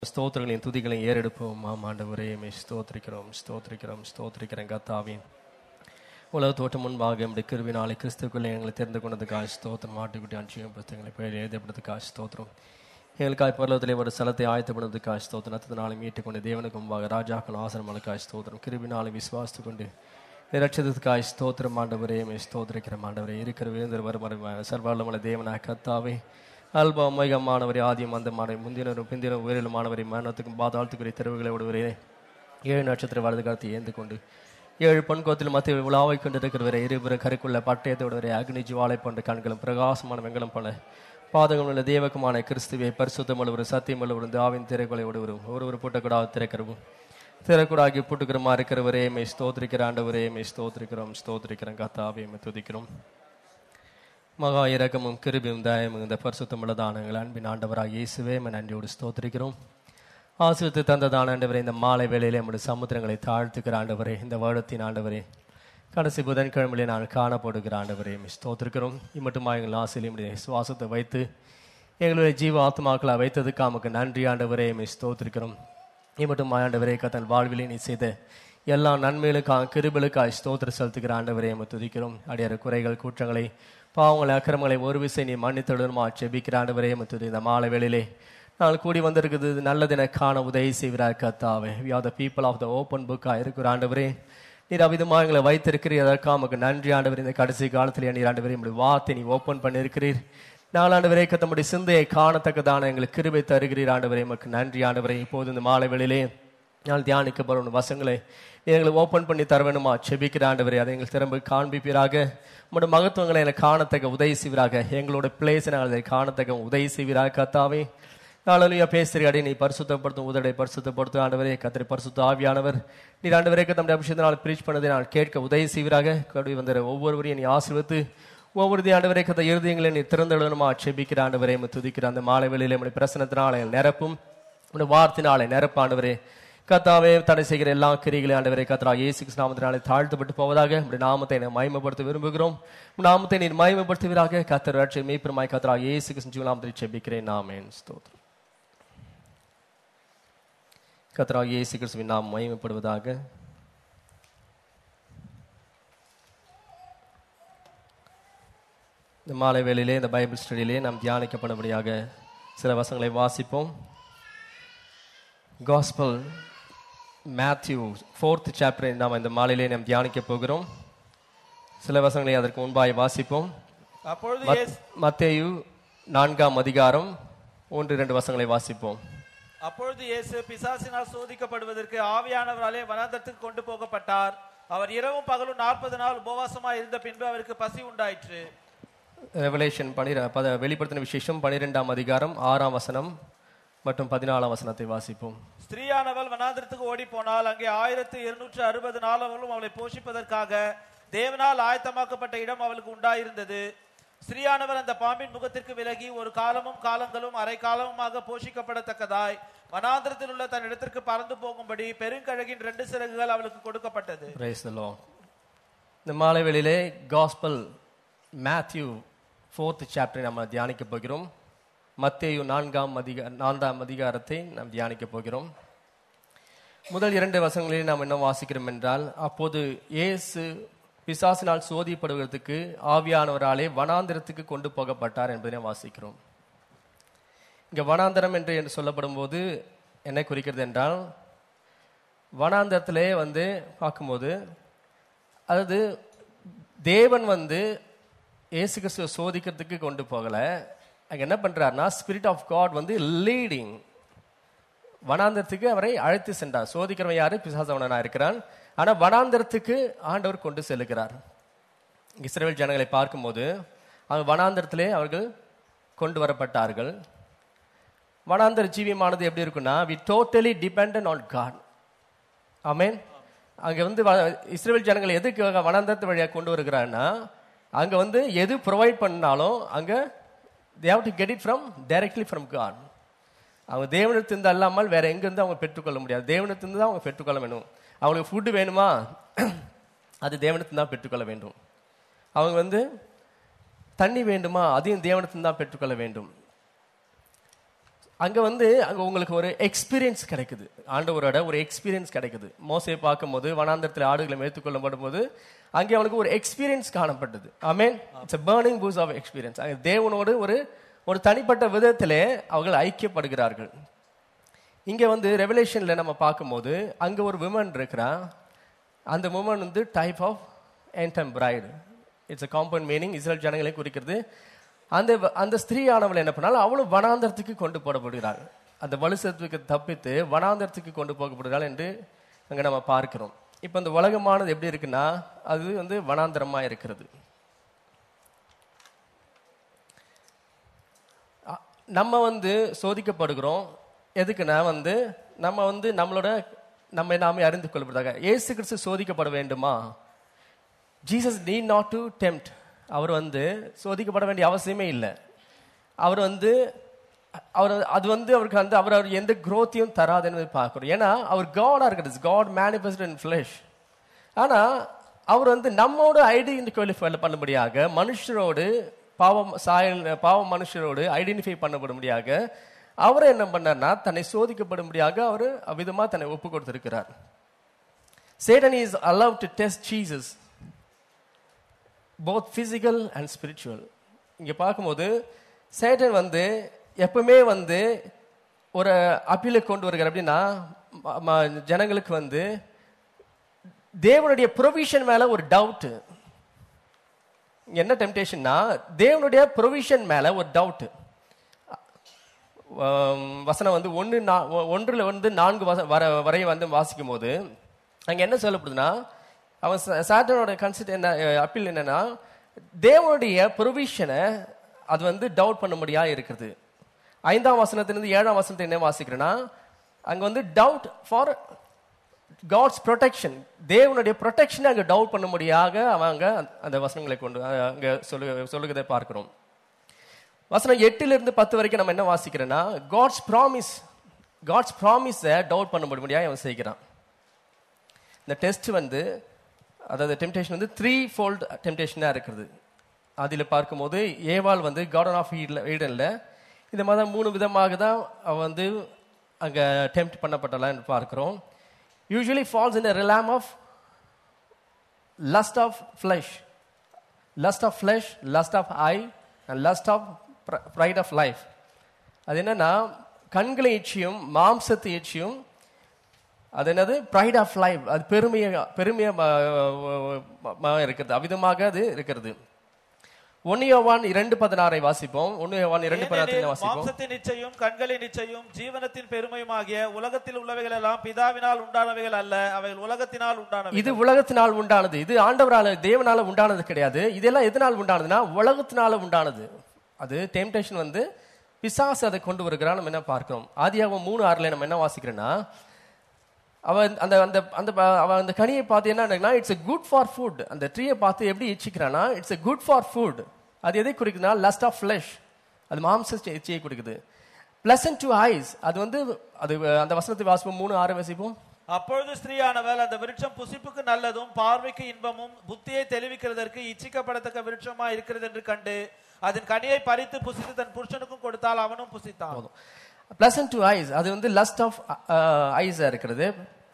ஸ்தோத்திரங்களையும் துதிகளையும் ஏறெடுப்போம் ஆம் ஆண்டவரே மே ஸ்தோத்திரிக்கிறோம் ஸ்தோத்திரிக்கிறோம் ஸ்தோத்திரிக்கிறேன் கத்தாவின் உலக தோட்டம் முன்பாக நம்முடைய கிருவினாலே கிறிஸ்துக்குள்ளே எங்களை தெரிந்து கொண்டதுக்காக ஸ்தோத்திரம் மாட்டுக்குட்டி அஞ்சியும் புத்தகங்களை பெயர் எழுதப்படுறதுக்காக ஸ்தோத்திரம் எங்களுக்காக பரலோகத்திலே ஒரு ஸ்தலத்தை ஆயத்தப்படுவதற்காக ஸ்தோத்திரம் நத்தத்தினாலே மீட்டுக் கொண்டு தேவனுக்கு முன்பாக ராஜாக்கள் ஆசிரமலுக்காக ஸ்தோத்திரம் கிருவினாலே விசுவாசித்து கொண்டு நிரட்சதத்துக்காக ஸ்தோத்திரம் ஆண்டவரே மே ஸ்தோத்திரிக்கிற ஆண்டவரே இருக்கிற வேந்தர் வரும் சர்வாளமல தேவனாக கத்தாவே அல்பா மைகமானவரே ஆதியம் அந்த மாணவரை முந்தினரும் பிந்தினரும் உயரிலும் மாணவரை மரணத்துக்கும் பாதாளத்துக்குரிய தெருவுகளை விடுவரே ஏழு நட்சத்திர வலது காலத்தை ஏந்து கொண்டு ஏழு பொன்கோத்தில் மத்திய விழாவை கொண்டிருக்கிறவரை இருபுறம் கருக்குள்ள பட்டயத்தை விடுவரை அக்னி ஜுவாலை போன்ற கண்களும் பிரகாசமான வெங்கலம் போல பாதகம் உள்ள தேவக்குமான கிறிஸ்துவை பரிசுத்தம் உள்ளவர் சத்தியம் உள்ளவர் தாவின் திரைக்குலை விடுவரும் ஒரு ஒரு பூட்டக்கூடாது திறக்கிறவும் திறக்கூடாகி புட்டுக்கிறமா இருக்கிறவரே மே ஸ்தோத்திரிக்கிற ஆண்டவரே மே ஸ்தோத்திரிக்கிறோம் ஸ்தோத்திரிக்கிறோம் கத்தாவே மே துதிக்கிறோம் மகா இரக்கமும் கிருபியும் தயமும் இந்த பரிசுத்தம் உள்ளதான எங்கள் அன்பின் ஆண்டவராக இயேசுவே மே நன்றியோடு ஸ்தோத்திரிக்கிறோம் ஆசிரியத்து தந்ததான ஆண்டவரே இந்த மாலை வேளையிலே நம்முடைய சமுத்திரங்களை தாழ்த்துக்கிற ஆண்டவரே இந்த வருடத்தின் ஆண்டவரே கடைசி புதன்கிழமையிலே நான் காணப்படுகிற ஆண்டவரே மே ஸ்தோத்திரிக்கிறோம் இம்மட்டுமா எங்கள் ஆசையில் நம்முடைய சுவாசத்தை வைத்து எங்களுடைய ஜீவ ஆத்மாக்களை வைத்ததுக்கு நமக்கு நன்றி ஆண்டவரே மே ஸ்தோத்திரிக்கிறோம் இம்மட்டும் ஆண்டவரே கத்தன் வாழ்விலே நீ செய்த எல்லா நன்மைகளுக்காக கிருபலுக்காக ஸ்தோத்திர செலுத்துகிற ஆண்டவரே நம்ம துதிக்கிறோம் அடியார குறைகள் குற்றங்களை பாவங்களை அக்கிரமங்களை ஒரு விசை நீ மன்னித்தடுமா செபிக்கிற ஆண்டவரே நம்ம துதி இந்த மாலை வேளையிலே நாங்கள் கூடி வந்திருக்குது நல்லதென காண உதவி செய்கிறார் கத்தாவே we are the people of the open புக்காக இருக்கிற ஆண்டவரே நீர் அவிதமாக எங்களை வைத்திருக்கிறீர் அதற்காக நமக்கு நன்றி ஆண்டவர் இந்த கடைசி காலத்தில் நீர் ஆண்டவரே நம்முடைய வார்த்தை நீ ஓப்பன் பண்ணியிருக்கிறீர் நாலாண்டவரே கத்தமுடைய சிந்தையை காணத்தக்கதான எங்களுக்கு கிருபை தருகிறீர் ஆண்டவரே எமக்கு நன்றி ஆண்டவரே இப்போது இந்த மாலை வேளையிலே நான் தியானிக்கப்படும் வசங்களை எங்களை ஓப்பன் பண்ணி தர வேணுமா செபிக்கிற ஆண்டவரே அதை எங்கள் திரும்ப காண்பிப்பீராக உங்களோட மகத்துவங்களை எனக்கு காணத்தக்க உதவி செய்வீராக எங்களோட பிளேஸ் நாங்கள் அதை காணத்தக்க உதவி செய்வீராக கத்தாவே நாளையா பேசுகிற அடி நீ பரிசுத்தப்படுத்தும் உதடை பரிசுத்தப்படுத்தும் ஆண்டவரே கத்திரி பரிசுத்த ஆவியானவர் நீர் ஆண்டவரே தம்முடைய அபிஷேகத்தினால் பிரீச் பண்ணதை நான் கேட்க உதவி செய்வீராக கடுவி வந்த ஒவ்வொருவரையும் நீ ஆசிர்வத்து ஒவ்வொரு ஆண்டவரே கத்த இறுதியங்களை நீ திறந்தெழுமா செபிக்கிற ஆண்டவரே துதிக்கிற அந்த மாலை வேளையிலே நம்முடைய பிரசனத்தினாலே நிரப்பும் உடைய வார்த்தினாலே நிரப்பாண்டவரே கத்தாவே தடை செய்கிற எல்லா கிரிகளையும் ஆண்டவரே கத்தரா இயேசு நாமத்தினாலே தாழ்த்தப்பட்டு போவதாக உடைய நாமத்தை நான் மயமப்படுத்த விரும்புகிறோம் நாமத்தை நீர் மயமப்படுத்துவீராக கத்தர் ரட்சை மெய்ப்பெருமாய் கத்தரா இயேசு கிருஷ்ண நாமத்தை செபிக்கிறேன் நாமேன் ஸ்தோத்திரம் கத்தரா இயேசு கிறிஸ்துவின் நாம் மயமப்படுவதாக இந்த மாலை வேளையிலே இந்த பைபிள் ஸ்டடியிலே நாம் தியானிக்கப்படும்படியாக சில வசங்களை வாசிப்போம் காஸ்பல் மேத்யூ ஃபோர்த் சாப்டரை நாம் இந்த மாலையிலே நாம் தியானிக்க போகிறோம் சில வசங்களை அதற்கு முன்பாய் வாசிப்போம் அப்பொழுது மத்- இயேசு மத்தேயு நான்காம் அதிகாரம் ஒன்று இரண்டு வசங்களை வாசிப்போம் அப்பொழுது இயேசு பிசாசினால் சோதிக்கப்படுவதற்கு ஆவியானவராலே வனாந்தரத்துக்கு கொண்டு போகப்பட்டார் அவர் இரவும் பகலும் நாற்பது நாள் உபவாசமாய் இருந்த பின்பு அவருக்கு பசி உண்டாயிற்று ரெவலேஷன் பனிர பத வெளிப்படுத்தின விசேஷம் பனிரெண்டாம் அதிகாரம் ஆறாம் வசனம் மற்றும் பதினாலாம் வசனத்தை வாசிப்போம் ஸ்திரீயானவள் வனாந்திரத்துக்கு ஓடி போனால் அங்கே ஆயிரத்து இருநூற்று அறுபது நாளவர்களும் அவளை போஷிப்பதற்காக தேவனால் ஆயத்தமாக்கப்பட்ட இடம் அவளுக்கு உண்டாயிருந்தது ஸ்திரீயானவர் அந்த பாம்பின் முகத்திற்கு விலகி ஒரு காலமும் காலங்களும் அரை காலமுமாக போஷிக்கப்படத்தக்கதாய் வனாந்திரத்தில் உள்ள தன் இடத்திற்கு பறந்து போகும்படி பெருங்கழகின் ரெண்டு சிறகுகள் அவளுக்கு கொடுக்கப்பட்டது Praise the Lord. இந்த மாலை வேளையிலே காஸ்பல் மேத்யூ ஃபோர்த் சாப்டரை நம்ம தியானிக்க போகிறோம் மத்தேயு நான்காம் அதிக நான்காம் அதிகாரத்தை நாம் தியானிக்க போகிறோம் முதல் இரண்டு வசங்களில் நாம் என்ன வாசிக்கிறோம் என்றால் அப்போது இயேசு பிசாசினால் சோதிப்படுவதற்கு ஆவியானவராலே வனாந்திரத்துக்கு கொண்டு போகப்பட்டார் என்பதை வாசிக்கிறோம் இங்க வனாந்தரம் என்று என்று சொல்லப்படும் போது என்ன குறிக்கிறது என்றால் வனாந்தரத்திலே வந்து பார்க்கும்போது அதாவது தேவன் வந்து இயேசு கிறிஸ்துவ சோதிக்கிறதுக்கு கொண்டு போகல அங்க என்ன பண்றாருன்னா ஸ்பிரிட் ஆஃப் காட் வந்து லீடிங் வனாந்தரத்துக்கு அவரை அழைத்து சென்றார் சோதிக்கிறவன் யாரு பிசாசவனா இருக்கிறான் ஆனா வனாந்தரத்துக்கு ஆண்டவர் கொண்டு செல்லுகிறார் இஸ்ரேல் ஜனங்களை பார்க்கும்போது அவங்க வனாந்தரத்திலே அவர்கள் கொண்டு வரப்பட்டார்கள் வனாந்தர ஜீவியமானது எப்படி இருக்குன்னா we totally depend on God amen அங்க வந்து வ- இஸ்ரேல் ஜனங்களை எதுக்கு வனாந்தரத்து வழியாக கொண்டு வருகிறான்னா அங்க வந்து எது ப்ரொவைட் பண்ணாலும் அங்க they have to get it from directly from God அவங்க தேவனத்திலிருந்து அல்லாமல் வேற எங்கிருந்து அவங்க பெற்றுக்கொள்ள முடியாது தேவனத்திலிருந்து தான் அவங்க பெற்றுக்கொள்ள வேண்டும் அவங்களுக்கு ஃபுட்டு வேணுமா அது தேவனத்திலிருந்து தான் பெற்றுக்கொள்ள வேண்டும் அவங்க வந்து தண்ணி வேண்டுமா அதையும் தேவனத்திலிருந்து தான் பெற்றுக்கொள்ள வேண்டும் அங்க வந்து அங்க உங்களுக்கு ஒரு எக்ஸ்பீரியன்ஸ் கிடைக்குது ஆண்டவரோட ஒரு எக்ஸ்பீரியன்ஸ் கிடைக்குது மோசையை பார்க்கும்போது வனாந்தரத்தில் ஆடுகளை மேய்த்துக் கொள்ளப்படும் போது அங்கே அவனுக்கு ஒரு எக்ஸ்பீரியன்ஸ் காணப்பட்டது amen it's a burning bush of experience அங்கே தேவனோடு ஒரு ஒரு தனிப்பட்ட விதத்திலே அவர்கள் ஐக்கியப்படுகிறார்கள் இங்க வந்து ரெவலேஷன்ல நம்ம பார்க்கும்போது அங்க ஒரு விமன் இருக்கிறா அந்த விமன் வந்து டைப் ஆஃப் என்டம் bride it's a compound meaning Israel ஜனங்களை குறிக்கிறது அந்த வ- அந்த ஸ்திரீயானவள் என்ன பண்ணாலும் அவளும் வனாந்தரத்துக்கு கொண்டு போடப்படுகிறாள் அந்த வலுசத்துக்கு தப்பித்து வனாந்தரத்துக்கு கொண்டு போகப்படுகிறாள் என்று அங்க நம்ம பார்க்கிறோம் இப்போ இந்த உலகமானது எப்படி இருக்குன்னா அது வந்து வனாந்தரமா இருக்கிறது அ- நம்ம வந்து சோதிக்கப்படுகிறோம் எதுக்குன்னா வந்து நம்ம வந்து நம்மளோட நம்மை நாமே அறிந்து கொள்ளப்படுறதாக இயேசு கிறிஸ்து சோதிக்கப்பட வேண்டுமா Jesus need not to tempt அவர் வந்து சோதிக்கப்பட வேண்டிய அவசியமே இல்லை அவர் வந்து அவர் அது வந்து அவருக்கு வந்து அவர் அவர் எந்த growth-யும் தராது என்பதை பார்க்கிறோம் ஏன்னா அவர் காடா இருக்கிறது காட் மேனிஃபெஸ்ட் இன் ஃபிளஷ் ஆனா அவர் வந்து நம்மோட ஐடென்டிஃபை பண்ணும்படியாக மனுஷரோடு பாவம் சாயல் பாவம் மனுஷரோடு ஐடென்டிஃபை பண்ணப்படும்படியாக அவர் என்ன பண்ணார்னா தன்னை சோதிக்கப்படும்படியாக அவர் அவ்விதமா தன்னை ஒப்பு கொடுத்திருக்கிறார் Satan is allowed to test Jesus both physical and spiritual இங்க பார்க்கும்போது சேட்டன் வந்து எப்பவுமே வந்து ஒரு அப்பீலை கொண்டு வருகிறார் அப்படின்னா ம- ம- ஜனங்களுக்கு வந்து தேவனுடைய ப்ரொவிஷன் மேல ஒரு டவுட் என்ன டெம்டேஷன்னா தேவனுடைய ப்ரொவிஷன் மேல ஒரு டவுட் வசனம் வந்து ஒன்று ஒன்றில் வந்து நான்கு வச வர வரை வந்து வாசிக்கும் போது அங்கே என்ன சொல்லப்படுதுன்னா அவன் சா- சாட்டனோட கன்சிடர் என்ன அப்பீல் என்னன்னா தேவனுடைய ப்ரொவிஷனை அது வந்து டவுட் பண்ண முடியா இருக்குது ஐந்தாம் வசனத்திலிருந்து ஏழாம் வசனத்தை என்ன வாசிக்கிறேன்னா அங்க வந்து டவுட் ஃபார் காட்ஸ் ப்ரொடெக்ஷன் தேவனுடைய ப்ரொடெக்ஷனை அங்க டவுட் பண்ண முடியாக அவங்க அந்த வசனங்களை கொண்டு அஹ், அங்க சொல்லு சொல்லுகிறதை பார்க்கிறோம் வசனம் எட்டுல இருந்து பத்து வரைக்கும் நம்ம என்ன வாசிக்கிறோன்னா காட்ஸ் ப்ராமிஸ் காட்ஸ் ப்ராமிஸை டவுட் பண்ண முடியாது அவன் செய்கிறான் இந்த டெஸ்ட் வந்து அதாவது டெம்டேஷன் வந்து த்ரீ ஃபோல்ட் டெம்டேஷனாக இருக்குது அதில் பார்க்கும்போது ஏவாள் வந்து கார்டன் ஆஃப் ஈடில் ஈடனில் இந்த மாதிரி மூணு விதமாக தான் அவ வந்து அங்கே டெம்ப்ட் பண்ணப்பட்டலான்னு பார்க்குறோம் usually falls in realm of lust of flesh lust of flesh lust of eye and lust of pr- pride of life அது என்னன்னா கண்களை இச்சியும் மாம்சத்து இச்சியும் அது என்னது ப்ரைட் ஆஃப் லைஃப் அது பெருமைய பெருமைய இருக்கிறது அவிதமாக அது இருக்கிறது ஒன்னு யோவான் இரண்டு பதினாறை வாசிப்போம் ஒன்னு யோவான் இரண்டு பதினாறை ஏனெனில் வாசிப்போம் மாம்சத்தின் நிச்சயம் கண்களின் நிச்சயம் ஜீவனத்தின் பெருமையுமாகிய உலகத்தில் உள்ளவைகள் எல்லாம் பிதாவினால் உண்டானவைகள் அல்ல அவைகள் உலகத்தினால் உண்டானவை இது உலகத்தினால் உண்டானது இது ஆண்டவரால தேவனால உண்டானது கிடையாது இதெல்லாம் எதனால் உண்டானதுன்னா உலகத்தினால உண்டானது அது டெம்டேஷன் வந்து பிசாசு அதை கொண்டு வருகிறான் நம்ம என்ன பார்க்கிறோம் ஆதியாகமம் மூணு ஆறுல நம்ம என்ன வாசிக்கிறோன்னா அவன் அந்த அந்த அந்த ப- அவன் அந்த கனியை பார்த்து என்ன it's a good for food அந்த ட்ரீயை பார்த்து எப்படி இச்சிக்கிறானா it's a good for food அது எதை குறிக்குதுன்னா லஸ்ட் ஆஃப் ஃப்ளஷ் அது மாம்ச இச்சையை குறிக்குது பிளசன்ட் டு ஐஸ் அது வந்து அது அந்த வசனத்தை வாசிப்போம் மூணு ஆறு வாசிப்போம் அப்பொழுது ஸ்திரீயானவள் அந்த விருட்சம் புசிப்புக்கு நல்லதும் பார்வைக்கு இன்பமும் புத்தியை தெளிவிக்கிறதற்கு இச்சிக்கப்படத்தக்க விருட்சமா இருக்கிறது என்று கண்டு அதன் கனியை பறித்து புசித்து தன் புருஷனுக்கும் கொடுத்தால் அவனும் புசித்தான் போதும் பிளசன்ட் டு ஐஸ் அது வந்து லஸ்ட் ஆஃப் ஐஸா இருக்கிறது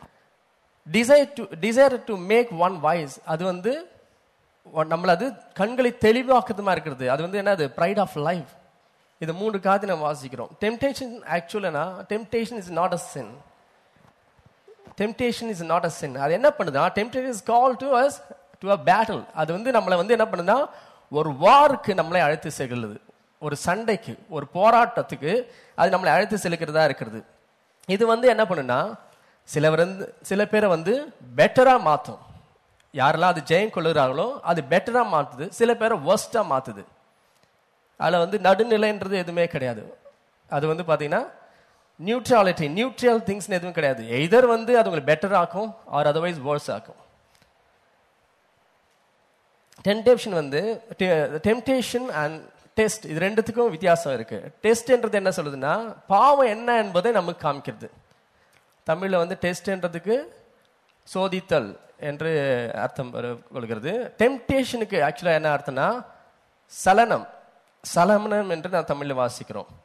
desire to desire to make one wise அது வந்து ஒ- நம்மள அது கண்களை தெளிவாக்குறதுமா இருக்கிறது அது வந்து என்னது ப்ரைட் ஆஃப் லைஃப் இது மூன்று காதி நம்ம வாசிக்கிறோம் டெம்டேஷன் ஆக்சுவலனா temptation is not a sin temptation is not a sin அது என்ன பண்ணுதா temptation is call to us to a battle அது வந்து நம்மளை வந்து என்ன பண்ணுதா ஒரு வாருக்கு நம்மளை அழைத்து செல்லுது ஒரு சண்டைக்கு ஒரு போராட்டத்துக்கு அது நம்மளை அழைத்து செலுக்கிறதா இருக்கிறது இது வந்து என்ன பண்ணுனா சிலவர் வந்து சில பேரை வந்து பெட்டரா மாத்தும் யாரெல்லாம் அது ஜெயம் கொள்ளுறாங்களோ அது பெட்டரா மாத்துது சில பேரை ஒர்ஸ்டா மாத்துது அதில் வந்து நடுநிலைன்றது எதுவுமே கிடையாது அது வந்து பார்த்தீங்கன்னா நியூட்ரலிட்டி நியூட்ரல் திங்ஸ்னு எதுவும் கிடையாது எதர் வந்து அது உங்களுக்கு பெட்டர் ஆக்கும் ஆர் அதர்வைஸ் வேர்ஸ் ஆக்கும் டெம்டேஷன் வந்து டெம்டேஷன் அண்ட் டெஸ்ட் இது ரெண்டுத்துக்கும் வித்தியாசம் இருக்கு டெஸ்ட்ன்றது என்ன சொல்லுதுன்னா பாவம் என்ன என்பதை நமக்கு காமிக்கிறது தமிழ்ல வந்து டெஸ்ட்ன்றதுக்கு சோதித்தல் என்று அர்த்தம் வரு- கொள்கிறது டெம்டேஷனுக்கு ஆக்சுவலாக என்ன அர்த்தம்னா சலனம் சலனம் என்று நான் தமிழில் வாசிக்கிறோம்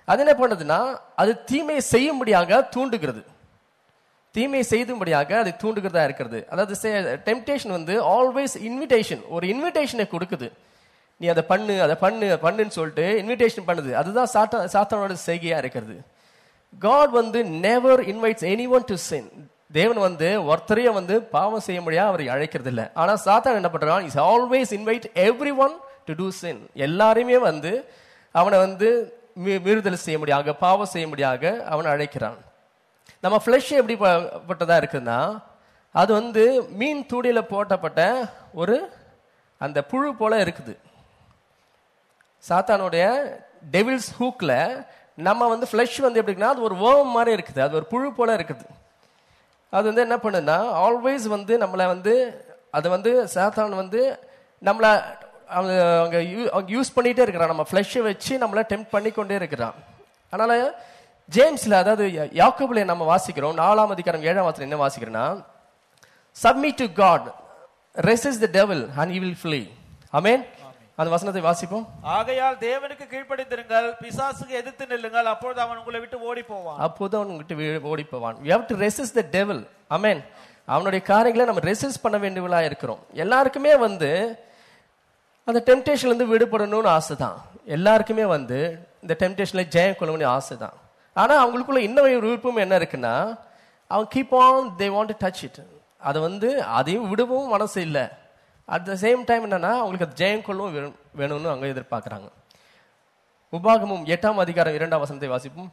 அது என்ன பண்ணுதுன்னா அது தீமையை செய்யும்படியாக தூண்டுகிறது தீமை செய்தும்படியாக அதை தூண்டுகிறதா இருக்கிறது அதாவது டெம்டேஷன் வந்து ஆல்வேஸ் இன்விடேஷன் ஒரு இன்விடேஷனை கொடுக்குது நீ அதை பண்ணு அதை பண்ணு அதை பண்ணுன்னு சொல்லிட்டு இன்விடேஷன் பண்ணுது அதுதான் சாத்தா சாத்தானோட செய்கையா இருக்கிறது காட் வந்து never invites any one to sin தேவன் வந்து ஒருத்தரையும் வந்து பாவம் செய்ய முடியாது அவரை அழைக்கிறது இல்லை ஆனா சாத்தான் என்ன பண்றான் is always invite every one to do sin எல்லாரையுமே வந்து அவனை வந்து மீ- மீறுதல் செய்ய முடியாக பாவம் செய்ய முடியாக அவனை அழைக்கிறான் நம்ம ஃப்ளஷ் எப்படி ப- பட்டதா இருக்குன்னா அது வந்து மீன் தூடியில போட்டப்பட்ட ஒரு அந்த புழு போல இருக்குது சாத்தானுடைய டெவில்ஸ் ஹூக்ல நம்ம வந்து ஃப்ளஷ் வந்து எப்படின்னா அது ஒரு வேர்ம் மாதிரி இருக்குது அது ஒரு புழு போல இருக்குது அது வந்து என்ன பண்ணுன்னா ஆல்வேஸ் வந்து நம்மளை வந்து அதை வந்து சாத்தான் வந்து நம்மளை அவங்க அவங்க யூ- அவங்க யூஸ் பண்ணிட்டே இருக்கிறான் நம்ம ஃப்ளஷை வச்சு நம்மளை டெம்ப் பண்ணிக்கொண்டே இருக்கிறான் அதனால ஜேம்ஸ்ல அதாவது யா- யாக்கோபுல நம்ம வாசிக்கிறோம் நாலாம் அதிகாரம் ஏழாம் வாசல் என்ன வாசிக்கிறோம்னா submit to God resist the devil and he will flee amen அந்த வசனத்தை வாசிப்போம் ஆகையால் தேவனுக்கு கீழ்ப்படிந்திருங்கள் பிசாசுக்கு எதிர்த்து நில்லுங்கள் அப்பொழுது அவன் உங்களை விட்டு ஓடி போவான் அப்போதான் அவன் விட்டு வீ- ஓடி போவான் we have to resist the devil amen அவனுடைய காரியங்களை நம்ம ரெசிஸ்ட் பண்ண வேண்டியவளா இருக்கிறோம் எல்லாருக்குமே வந்து அந்த டெம்டேஷன்ல இருந்து விடுபடணும்னு ஆசை தான் எல்லாருக்குமே வந்து இந்த டெம்டேஷன்ல ஜெயம் கொள்ளணும்னு ஆசை தான் ஆனா அவங்களுக்குள்ள இன்னும் ஒரு விருப்பம் என்ன இருக்குன்னா அவங்க keep on they want to touch it அதை வந்து அதையும் விடவும் மனசு இல்லை அட் த சேம் டைம் என்னன்னா அவங்களுக்கு அது ஜெயம் கொள்ளவும் வேணும்- வேணும்னு அவங்க எதிர்பார்க்கறாங்க உபாகமும் எட்டாம் அதிகாரம் இரண்டாம் வசனத்தை வாசிப்போம்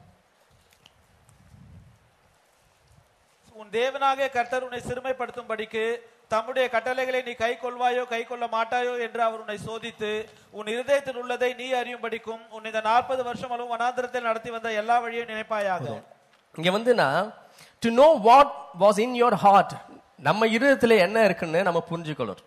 உன் தேவனாகிய கர்த்தர் உன்னை சிறுமைப்படுத்தும்படிக்கு தம்முடைய கட்டளைகளை நீ கை கொள்வாயோ கை கொள்ள மாட்டாயோ என்று அவர் உன்னை சோதித்து உன் இருதயத்தில் உள்ளதை நீ அறியும்படிக்கும் உன் இந்த நாற்பது வருஷம் அளவும் வனாந்திரத்தில் நடத்தி வந்த எல்லா வழியும் நினைப்பாயாக இங்க வந்துனா to know what was in your heart நம்ம இருதயத்துல என்ன இருக்குன்னு நம்ம புரிஞ்சுக்கணும்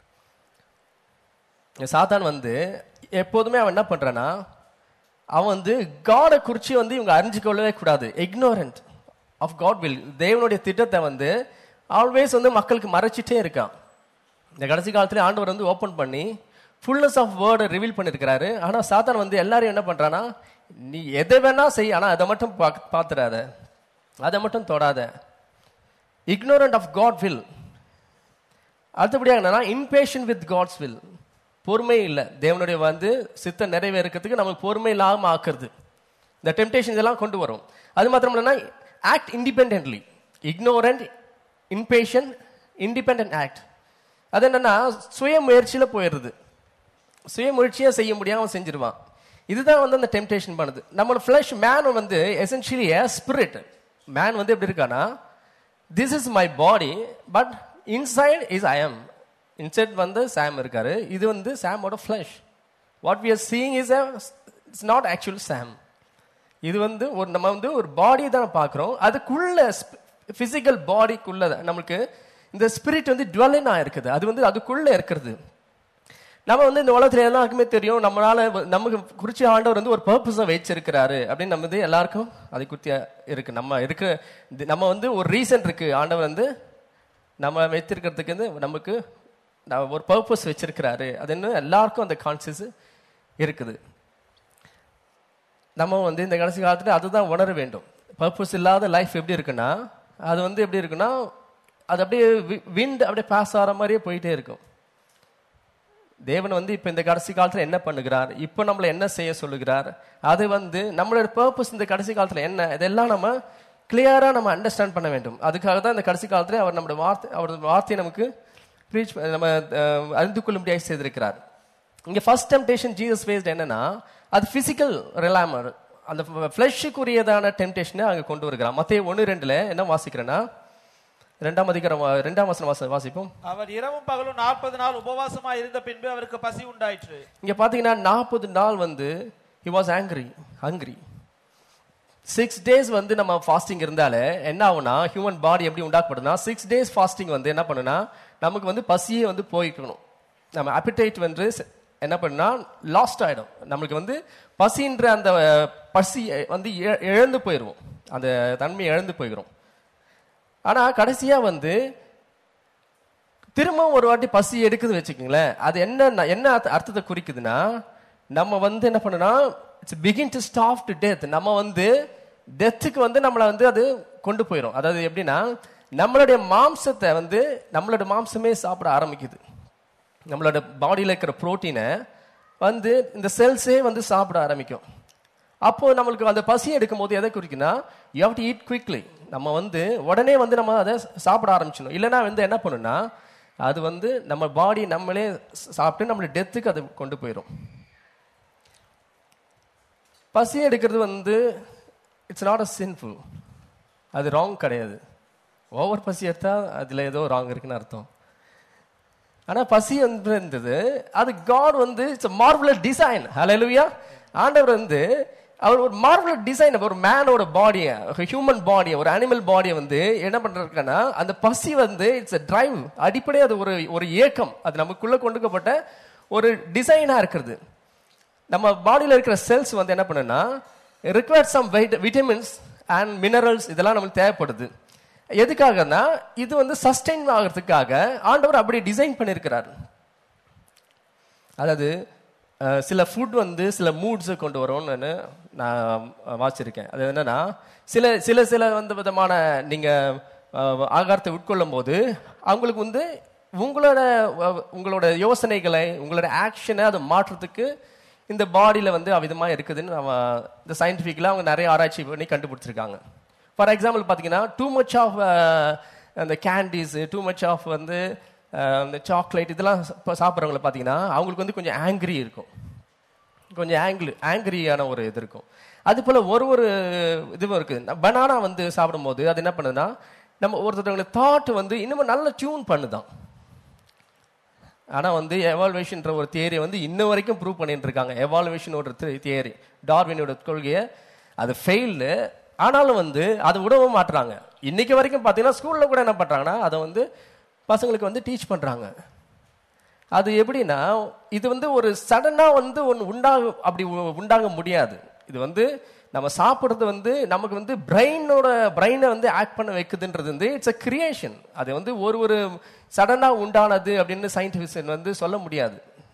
இங்க சாத்தான் வந்து எப்போதுமே அவன் என்ன பண்றானா அவன் வந்து காடை குறிச்சு வந்து இவங்க அறிஞ்சுக்கொள்ளவே கூடாது ignorant ஆஃப் காட் வில் தேவனுடைய திட்டத்தை வந்து ஆல்வேஸ் வந்து மக்களுக்கு மறைச்சிட்டே இருக்கான் இந்த கடைசி காலத்துல ஆண்டவர் வந்து ஓபன் பண்ணி ஃபுல்னஸ் ஆஃப் வேர்டை ரிவீல் பண்ணிருக்கிறாரு ஆனா சாத்தான் வந்து எல்லாரையும் என்ன பண்றானா நீ எதை வேணா செய் ஆனா அதை மட்டும் பாக்- பாத்துறாத அதை மட்டும் தொடாத ignorant ஆஃப் காட் வில் அடுத்தபடியாக என்னன்னா impatient வித் காட்ஸ் வில் பொறுமை இல்லை தேவனுடைய வந்து சித்த நிறைவேறதுக்கு நமக்கு பொறுமை இல்லாம ஆக்குறது இந்த டெம்டேஷன்ஸ் எல்லாம் கொண்டு வரும் அது மாத்திரம் இல்லைன்னா act independently ignorant impatient independent act அது என்னன்னா சுய முயற்சியில போயிடுறது சுய முயற்சியா செய்ய முடியாம அவன் செஞ்சிருவான் இதுதான் வந்து அந்த டெம்டேஷன் பண்ணுது நம்மளோட ஃபிளஷ் மேன் வந்து எசென்ஷியலி ஸ்பிரிட் மேன் வந்து எப்படி இருக்கானா this is my body but inside is I am inside வந்து சாம் இருக்காரு இது வந்து சாமோட flesh what we are seeing is it's not actual Sam இது வந்து ஒரு நம்ம வந்து ஒரு பாடி தான் பார்க்குறோம் அதுக்குள்ள பிசிக்கல் பாடிக்குள்ள நம்மளுக்கு இந்த ஸ்பிரிட் வந்து டுவெலின் ஆயிருக்குது அது வந்து அதுக்குள்ள இருக்கிறது நம்ம வந்து இந்த உலகத்துல எல்லாருக்குமே தெரியும் நம்மளால வ- நமக்கு குறிச்சி ஆண்டவர் வந்து ஒரு பர்பஸை வச்சிருக்கிறாரு அப்படின்னு நம்ம வந்து எல்லாருக்கும் அதை குறித்து இருக்கு நம்ம இருக்க இது- நம்ம வந்து ஒரு ரீசன் இருக்கு ஆண்டவர் வந்து நம்ம வைத்திருக்கிறதுக்கு வந்து நமக்கு நான் ஒரு பர்பஸ் வச்சிருக்கிறாரு அது இன்னும் எல்லாருக்கும் அந்த கான்சியஸ் இருக்குது நம்ம வந்து இந்த கடைசி காலத்துல அதுதான் உணர வேண்டும் பர்பஸ் இல்லாத லைஃப் எப்படி இருக்குன்னா அது வந்து எப்படி இருக்குன்னா அது அப்படியே விண்ட் அப்படியே பாஸ் ஆகிற மாதிரியே போயிட்டே இருக்கும் தேவன் வந்து இப்ப இந்த கடைசி காலத்துல என்ன பண்ணுகிறார் இப்போ நம்மளை என்ன செய்ய சொல்லுகிறார் அது வந்து நம்மளோட பர்பஸ் இந்த கடைசி காலத்துல என்ன இதெல்லாம் நம்ம கிளியரா நம்ம அண்டர்ஸ்டாண்ட் பண்ண வேண்டும் அதுக்காக தான் இந்த கடைசி காலத்துல அவர் நம்மளோட வார்த்தை அவரது வார்த்தையை நமக்கு ப்ரீச் நம்ம அஹ், அறிந்து கொள்ளும்படியாக செய்திருக்கிறார் இங்க ஃபர்ஸ்ட் டெம்டேஷன் ஜீசஸ் ஃபேஸ்ட் என்னன்னா அது பிசிக்கல் ரிலாமர் அந்த ஃபிளஷுக்குரியதான டெம்டேஷனை அங்க கொண்டு வருகிறார் மத்திய ஒன்று ரெண்டுல என்ன வாசிக்கிறேன்னா ரெண்டாம் அதிகாரம் வா- ரெண்டாம் வசனம் வாச வாசிப்போம் அவர் இரவும் பகலும் நாற்பது நாள் உபவாசமா இருந்த பின்பு அவருக்கு பசி உண்டாயிற்று இங்க பாத்தீங்கன்னா நாற்பது நாள் வந்து he was angry hungry six days வந்து நம்ம ஃபாஸ்டிங் இருந்தாலே என்ன ஆகும்னா ஹியூமன் பாடி எப்படி உண்டாக்கப்படுதுன்னா சிக்ஸ் டேஸ் ஃபாஸ்டிங் வந்து என்ன பண்ணுனா நமக்கு வந்து பசியே வந்து போய்க்கணும் நம்ம appetite வந்து ச- என்ன பண்ணுனா லாஸ்ட் ஆயிடும் நம்மளுக்கு வந்து பசின்ற அந்த அஹ், பசி அஹ், வந்து இழ- இழந்து போயிடுவோம் அந்த தன்மை இழந்து போயிடும் ஆனா கடைசியா வந்து திரும்ப ஒரு வாட்டி பசி எடுக்குது வச்சுக்கோங்களேன் அது என்ன என்ன அர்த்த- அர்த்தத்தை குறிக்குதுன்னா நம்ம வந்து என்ன பண்ணுனா it's begin to stop to death நம்ம வந்து டெத்துக்கு வந்து நம்மளை வந்து அது கொண்டு போயிடும் அதாவது எப்படின்னா நம்மளுடைய மாம்சத்தை வந்து நம்மளோட மாம்சமே சாப்பிட ஆரம்பிக்குது நம்மளோட பாடியில் இருக்கிற புரோட்டீனை வந்து இந்த செல்ஸே வந்து சாப்பிட ஆரம்பிக்கும் அப்போ நம்மளுக்கு அந்த பசி எடுக்கும் போது எதை குறிக்குன்னா you have to eat quickly நம்ம வந்து உடனே வந்து நம்ம அதை சாப்பிட ஆரம்பிச்சிடணும் இல்லைன்னா வந்து என்ன பண்ணுன்னா அது வந்து நம்ம பாடி நம்மளே சாப்பிட்டு நம்மளை டெத்துக்கு அது கொண்டு போயிடும் பசி எடுக்கிறது வந்து இட்ஸ் நாட் அ சின்ஃபுல் அது ராங் கிடையாது ஓவர் பசி எடுத்தா அதில் ஏதோ ராங் இருக்குன்னு அர்த்தம் ஆனா பசி வந்து இருந்தது அது காட் வந்து இட்ஸ் மார்வலஸ் டிசைன் ஹalleluya ஆண்டவர் வந்து அவர் ஒரு மார்வலஸ் டிசைன் ஒரு மேனோட பாடியை ஹியூமன் பாடியை ஒரு அனிமல் பாடியை வந்து என்ன பண்றாருன்னா அந்த பசி வந்து இட்ஸ் a டிரைவ் அடிப்படை அது ஒரு ஒரு ஏக்கம் அது நமக்குள்ள கொண்டுக்கப்பட்ட ஒரு டிசைனா இருக்கிறது நம்ம பாடியில் இருக்கிற செல்ஸ் வந்து என்ன பண்ணுன்னா require some vitamins and minerals இதெல்லாம் நம்மளுக்கு தேவைப்படுது எதுக்காகனா இது வந்து சஸ்டெயின் ஆகிறதுக்காக ஆண்டவர் அப்படி டிசைன் பண்ணியிருக்கிறார் அதாவது அஹ், சில ஃபுட் வந்து சில மூட்ஸை கொண்டு வரும்னு நான் வாசிச்சிருக்கேன் அது என்னன்னா சில சில சில வந்து விதமான நீங்க அஹ், ஆகாரத்தை உட்கொள்ளும் போது அவங்களுக்கு வந்து உங்களோட அஹ், உங்களோட யோசனைகளை உங்களோட ஆக்ஷனை அதை மாற்றுறதுக்கு இந்த பாடியில் வந்து அவ்விதமா இருக்குதுன்னு நம்ம இந்த சயின்டிஃபிக்கில் அவங்க நிறைய ஆராய்ச்சி பண்ணி கண்டுபிடிச்சிருக்காங்க ஃபார் எக்ஸாம்பிள் பார்த்தீங்கன்னா டூ மச் ஆஃப் அந்த கேண்டீஸ் டூ மச் ஆஃப் வந்து அஹ், அந்த சாக்லேட் இதெல்லாம் இப்போ சாப்பிட்றவங்கள பார்த்தீங்கன்னா அவங்களுக்கு வந்து கொஞ்சம் ஆங்கிரி இருக்கும் கொஞ்சம் ஆங்கிள் ஆங்கிரியான ஒரு இது இருக்கும் அது போல ஒரு ஒரு இதுவும் இருக்குது பனானா வந்து சாப்பிடும்போது அது என்ன பண்ணுதுன்னா நம்ம ஒருத்தவங்களை தாட் வந்து இன்னும் நல்ல டியூன் பண்ணுதான் ஆனா வந்து எவால்வேஷன்ற ஒரு தியரி வந்து இன்ன வரைக்கும் ப்ரூவ் பண்ணிட்டு இருக்காங்க எவால்வேஷனோட தியரி டார்வினோட கொள்கையை அது ஃபெயில்டு ஆனாலும் வந்து அதை விடவும் மாட்டுறாங்க இன்னைக்கு வரைக்கும் பார்த்தீங்கன்னா ஸ்கூல்ல கூட என்ன பண்றாங்கன்னா அதை வந்து பசங்களுக்கு வந்து டீச் பண்றாங்க அது எப்படின்னா இது வந்து ஒரு சடனா வந்து ஒன்று உண்டாக அப்படி உ- உண்டாக முடியாது இது வந்து நம்ம சாப்பிட்றது வந்து நமக்கு வந்து பிரெயினோட பிரெயினை வந்து ஆக்ட் பண்ண வைக்குதுன்றது வந்து இட்ஸ் அ கிரியேஷன் அது வந்து ஒரு ஒரு சடனா உண்டானது அப்படின்னு சயின்டிஃபிஷன் வந்து சொல்ல முடியாது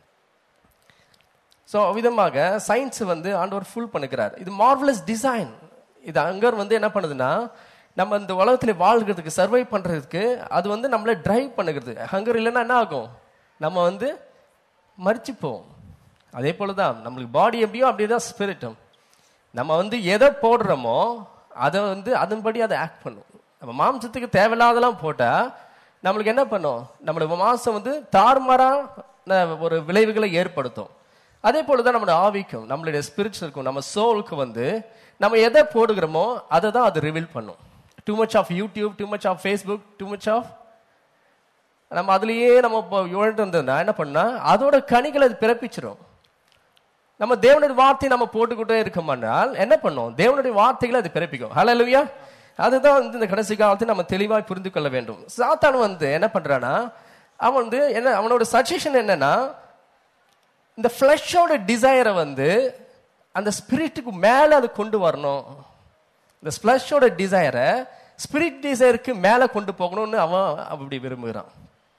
ஸோ விதமாக சயின்ஸ் வந்து ஆண்டவர் ஃபுல் பண்ணுகிறார் இது மார்வலஸ் டிசைன் இது அங்கர் வந்து என்ன பண்ணுதுன்னா நம்ம இந்த உலகத்தில் வாழ்கிறதுக்கு சர்வை பண்றதுக்கு அது வந்து நம்மளை டிரைவ் பண்ணுகிறது ஹங்கர் இல்லைன்னா என்ன ஆகும் நம்ம வந்து மறிச்சுப்போம் அதே போல தான் நம்மளுக்கு பாடி எப்படியோ அப்படியே தான் ஸ்பிரிட்டும் நம்ம வந்து எதை போடுறோமோ அதை வந்து அதன்படி அதை ஆக்ட் பண்ணும் நம்ம மாம்சத்துக்கு தேவையில்லாதெல்லாம் போட்டா நம்மளுக்கு என்ன பண்ணும் நம்மளோட மாம்சம் வந்து தாறுமாறான ஒரு விளைவுகளை ஏற்படுத்தும் அதே போல தான் நம்மளோட ஆவிக்கும் நம்மளுடைய ஸ்பிரிட்ஸ் இருக்கும் நம்ம சோலுக்கு வந்து நம்ம எதை போடுகிறோமோ அதை தான் அது ரிவீல் பண்ணும் too much of YouTube too much of Facebook too much of நம்ம அதுலயே நம்ம இப்போ உழண்டு இருந்ததுன்னா என்ன பண்ணா அதோட கனிகளை அது பிறப்பிச்சிரும் நம்ம தேவனுடைய வார்த்தை நம்ம போட்டுக்கிட்டே இருக்கோம்னால் என்ன பண்ணும் தேவனுடைய வார்த்தைகளை அது பிறப்பிக்கும் ஹalleluya அதுதான் வந்து இந்த கடைசி காலத்தில் நம்ம தெளிவாய் புரிந்து கொள்ள வேண்டும் சாத்தான் வந்து என்ன பண்றானா அவன் வந்து என்ன அவனோட சஜஷன் என்னன்னா இந்த ஃப்ளஷோட டிசைரை வந்து அந்த ஸ்பிரிட்டுக்கு மேல அது கொண்டு வரணும் இந்த ஃப்ளஷோட டிசைரை ஸ்பிரிட் டிசைருக்கு மேல கொண்டு போகணும்னு அவன் அப்படி விரும்புகிறான்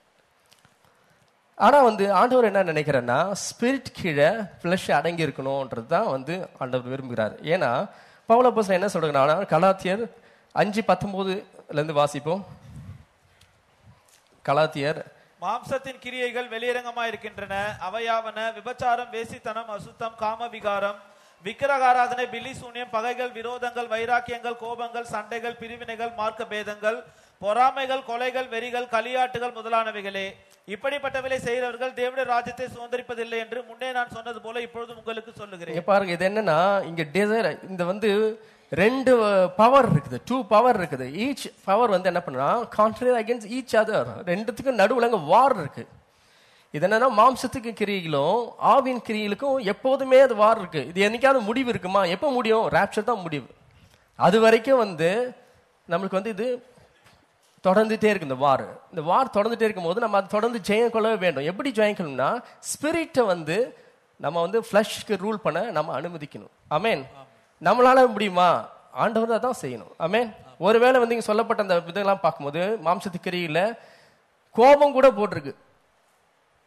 ஆனா வந்து ஆண்டவர் என்ன நினைக்கிறேன்னா ஸ்பிரிட் கீழே ஃப்ளஷ் அடங்கி இருக்கணும்ன்றது தான் வந்து ஆண்டவர் விரும்புகிறார் ஏன்னா பவுல பசங்க என்ன சொல்றாங்கன்னா கலாத்தியர் அஞ்சு பத்தொன்பதுல இருந்து வாசிப்போம் கலாத்தியர் மாம்சத்தின் கிரியைகள் வெளியரங்கமா இருக்கின்றன அவையாவன விபச்சாரம் வேசித்தனம் அசுத்தம் காம விகாரம் விக்கிரகாராதனை பில்லி சூன்யம் பகைகள் விரோதங்கள் வைராக்கியங்கள் கோபங்கள் சண்டைகள் பிரிவினைகள் மார்க்க பேதங்கள் பொறாமைகள் கொலைகள் வெறிகள் களியாட்டுகள் முதலானவைகளே இப்படிப்பட்டவைகளை செய்கிறவர்கள் தேவனுடைய ராஜ்யத்தை சுதந்திரிப்பதில்லை என்று முன்னே நான் சொன்னது போல இப்பொழுது உங்களுக்கு சொல்லுகிறேன் இங்க பாருங்க இது என்னன்னா இங்க டிசைர் இந்த வந்து ரெண்டு பவர் இருக்குது டூ பவர் இருக்குது ஈச் பவர் வந்து என்ன பண்ணுறா கான்ட்ரரி அகேன்ஸ்ட் ஈச் அதர் ரெண்டுத்துக்கும் நடுவுல அங்க வார் இருக்கு இது என்னன்னா மாம்சத்துக்கு கிரியிலும் ஆவின் கிரியிலுக்கும் எப்போதுமே அது வார் இருக்கு இது என்னைக்காவது முடிவு இருக்குமா எப்போ முடியும் ராப்சர் தான் முடிவு அது வரைக்கும் வந்து நம்மளுக்கு வந்து இது தொடர்ந்துட்டே இருக்கு இந்த வார் இந்த வார் தொடர்ந்துட்டே இருக்கும்போது நம்ம அது தொடர்ந்து ஜெயம் கொள்ளவே வேண்டும் எப்படி ஜெயிக்கணும்னா ஸ்பிரிட்டை வந்து நம்ம வந்து ஃப்ளஷ்க்கு ரூல் பண்ண நம்ம அனுமதிக்கணும் அமேன் நம்மளால முடியுமா ஆண்டவர் தான் செய்யணும் அமேன் ஒருவேளை வந்து இங்க சொல்லப்பட்ட அந்த இதெல்லாம் பார்க்கும்போது மாம்சத்து கிரியில கோபம் கூட போட்டிருக்கு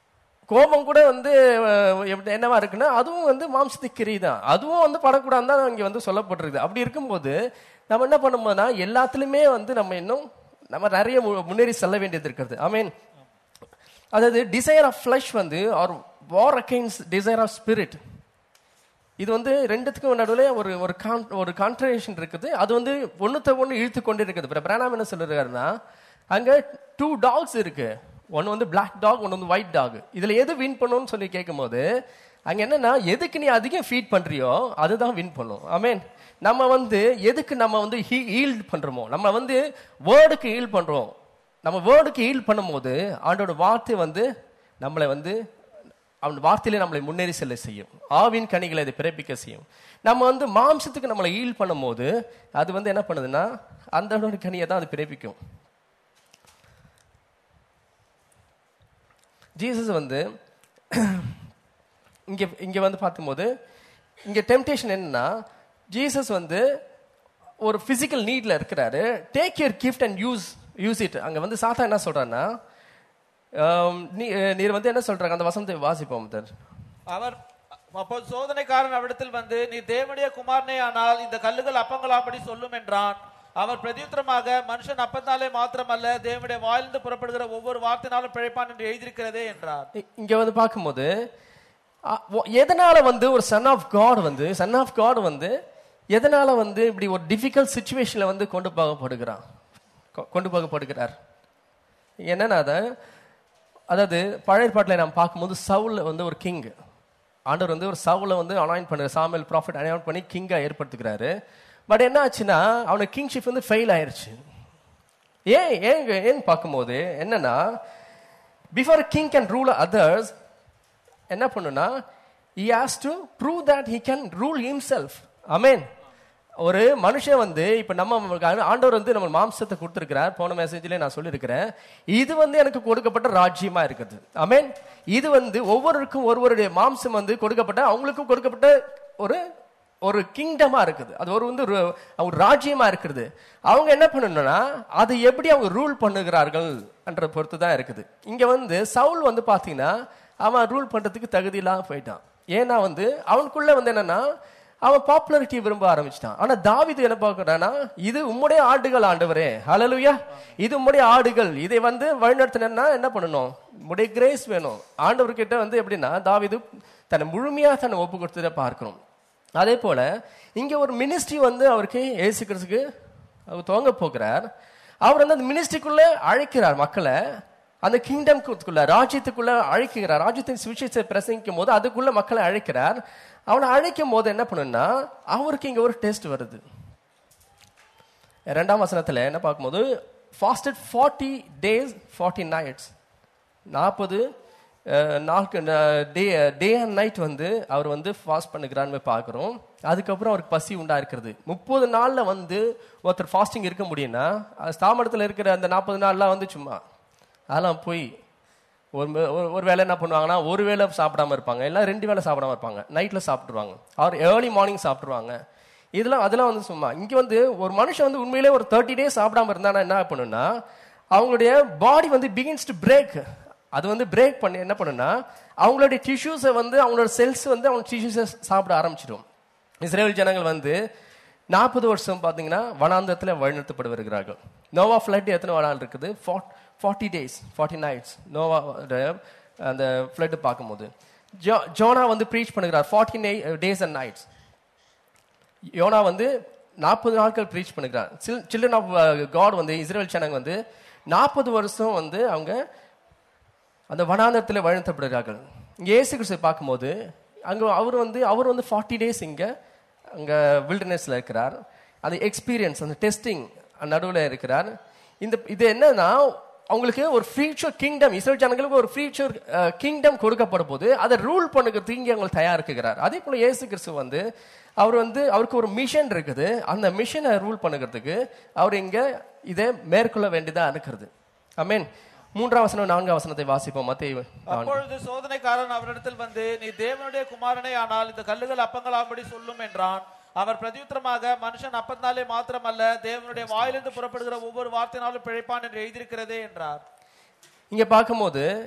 கோபம் கூட வந்து அஹ், எப்படி என்னவா இருக்குன்னா அதுவும் வந்து மாம்சத்துக்கு கிரி தான் அதுவும் வந்து படக்கூடாதுன்னு தான் இங்க வந்து சொல்லப்பட்டிருக்கு அப்படி இருக்கும்போது நம்ம என்ன பண்ணும்போதுனா எல்லாத்துலயுமே வந்து நம்ம இன்னும் நம்ம நிறைய மு- முன்னேறி செல்ல வேண்டியது இருக்கிறது ஐ மீன் அதாவது டிசைர் ஆஃப் ஃப்ளஷ் வந்து are war against desire of spirit இது வந்து ரெண்டுத்துக்கும் நடுவில் ஒரு ஒரு கான் ஒரு கான்ட்ரேஷன் இருக்குது அது வந்து ஒன்றுத்த ஒன்று இழுத்து கொண்டு இருக்குது இப்போ பிராணாம் என்ன சொல்லிருக்காருன்னா அங்கே டூ டாக்ஸ் இருக்கு ஒன்று வந்து Black டாக் ஒன்று வந்து ஒயிட் டாக் இதில் எது வின் பண்ணும்னு சொல்லி கேட்கும்போது அங்கே என்னன்னா எதுக்கு நீ அதிகம் ஃபீட் பண்ணுறியோ அதுதான் வின் பண்ணும் ஐ மீன் நம்ம வந்து எதுக்கு நம்ம வந்து ஹீல்ட் பண்ணுறோமோ நம்ம வந்து வேர்டுக்கு ஹீல் பண்ணுறோம் நம்ம வேர்டுக்கு ஹீல் பண்ணும்போது ஆண்டோட வார்த்தை வந்து நம்மளை வந்து அவன் வார்த்தையிலே நம்மளை முன்னேறி செல்ல செய்யும் ஆவின் கனிகளை அதை பிறப்பிக்க செய்யும் நம்ம வந்து மாம்சத்துக்கு நம்மளை ஈல் பண்ணும்போது அது வந்து என்ன பண்ணுதுன்னா அந்த ஒரு கனியை தான் அது பிறப்பிக்கும் ஜீசஸ் வந்து இங்க இங்க வந்து பார்க்கும்போது இங்க டெம்டேஷன் என்னன்னா ஜீசஸ் வந்து ஒரு பிசிக்கல் நீட்ல இருக்கிறாரு take your gift and use use it அங்க வந்து சாத்தா என்ன சொல்றான்னா ஆம், நீ- நீர் வந்து என்ன சொல்றாங்க அந்த வசனத்தை வாசிப்போம் சார் அவர் அப்போது சோதனைக்காரன் அவிடத்தில் வந்து நீ தேவனுடைய குமாரனே ஆனால் இந்த கல்லுகள் அப்பங்களாம்படி சொல்லும் என்றான் அவர் பிரதியுத்தரமாக மனுஷன் அப்பத்தாலே மாத்திரமல்ல தேவனுடைய வாயிலிருந்து புறப்படுகிற ஒவ்வொரு வார்த்தைனாலும் பிழைப்பான் என்று எழுதியிருக்கிறதே என்றார் இ- இங்க வந்து பார்க்கும்போது அ, ஒ- எதனால வந்து ஒரு சன் ஆஃப் காட் வந்து சன் ஆஃப் காட் வந்து எதனால வந்து இப்படி ஒரு டிஃபிகல்ட் சுச்சுவேஷன்ல வந்து கொண்டு போகப்படுகிறான் கொ- கொண்டு போகப்படுகிறார் என்னன்னா அது அதாவது பழைய பாட்டில் நாம் பார்க்கும்போது சவுல் வந்து ஒரு கிங் ஆண்டவர் வந்து ஒரு சவுலை வந்து அனாயின் பண்ண சாமியல் ப்ராஃபிட் அனாயின் பண்ணி கிங்கா ஏற்படுத்துகிறாரு பட் என்ன ஆச்சுன்னா அவனுக்கு கிங்ஷிப் வந்து ஃபெயில் ஆயிருச்சு ஏன் ஏன் ஏன் பார்க்கும்போது என்னன்னா before king can rule others என்ன பண்ணுனா he has to prove that he can rule himself amen ஒரு மனுஷன் வந்து இப்ப நம்ம ஆண்டவர் வந்து நம்ம மாம்சத்தை கொடுத்திருக்கிறார் போன மெசேஜ்ல நான் சொல்லியிருக்கிறேன் இது வந்து எனக்கு கொடுக்கப்பட்ட ராஜ்யமா இருக்குது அமேன் இது வந்து ஒவ்வொருக்கும் ஒருவருடைய மாம்சம் வந்து கொடுக்கப்பட்ட அவங்களுக்கும் கொடுக்கப்பட்ட ஒரு ஒரு கிங்டமா இருக்குது அது ஒரு வந்து ஒரு ஒரு ராஜ்யமா இருக்குது அவங்க என்ன பண்ணணும்னா அதை எப்படி அவங்க ரூல் பண்ணுகிறார்கள் என்ற பொறுத்து தான் இருக்குது இங்க வந்து சவுல் வந்து பாத்தீங்கன்னா அவன் ரூல் பண்றதுக்கு தகுதி இல்லாம போயிட்டான் ஏன்னா வந்து அவனுக்குள்ள வந்து என்னன்னா அவன் பாப்புலாரிட்டி விரும்ப ஆரம்பிச்சிட்டான் ஆனா தாவீது என்ன பார்க்கறானா இது உம்முடைய ஆடுகள் ஆண்டவரே ஹalleluya இது உம்முடைய ஆடுகள் இதை வந்து வழிநடத்தினா என்ன பண்ணணும் உம்முடைய கிரேஸ் வேணும் ஆண்டவர்கிட்ட வந்து எப்படின்னா தாவீது தன்னை முழுமையா தன்னை ஒப்பு கொடுத்ததை பார்க்கணும் அதே போல இங்க ஒரு மினிஸ்ட்ரி வந்து அவருக்கு ஏசு கிறிஸ்துக்கு அவர் துவங்க போகிறார் அவர் வந்து அந்த மினிஸ்ட்ரிக்குள்ள அழைக்கிறார் மக்களை அந்த கிங்டம்க்குள்ள ராஜ்யத்துக்குள்ள அழைக்கிறார் ராஜ்யத்தின் சுவிசேஷத்தை பிரசங்கிக்கும் போது அதுக்குள்ள மக்களை அழைக்கிறார் அவனை அழைக்கும் போது என்ன பண்ணுன்னா அவருக்கு இங்க ஒரு டெஸ்ட் வருது ரெண்டாம் வசனத்துல என்ன பார்க்கும்போது fasted forty days forty nights நாற்பது நாட்கு டே டே அண்ட் நைட் வந்து அவர் வந்து ஃபாஸ்ட் பண்ணுகிறான்னு பார்க்குறோம் அதுக்கப்புறம் அவருக்கு பசி உண்டா இருக்கிறது முப்பது நாள்ல வந்து ஒருத்தர் ஃபாஸ்டிங் இருக்க முடியும்னா அது ஸ்தாமனத்தில் இருக்கிற அந்த நாற்பது நாள்லாம் வந்து சும்மா அதெல்லாம் போய் ஒரு மே- ஒரு- ஒரு வேளை என்ன பண்ணுவாங்கன்னா ஒரு வேளை சாப்பிடாம இருப்பாங்க இல்லை ரெண்டு வேளை சாப்பிடாம இருப்பாங்க நைட்ல சாப்பிட்டுருவாங்க அவர் ஏர்லி மார்னிங் சாப்பிட்டுருவாங்க இதெல்லாம் அதெல்லாம் வந்து சும்மா இங்க வந்து ஒரு மனுஷன் வந்து உண்மையிலே ஒரு தேர்ட்டி டேஸ் சாப்பிடாம இருந்தானா என்ன பண்ணுன்னா அவங்களுடைய பாடி வந்து பிகின்ஸ் டு பிரேக் அது வந்து பிரேக் பண்ணி என்ன பண்ணுன்னா அவங்களுடைய டிஷ்யூஸை வந்து அவங்களோட செல்ஸ் வந்து அவங்க டிஷ்யூஸை சாப்பிட ஆரம்பிச்சிடும் இஸ்ரேல் ஜனங்கள் வந்து நாற்பது வருஷம் பார்த்தீங்கன்னா வனாந்தத்தில் வழிநடத்தப்பட்டு வருகிறார்கள் நோவா ஃப்ளட் எத்தனை நாள் இருக்குது ஃபார்ட்டி டேஸ் ஃபார்ட்டி நைட்ஸ் நோவா அந்த ஃப்ளட் பார்க்கும்போது ஜோ ஜோனா வந்து ப்ரீச் பண்ணுகிறார் ஃபார்ட்டி டேஸ் அண்ட் நைட்ஸ் யோனா வந்து நாற்பது நாட்கள் ப்ரீச் பண்ணுகிறார் சில்ட்ரன் ஆஃப் காட் வந்து இஸ்ரேல் ஜனங்க வந்து நாற்பது வருஷம் வந்து அவங்க அந்த வனாந்தரத்தில் வழிநடத்தப்படுகிறார்கள் இங்கே இயேசு கிறிஸ்து பார்க்கும்போது அங்கே அவர் வந்து அவர் வந்து ஃபார்ட்டி டேஸ் இங்கே அங்கே வில்டர்னஸில் இருக்கிறார் அந்த எக்ஸ்பீரியன்ஸ் அந்த டெஸ்டிங் நடுவில் இருக்கிறார் இந்த இது என்னன்னா அவங்களுக்கு ஒரு ஃபியூச்சர் கிங்டம் இஸ்ரேல் ஜனங்களுக்கு ஒரு ஃபியூச்சர் கிங்டம் கொடுக்கப்பட போது அதை ரூல் பண்ணுறதுக்கு இங்கே அவங்க தயாரிக்கிறார் அதே போல இயேசு கிறிஸ்து வந்து அவர் வந்து அவருக்கு ஒரு மிஷன் இருக்குது அந்த மிஷனை ரூல் பண்ணுறதுக்கு அவர் இங்கே இதை மேற்கொள்ள வேண்டியதா இருக்கிறது ஐ மீன் மூன்றாம் வசனம் நான்காம் வசனத்தை வாசிப்போம் மத்திய அப்பொழுது சோதனைக்காரன் அவரிடத்தில் வந்து நீ தேவனுடைய குமாரனே ஆனால் இந்த கல்லுகள் அப்பங்களாம்படி சொல்லும் என்றான் அவர் பிரதியுத்தரமாக மனுஷன் அப்பந்தாலே மாத்திரமல்ல தேவனுடைய வாயிலிருந்து புறப்படுகிற ஒவ்வொரு வார்த்தையினாலும் பிழைப்பான் என்று எழுதியிருக்கிறதே என்றார் இங்க பார்க்கும்போது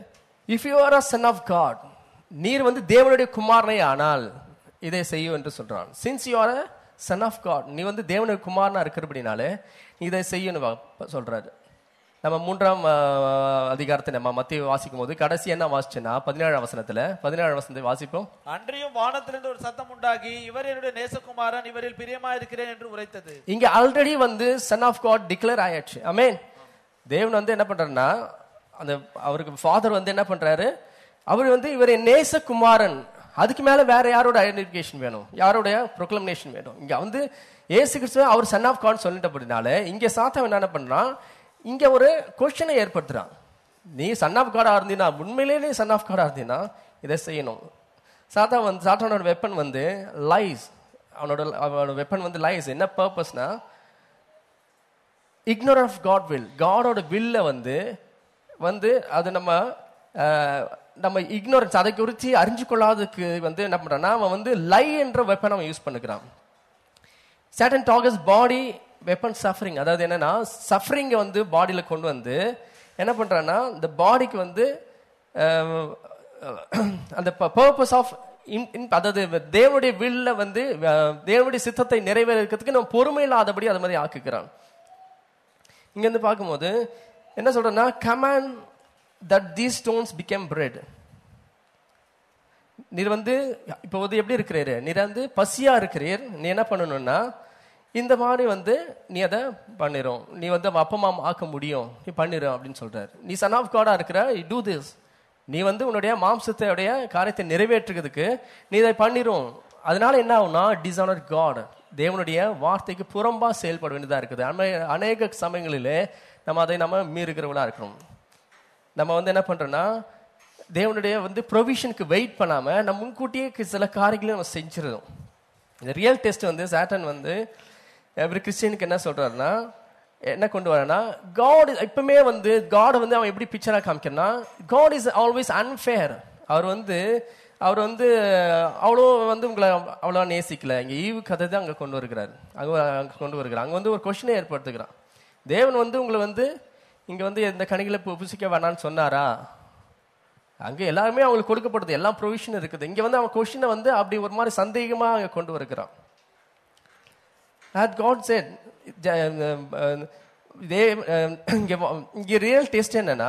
if you are a son of God நீர் வந்து தேவனுடைய குமாரனை ஆனால் இதை செய்யும் என்று சொல்றான் since you are a son of God நீ வந்து தேவனுடைய குமாரனா இருக்கிறபடினாலே நீ இதை செய்யணும் வா- சொல்றாரு நம்ம மூன்றாம் ஆஹ், அதிகாரத்தை நம்ம மத்திய வாசிக்கும் போது கடைசி என்ன வாசிச்சேன்னா பதினேழாம் வசனத்துல பதினேழாம் வசனத்தை வாசிப்போம் அன்றியும் வானத்திலிருந்து ஒரு சத்தம் உண்டாகி இவர் என்னுடைய நேசகுமாரன் இவரில் பிரியமாயிருக்கிறேன் என்று உரைத்தது இங்க ஆல்ரெடி வந்து சன் ஆஃப் காட் டிக்ளேர் ஆயாச்சு அமேன் தேவன் வந்து என்ன பண்றாருன்னா அந்த அவருக்கு ஃபாதர் வந்து என்ன பண்றாரு அவர் வந்து இவர் நேச குமாரன் அதுக்கு மேல வேற யாரோட ஐடென்டிஃபிகேஷன் வேணும் யாரோட ப்ரொக்ளமினேஷன் வேணும் இங்க வந்து ஏசு கிறிஸ்துவ அவர் சன் ஆஃப் காட் சொல்லிட்டபடினால இங்க சாத்தவன் என்ன பண்றான் இங்க ஒரு கொஸ்டினை ஏற்படுத்துறான் நீ சன் ஆஃப் காடா இருந்தீனா உண்மையிலேயே நீ சன் ஆஃப் காடா இருந்தீனா இதை செய்யணும் சாத்தா வந்து சாத்தானோட வெப்பன் வந்து லைஸ் அவனோட அவனோட வெப்பன் வந்து லைஸ் என்ன பர்பஸ்னா இக்னோர் ஆஃப் காட் வில் காடோட வில்ல வந்து வந்து அது நம்ம அஹ், நம்ம இக்னோரன்ஸ் அதை குறித்து அறிஞ்சு கொள்ளாததுக்கு வந்து என்ன பண்றான்னா அவன் வந்து லை என்ற வெப்பன் அவன் யூஸ் பண்ணுகிறான் Satan targets body weapon suffering அதாவது என்னன்னா சஃபரிங்கை வந்து பாடியில கொண்டு வந்து என்ன பண்றான்னா இந்த பாடிக்கு வந்து அஹ், அந்த பர்பஸ் ஆஃப் அதாவது தேவனுடைய வில்ல வந்து அஹ், தேவனுடைய சித்தத்தை நிறைவேறதுக்கு நம்ம பொறுமை இல்லாதபடி அது மாதிரி ஆக்குகிறான் இங்க இருந்து பார்க்கும்போது என்ன சொல்றேன்னா command that these stones became bread நீர் வந்து இப்போ வந்து எப்படி இருக்கிறீர் நீர் வந்து பசியா இருக்கிறீர் நீ என்ன பண்ணணும்னா இந்த மாதிரி வந்து நீ அதை பண்ணிரும் நீ வந்து அவன் அப்பா அம்மா ஆக்க முடியும் நீ பண்ணிரு அப்படின்னு சொல்றாரு நீ சன் ஆஃப் காடா இருக்கிற டூ திஸ் நீ வந்து உன்னுடைய மாம்சத்தையுடைய காரியத்தை நிறைவேற்றுறதுக்கு நீ இதை பண்ணிரும் அதனால என்ன ஆகும்னா டிசானர் காட் தேவனுடைய வார்த்தைக்கு புறம்பா செயல்பட வேண்டியதா இருக்குது அமே- அநேக சமயங்களிலே நம்ம அதை நம்ம மீறுகிறவங்களா இருக்கிறோம் நம்ம வந்து என்ன பண்றோம்னா தேவனுடைய வந்து ப்ரொவிஷனுக்கு வெயிட் பண்ணாம நம்ம முன்கூட்டியே கு- சில காரியங்களை நம்ம செஞ்சிருந்தோம் இந்த ரியல் டெஸ்ட் வந்து சாட்டன் வந்து எவ்ரி கிறிஸ்டியனுக்கு என்ன சொல்றாருன்னா என்ன கொண்டு வரனா காட் எப்பவுமே வந்து காட் வந்து அவன் எப்படி பிக்சரா காமிக்கிறான்னா காட் இஸ் ஆல்வேஸ் அன்ஃபேர் அவர் வந்து அவர் வந்து அவ்வளோ வந்து உங்களை அவ்வளோ நேசிக்கல இங்க ஈவு கதை தான் அங்க கொண்டு வருகிறார் அங்க அங்க கொண்டு வருகிறார் அங்க வந்து ஒரு கொஸ்டினை ஏற்படுத்துகிறான் தேவன் வந்து உங்களை வந்து இங்க வந்து இந்த கணிகளை பு- புசிக்க வேணாம்னு சொன்னாரா அங்க எல்லாருமே அவங்களுக்கு கொடுக்கப்படுது எல்லாம் ப்ரொவிஷன் இருக்குது இங்க வந்து அவன் கொஸ்டினை வந்து அப்படி ஒரு மாதிரி சந்தேகமா அங்க கொண்டு வருகிறான் had God said ஜ- அஹ் அஹ் இதே அஹ் இங்க வ- இங்க ரியல் டெஸ்ட் என்னன்னா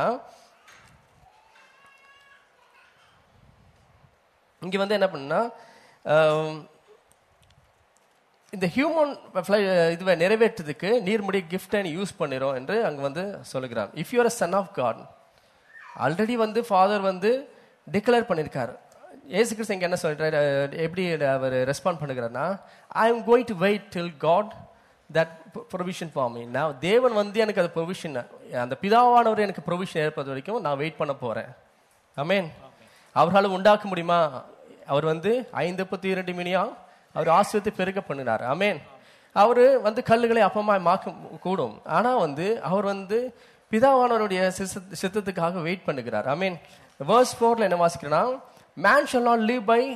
இங்க வந்து என்ன பண்ணா இந்த ஹியூமன் இதுவை நிறைவேற்றுறதுக்கு நீர்முடி கிஃப்டை நீ யூஸ் பண்ணிரும் என்று அங்க வந்து சொல்லுகிறார் if you are a son of God already வந்து ஃபாதர் வந்து டிக்ளேர் பண்ணியிருக்காரு ஏசு கிறிஸ்து இங்க என்ன சொல்றாரு அஹ் எப்படி அவர் ரெஸ்பாண்ட் பண்ணுகிறார்னா I am going to wait till God that provision for me நான் தேவன் வந்து எனக்கு அது ப்ரொவிஷன் அந்த பிதாவானவர் எனக்கு ப்ரொவிஷன் ஏற்பது வரைக்கும் நான் வெயிட் பண்ண போறேன் அமேன் அவரால் உண்டாக்க முடியுமா அவர் வந்து ஐந்து பத்து இரண்டு மினியா அவர் ஆசிரியத்தை பெருக பண்ணினார் அமேன் அவர் வந்து கல்லுகளை அப்பமா மாக்க கூடும் ஆனா வந்து அவர் வந்து பிதாவானவருடைய சித்த- சித்தத்துக்காக வெயிட் பண்ணுகிறார் ஐ மீன் வேர்ஸ் ஃபோர்ல என்ன வாசிக்கிறேன்னா man shall not live by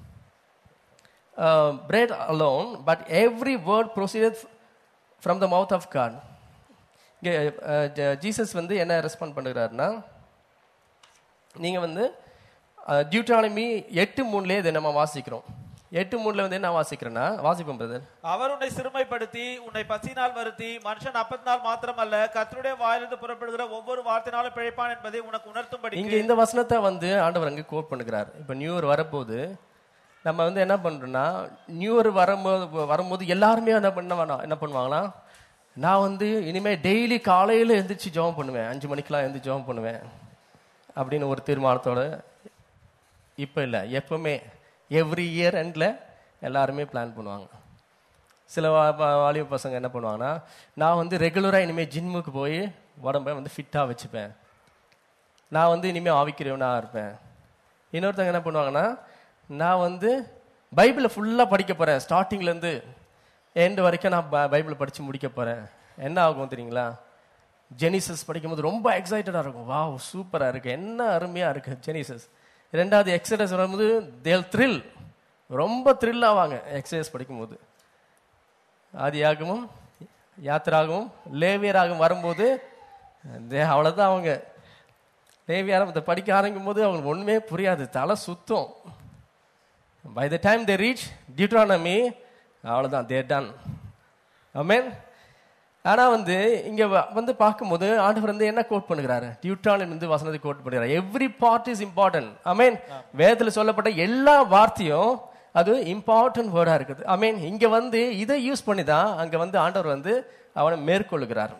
bread alone but every word proceed from the mouth of God இங்கே ஜீசஸ் வந்து என்ன ரெஸ்பாண்ட் பண்ணுகிறாருன்னா நீங்க வந்து டியூட்ரானமி எட்டு மூணுலேயே இதை நம்ம வாசிக்கிறோம் எட்டு மூணுல வந்து என்ன வாசிக்கிறேன்னா வாசிப்போம் பிரதர் அவர் உன்னை சிறுமைப்படுத்தி உன்னை பசினால் வருத்தி மனுஷன் அப்பத்தினால் மாத்திரமல்ல கர்த்தருடைய வாயிலிருந்து புறப்படுகிற ஒவ்வொரு வார்த்தைனாலும் பிழைப்பான் என்பதை உனக்கு உணர்த்தும்படி இங்க இந்த வசனத்தை வந்து ஆண்டவர் அங்க கோட் பண்ணுகிறார் இப்ப நியூ இயர் வரப்போது நம்ம வந்து என்ன பண்றோம்னா நியூ இயர் வரும்போது வரும்போது எல்லாருமே என்ன பண்ண வேணாம் என்ன பண்ணுவாங்கன்னா நான் வந்து இனிமே டெய்லி காலையில எந்திரிச்சு ஜெபம் பண்ணுவேன் அஞ்சு மணிக்கெல்லாம் எழுந்து ஜெபம் பண்ணுவேன் அப்படின்னு ஒரு தீர்மானத்தோட இப்ப இல்ல எப்பவுமே எவ்ரி இயர் எண்ட்ல எல்லாருமே பிளான் பண்ணுவாங்க சில வா- வா- வாலிப பசங்க என்ன பண்ணுவாங்கன்னா நான் வந்து ரெகுலராக இனிமேல் ஜிம்முக்கு போய் உடம்ப வந்து ஃபிட்டாக வச்சுப்பேன் நான் வந்து இனிமேல் ஆவிக்கிறவனாக இருப்பேன் இன்னொருத்தவங்க என்ன பண்ணுவாங்கன்னா நான் வந்து பைபிளை ஃபுல்லாக படிக்க போகிறேன் ஸ்டார்டிங்லேருந்து எண்டு வரைக்கும் நான் ப- பைபிளை படித்து முடிக்க போகிறேன் என்ன ஆகும் தெரியுங்களா ஜெனிசஸ் படிக்கும்போது ரொம்ப எக்ஸைட்டடாக இருக்கும் வாவ் சூப்பராக இருக்கு என்ன அருமையாக இருக்கு ஜெனிசஸ் ரெண்டாவது எக்ஸைட்டஸ் வரும்போது தேல் த்ரில் ரொம்ப த்ரில் ஆவாங்க எக்ஸசைஸ் படிக்கும்போது ஆதியாகமும் யாத்திராகவும் லேவியராகவும் வரும்போது தே- அவ்வளவுதான் அவங்க லேவியாரம் இதை படிக்க ஆரம்பிக்கும் போது அவங்களுக்கு ஒண்ணுமே புரியாது தலை சுத்தம் by the time they reach Deuteronomy அவ்வளவுதான் தேர் டன் அமேன் ஆனா வந்து இங்க வ- வந்து பார்க்கும்போது ஆண்டவர் வந்து என்ன கோட் பண்ணுகிறாரு டியூட்ரானின் வந்து வசனத்தை கோட் பண்ணுகிறார் every part is important amen வேதத்துல சொல்லப்பட்ட எல்லா வார்த்தையும் அது இம்பார்ட்டன்ட் வேர்டா இருக்குது அமேன் இங்க வந்து இதை யூஸ் பண்ணி தான் அங்க வந்து ஆண்டவர் வந்து அவனை மேற்கொள்ளுகிறார்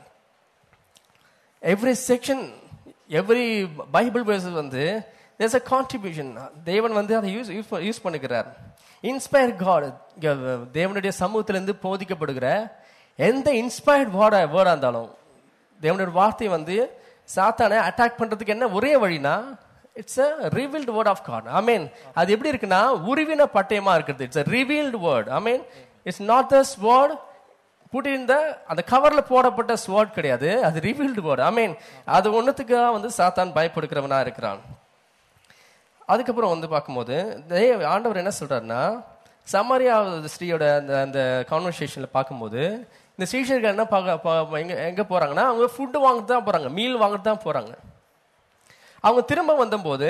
every section every Bible verse வந்து தேர்ஸ் அ கான்ட்ரிபியூஷன் தேவன் வந்து அதை யூஸ் யூஸ் யூஸ் பண்ணுகிறார் இன்ஸ்பயர் காட் தேவனுடைய சமூகத்திலிருந்து போதிக்கப்படுகிற எந்த இன்ஸ்பயர்ட் வேர்டா வேர்டா இருந்தாலும் தேவனுடைய வார்த்தை வந்து சாத்தானை அட்டாக் பண்றதுக்கு என்ன ஒரே வழினா it's a revealed word of God I mean அது எப்படி இருக்குன்னா உருவின பட்டயமா இருக்குது it's a revealed word I mean it's not the word put in the அந்த கவர்ல போடப்பட்ட ஸ்வாட் கிடையாது அது ரிவீல்டு வேர்ட் ஐ மீன் அது ஒண்ணுத்துக்காக வந்து சாத்தான் பயப்படுக்கிறவனா இருக்கிறான் அதுக்கப்புறம் வந்து பார்க்கும்போது தேவ- ஆண்டவர் என்ன சொல்றாருன்னா சமாரியா ஸ்ரீயோட அந்த அந்த கான்வர்சேஷன்ல பார்க்கும்போது இந்த ஸ்ரீஷர்கள் என்ன பார்க்க பா- எங்க எங்க போறாங்கன்னா அவங்க ஃபுட்டு வாங்க தான் போறாங்க மீல் வாங்கிட்டு தான் போறாங்க அவங்க திரும்ப வந்தபோது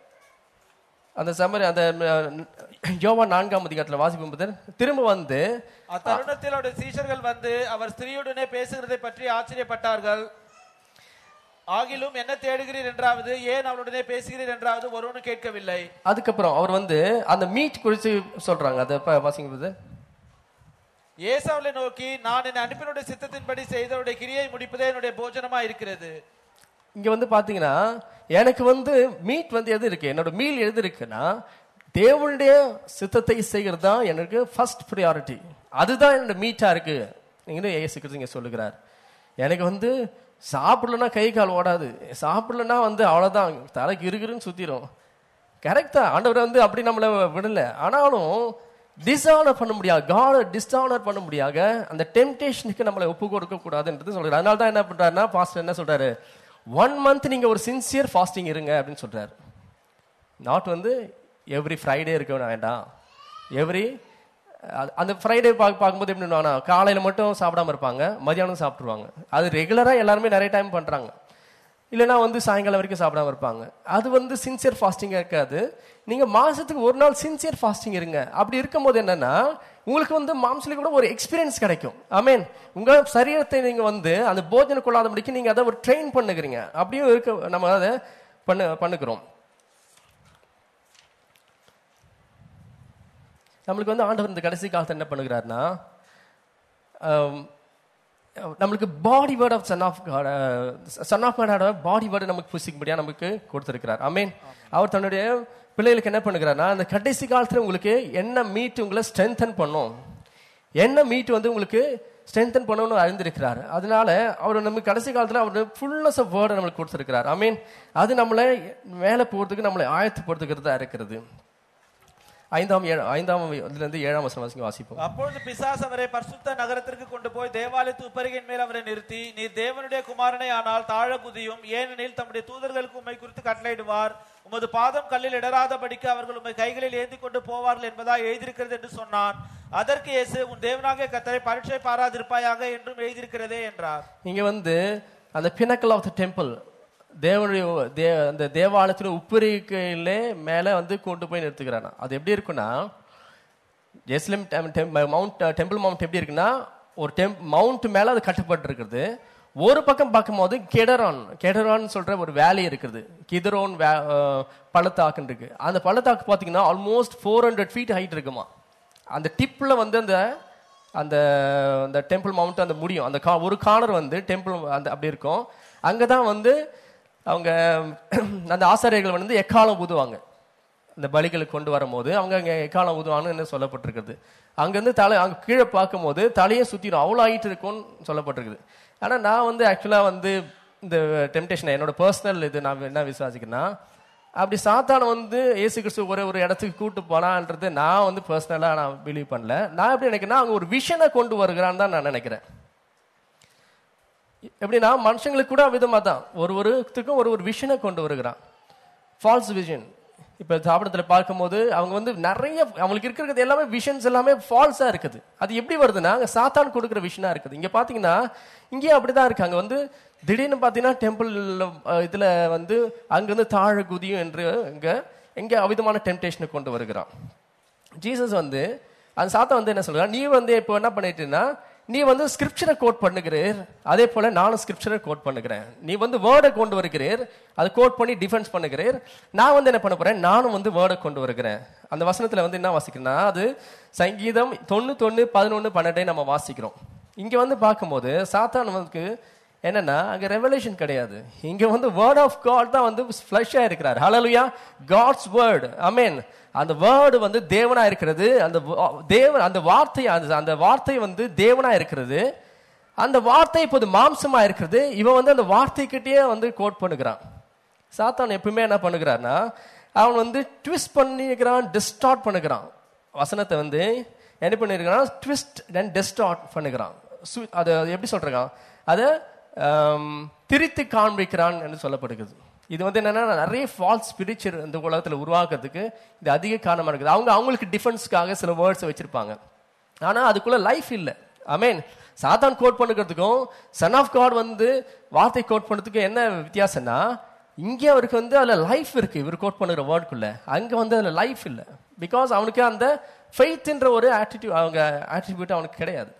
அந்த சமரி அந்த அஹ், யோவா நான்காம் அதிகாரத்தில் வாசிக்கும் போது திரும்ப வந்து அத்தருணத்தில் அவருடைய சீஷர்கள் வந்து அவர் ஸ்திரீயுடனே பேசுகிறதை பற்றி ஆச்சரியப்பட்டார்கள் ஆகிலும் என்ன தேடுகிறீர் என்றாவது ஏன் அவளுடனே பேசுகிறீர் என்றாவது ஒருவனும் கேட்கவில்லை அதுக்கப்புறம் அவர் வந்து அந்த மீட் குறித்து சொல்றாங்க அதை ப- வாசிக்கும் போது இயேசு அவளை நோக்கி நான் என் அனுப்பினுடைய சித்தத்தின்படி செய்தவருடைய கிரியை முடிப்பதே என்னுடைய போஜனமா இருக்கிறது இங்க வந்து பாத்தீங்கன்னா எனக்கு வந்து மீட் வந்து எது இருக்கு என்னோட மீல் எது இருக்குன்னா தேவனுடைய சித்தத்தை செய்கிறது தான் எனக்கு ஃபர்ஸ்ட் ப்ரியாரிட்டி அதுதான் என்னோட மீட்டா இருக்கு நீங்க ஏசு கிறிஸ்து இங்க சொல்லுகிறார் எனக்கு வந்து சாப்பிடலன்னா கை கால் ஓடாது சாப்பிடலன்னா வந்து அவ்வளவுதான் தலைக்கு இருக்குன்னு சுத்திரும் கரெக்டா ஆண்டவர் வந்து அப்படி நம்மளை விடல ஆனாலும் டிஸ்ஆனர் பண்ண முடியாது காட டிஸ்ஆனர் பண்ண முடியாத அந்த டெம்டேஷனுக்கு நம்மளை ஒப்பு கொடுக்க கூடாதுன்றது சொல்றாரு அதனால தான் என்ன பண்றாருன்னா பாஸ்டர் என்ன சொல்றாரு ஒன் மந்த் நீங்க ஒரு சின்சியர் ஃபாஸ்டிங் இருங்க அப்படின்னு சொல்றாரு நாட் வந்து எவ்ரி ஃப்ரைடே இருக்க வேண்டாம் எவ்ரி அந்த ஃப்ரைடே பார்க்க பார்க்கும்போது எப்படி பண்ணுவாங்கன்னா காலையில் மட்டும் சாப்பிடாம இருப்பாங்க மதியானம் சாப்பிட்ருவாங்க அது ரெகுலராக எல்லாருமே நிறைய டைம் பண்ணுறாங்க இல்லைன்னா வந்து சாயங்காலம் வரைக்கும் சாப்பிடாம இருப்பாங்க அது வந்து சின்சியர் ஃபாஸ்டிங்காக இருக்காது நீங்கள் மாதத்துக்கு ஒரு நாள் சின்சியர் ஃபாஸ்டிங் இருங்க அப்படி இருக்கும்போது என்னன்னா உங்களுக்கு வந்து மாம்சலி கூட ஒரு எக்ஸ்பீரியன்ஸ் கிடைக்கும் ஐ மீன் உங்க சரீரத்தை நீங்க வந்து அந்த போஜனை கொள்ளாதபடிக்கு நீங்க அதை ஒரு ட்ரெயின் பண்ணுகிறீங்க அப்படியும் இருக்க நம்ம அதை பண்ணு பண்ணுகிறோம் நம்மளுக்கு வந்து ஆண்டவர் இந்த கடைசி காலத்தை என்ன பண்ணுகிறாருன்னா ஆம், நம்மளுக்கு body word of son of son of மேனோட பாடி வேர்டு நமக்கு புசிக்கும்படியா நமக்கு கொடுத்திருக்கிறார் அமீன் அவர் தன்னுடைய பிள்ளைகளுக்கு என்ன பண்ணுகிறாருன்னா அந்த கடைசி காலத்துல உங்களுக்கு என்ன மீட் உங்களை ஸ்ட்ரென்தன் பண்ணும் என்ன மீட் வந்து உங்களுக்கு ஸ்ட்ரென்தன் பண்ணணும்னு அறிந்திருக்கிறார் அதனால அவர் நமக்கு கடைசி காலத்துல அவர் ஃபுல்னஸ் ஆஃப் வேர்டை நம்மளுக்கு கொடுத்திருக்கிறார் ஐ மீன் அது நம்மளை மேலே போகிறதுக்கு நம்மளை ஆயத்தப்படுத்துகிறதா இருக்கிறது ஐந்தாம் ஏழு ஐந்தாம் இதுல இருந்து ஏழாம் வசனம் வரைக்கும் வாசிப்போம் அப்பொழுது பிசாஸ் அவரை பரிசுத்த நகரத்திற்கு கொண்டு போய் தேவாலயத்து உப்பருகின் மேல் அவரை நிறுத்தி நீர் தேவனுடைய குமாரனை ஆனால் தாழ குதியும் ஏனெனில் தம்முடைய தூதர்களுக்கு உம்மை குறித்து கட்டளையிடுவார் உமது பாதம் கல்லில் இடராதபடிக்கு அவர்கள் உம்மை கைகளில் ஏந்தி கொண்டு போவார்கள் என்பதா எழுதியிருக்கிறது என்று சொன்னான் அதற்கு இயேசு உன் தேவனாகிய கத்தரை பரீட்சை பாராதிருப்பாயாக என்றும் எழுதியிருக்கிறதே என்றார் இங்க வந்து அந்த பினக்கல் ஆஃப் த டெம்பிள் தேவனுடைய தே அந்த தேவாலயத்தில் உப்பரிக்கையிலே மேலே வந்து கொண்டு போய் நிறுத்துக்கிறானா அது எப்படி இருக்குன்னா ஜெஸ்லிம் மவுண்ட் டெம்பிள் மவுண்ட் எப்படி இருக்குன்னா ஒரு டெம் மவுண்ட் மேலே அது கட்டப்பட்டிருக்கிறது ஒரு பக்கம் பார்க்கும்போது கெடரான் கெடரான் சொல்ற ஒரு வேலி இருக்குது கிதரோன் வே- அஹ், பள்ளத்தாக்குன்னு இருக்கு அந்த பள்ளத்தாக்கு பார்த்தீங்கன்னா almost four hundred feet height இருக்குமா அந்த டிப்ல வந்து அந்த அந்த அந்த டெம்பிள் மவுண்ட் அந்த முடியும் அந்த கா ஒரு கார்னர் வந்து டெம்பிள் அந்த அப்படி இருக்கும் அங்கே தான் வந்து அவங்க அந்த ஆசாரியர்கள் வந்து எக்காலம் ஊதுவாங்க இந்த பலிகளுக்கு கொண்டு வரும்போது அவங்க அங்கே எக்காலம் ஊதுவான்னு என்ன சொல்லப்பட்டிருக்குது அங்கேருந்து தலை அங்கே கீழே பார்க்கும்போது தலையே சுற்றிடும் அவ்வளோ ஆகிட்டு இருக்கும்னு சொல்லப்பட்டிருக்குது ஆனால் நான் வந்து ஆக்சுவலாக வந்து இந்த டெம்டேஷன் என்னோட பர்சனல் இது நான் என்ன விசுவாசிக்கிறேன்னா அப்படி சாத்தான வந்து இயேசு கிறிஸ்து ஒரு ஒரு இடத்துக்கு கூட்டு போனான்றது நான் வந்து பர்சனலாக நான் பிலீவ் பண்ணல நான் எப்படி நினைக்கிறேன்னா அவங்க ஒரு விஷனை கொண்டு வருகிறான்னு தான் நான் நினைக்கிறேன் எப்படின்னா மனுஷங்களுக்கு கூட விதமாக தான் ஒரு ஒருத்துக்கும் ஒரு ஒரு விஷனை கொண்டு வருகிறான் ஃபால்ஸ் விஷன் இப்போ தாபனத்தில் பார்க்கும்போது அவங்க வந்து நிறைய அவங்களுக்கு இருக்கிறது எல்லாமே விஷன்ஸ் எல்லாமே ஃபால்ஸாக இருக்குது அது எப்படி வருதுன்னா அங்கே சாத்தான் கொடுக்குற விஷனாக இருக்குது இங்கே பார்த்தீங்கன்னா இங்கேயும் அப்படி தான் இருக்கு அங்கே வந்து திடீர்னு பார்த்தீங்கன்னா டெம்பிள் இதுல வந்து அங்கிருந்து தாழ குதியும் என்று இங்க எங்க அவிதமான டெம்டேஷனை கொண்டு வருகிறான் ஜீசஸ் வந்து அந்த சாத்தா வந்து என்ன சொல்றான் நீ வந்து இப்போ என்ன பண்ணிட்டீன்னா நீ வந்து ஸ்கிரிப்சரை கோட் பண்ணுகிறீர் அதே போல நானும் ஸ்கிரிப்சரை கோட் பண்ணுகிறேன் நீ வந்து வேர்டை கொண்டு வருகிறீர் அதை கோட் பண்ணி டிஃபென்ஸ் பண்ணுகிறீர் நான் வந்து என்ன பண்ண போறேன் நானும் வந்து வேர்டை கொண்டு வருகிறேன் அந்த வசனத்துல வந்து என்ன வாசிக்கிறேன்னா அது சங்கீதம் தொண்ணூத்தொன்னு பதினொன்னு பன்னெண்டே நம்ம வாசிக்கிறோம் இங்க வந்து பார்க்கும்போது சாத்தான் வந்து என்னன்னா அங்க ரெவலேஷன் கிடையாது இங்க வந்து வேர்ட் ஆஃப் காட் தான் வந்து ஃபிளஷா இருக்கிறார் ஹalleluya காட்ஸ் வேர்ட் அமேன் அந்த வேர்டு வந்து தேவனா இருக்கிறது அந்த வா- தேவன் அந்த வார்த்தை அந்த அந்த வார்த்தை வந்து தேவனா இருக்கிறது அந்த வார்த்தை இப்போது மாம்சமா இருக்கிறது இவன் வந்து அந்த வார்த்தைக்கிட்டயே வந்து கோட் பண்ணுகிறான் சாத்தான் எப்பவுமே என்ன பண்ணுகிறான்னா அவன் வந்து ட்விஸ்ட் பண்ணிக்கிறான் டிஸ்டார்ட் பண்ணுகிறான் வசனத்தை வந்து என்ன பண்ணிருக்கிறான் ட்விஸ்ட் அண்ட் டிஸ்டார்ட் பண்ணுகிறான் சு- அதை எப்படி சொல்றான் அதை ஆம், திரித்து காண்பிக்கிறான் என்று சொல்லப்படுகிறது இது வந்து என்னன்னா நிறைய ஃபால்ஸ் ஸ்பிரிச்சுவல் இந்த உலகத்துல உருவாக்குறதுக்கு இது அதிக காரணமா இருக்குது அவங்க அவங்களுக்கு டிஃபென்ஸ்க்காக சில வேர்ட்ஸ் வச்சிருப்பாங்க ஆனா அதுக்குள்ள லைஃப் இல்ல அமேன் சாத்தான் கோட் பண்ணுறதுக்கும் சன் ஆஃப் காட் வந்து வார்த்தை கோட் பண்ணுறதுக்கு என்ன வித்தியாசம்னா இங்க அவருக்கு வந்து அதுல லைஃப் இருக்கு இவர் கோட் பண்ணுற வேர்டுக்குள்ள அங்க வந்து அதுல லைஃப் இல்ல பிகாஸ் அவனுக்கு அந்த ஃபெய்த்ன்ற ஒரு ஆட்டிடியூட் அவங்க ஆட்டிடியூட் அவனுக்கு கிடையாது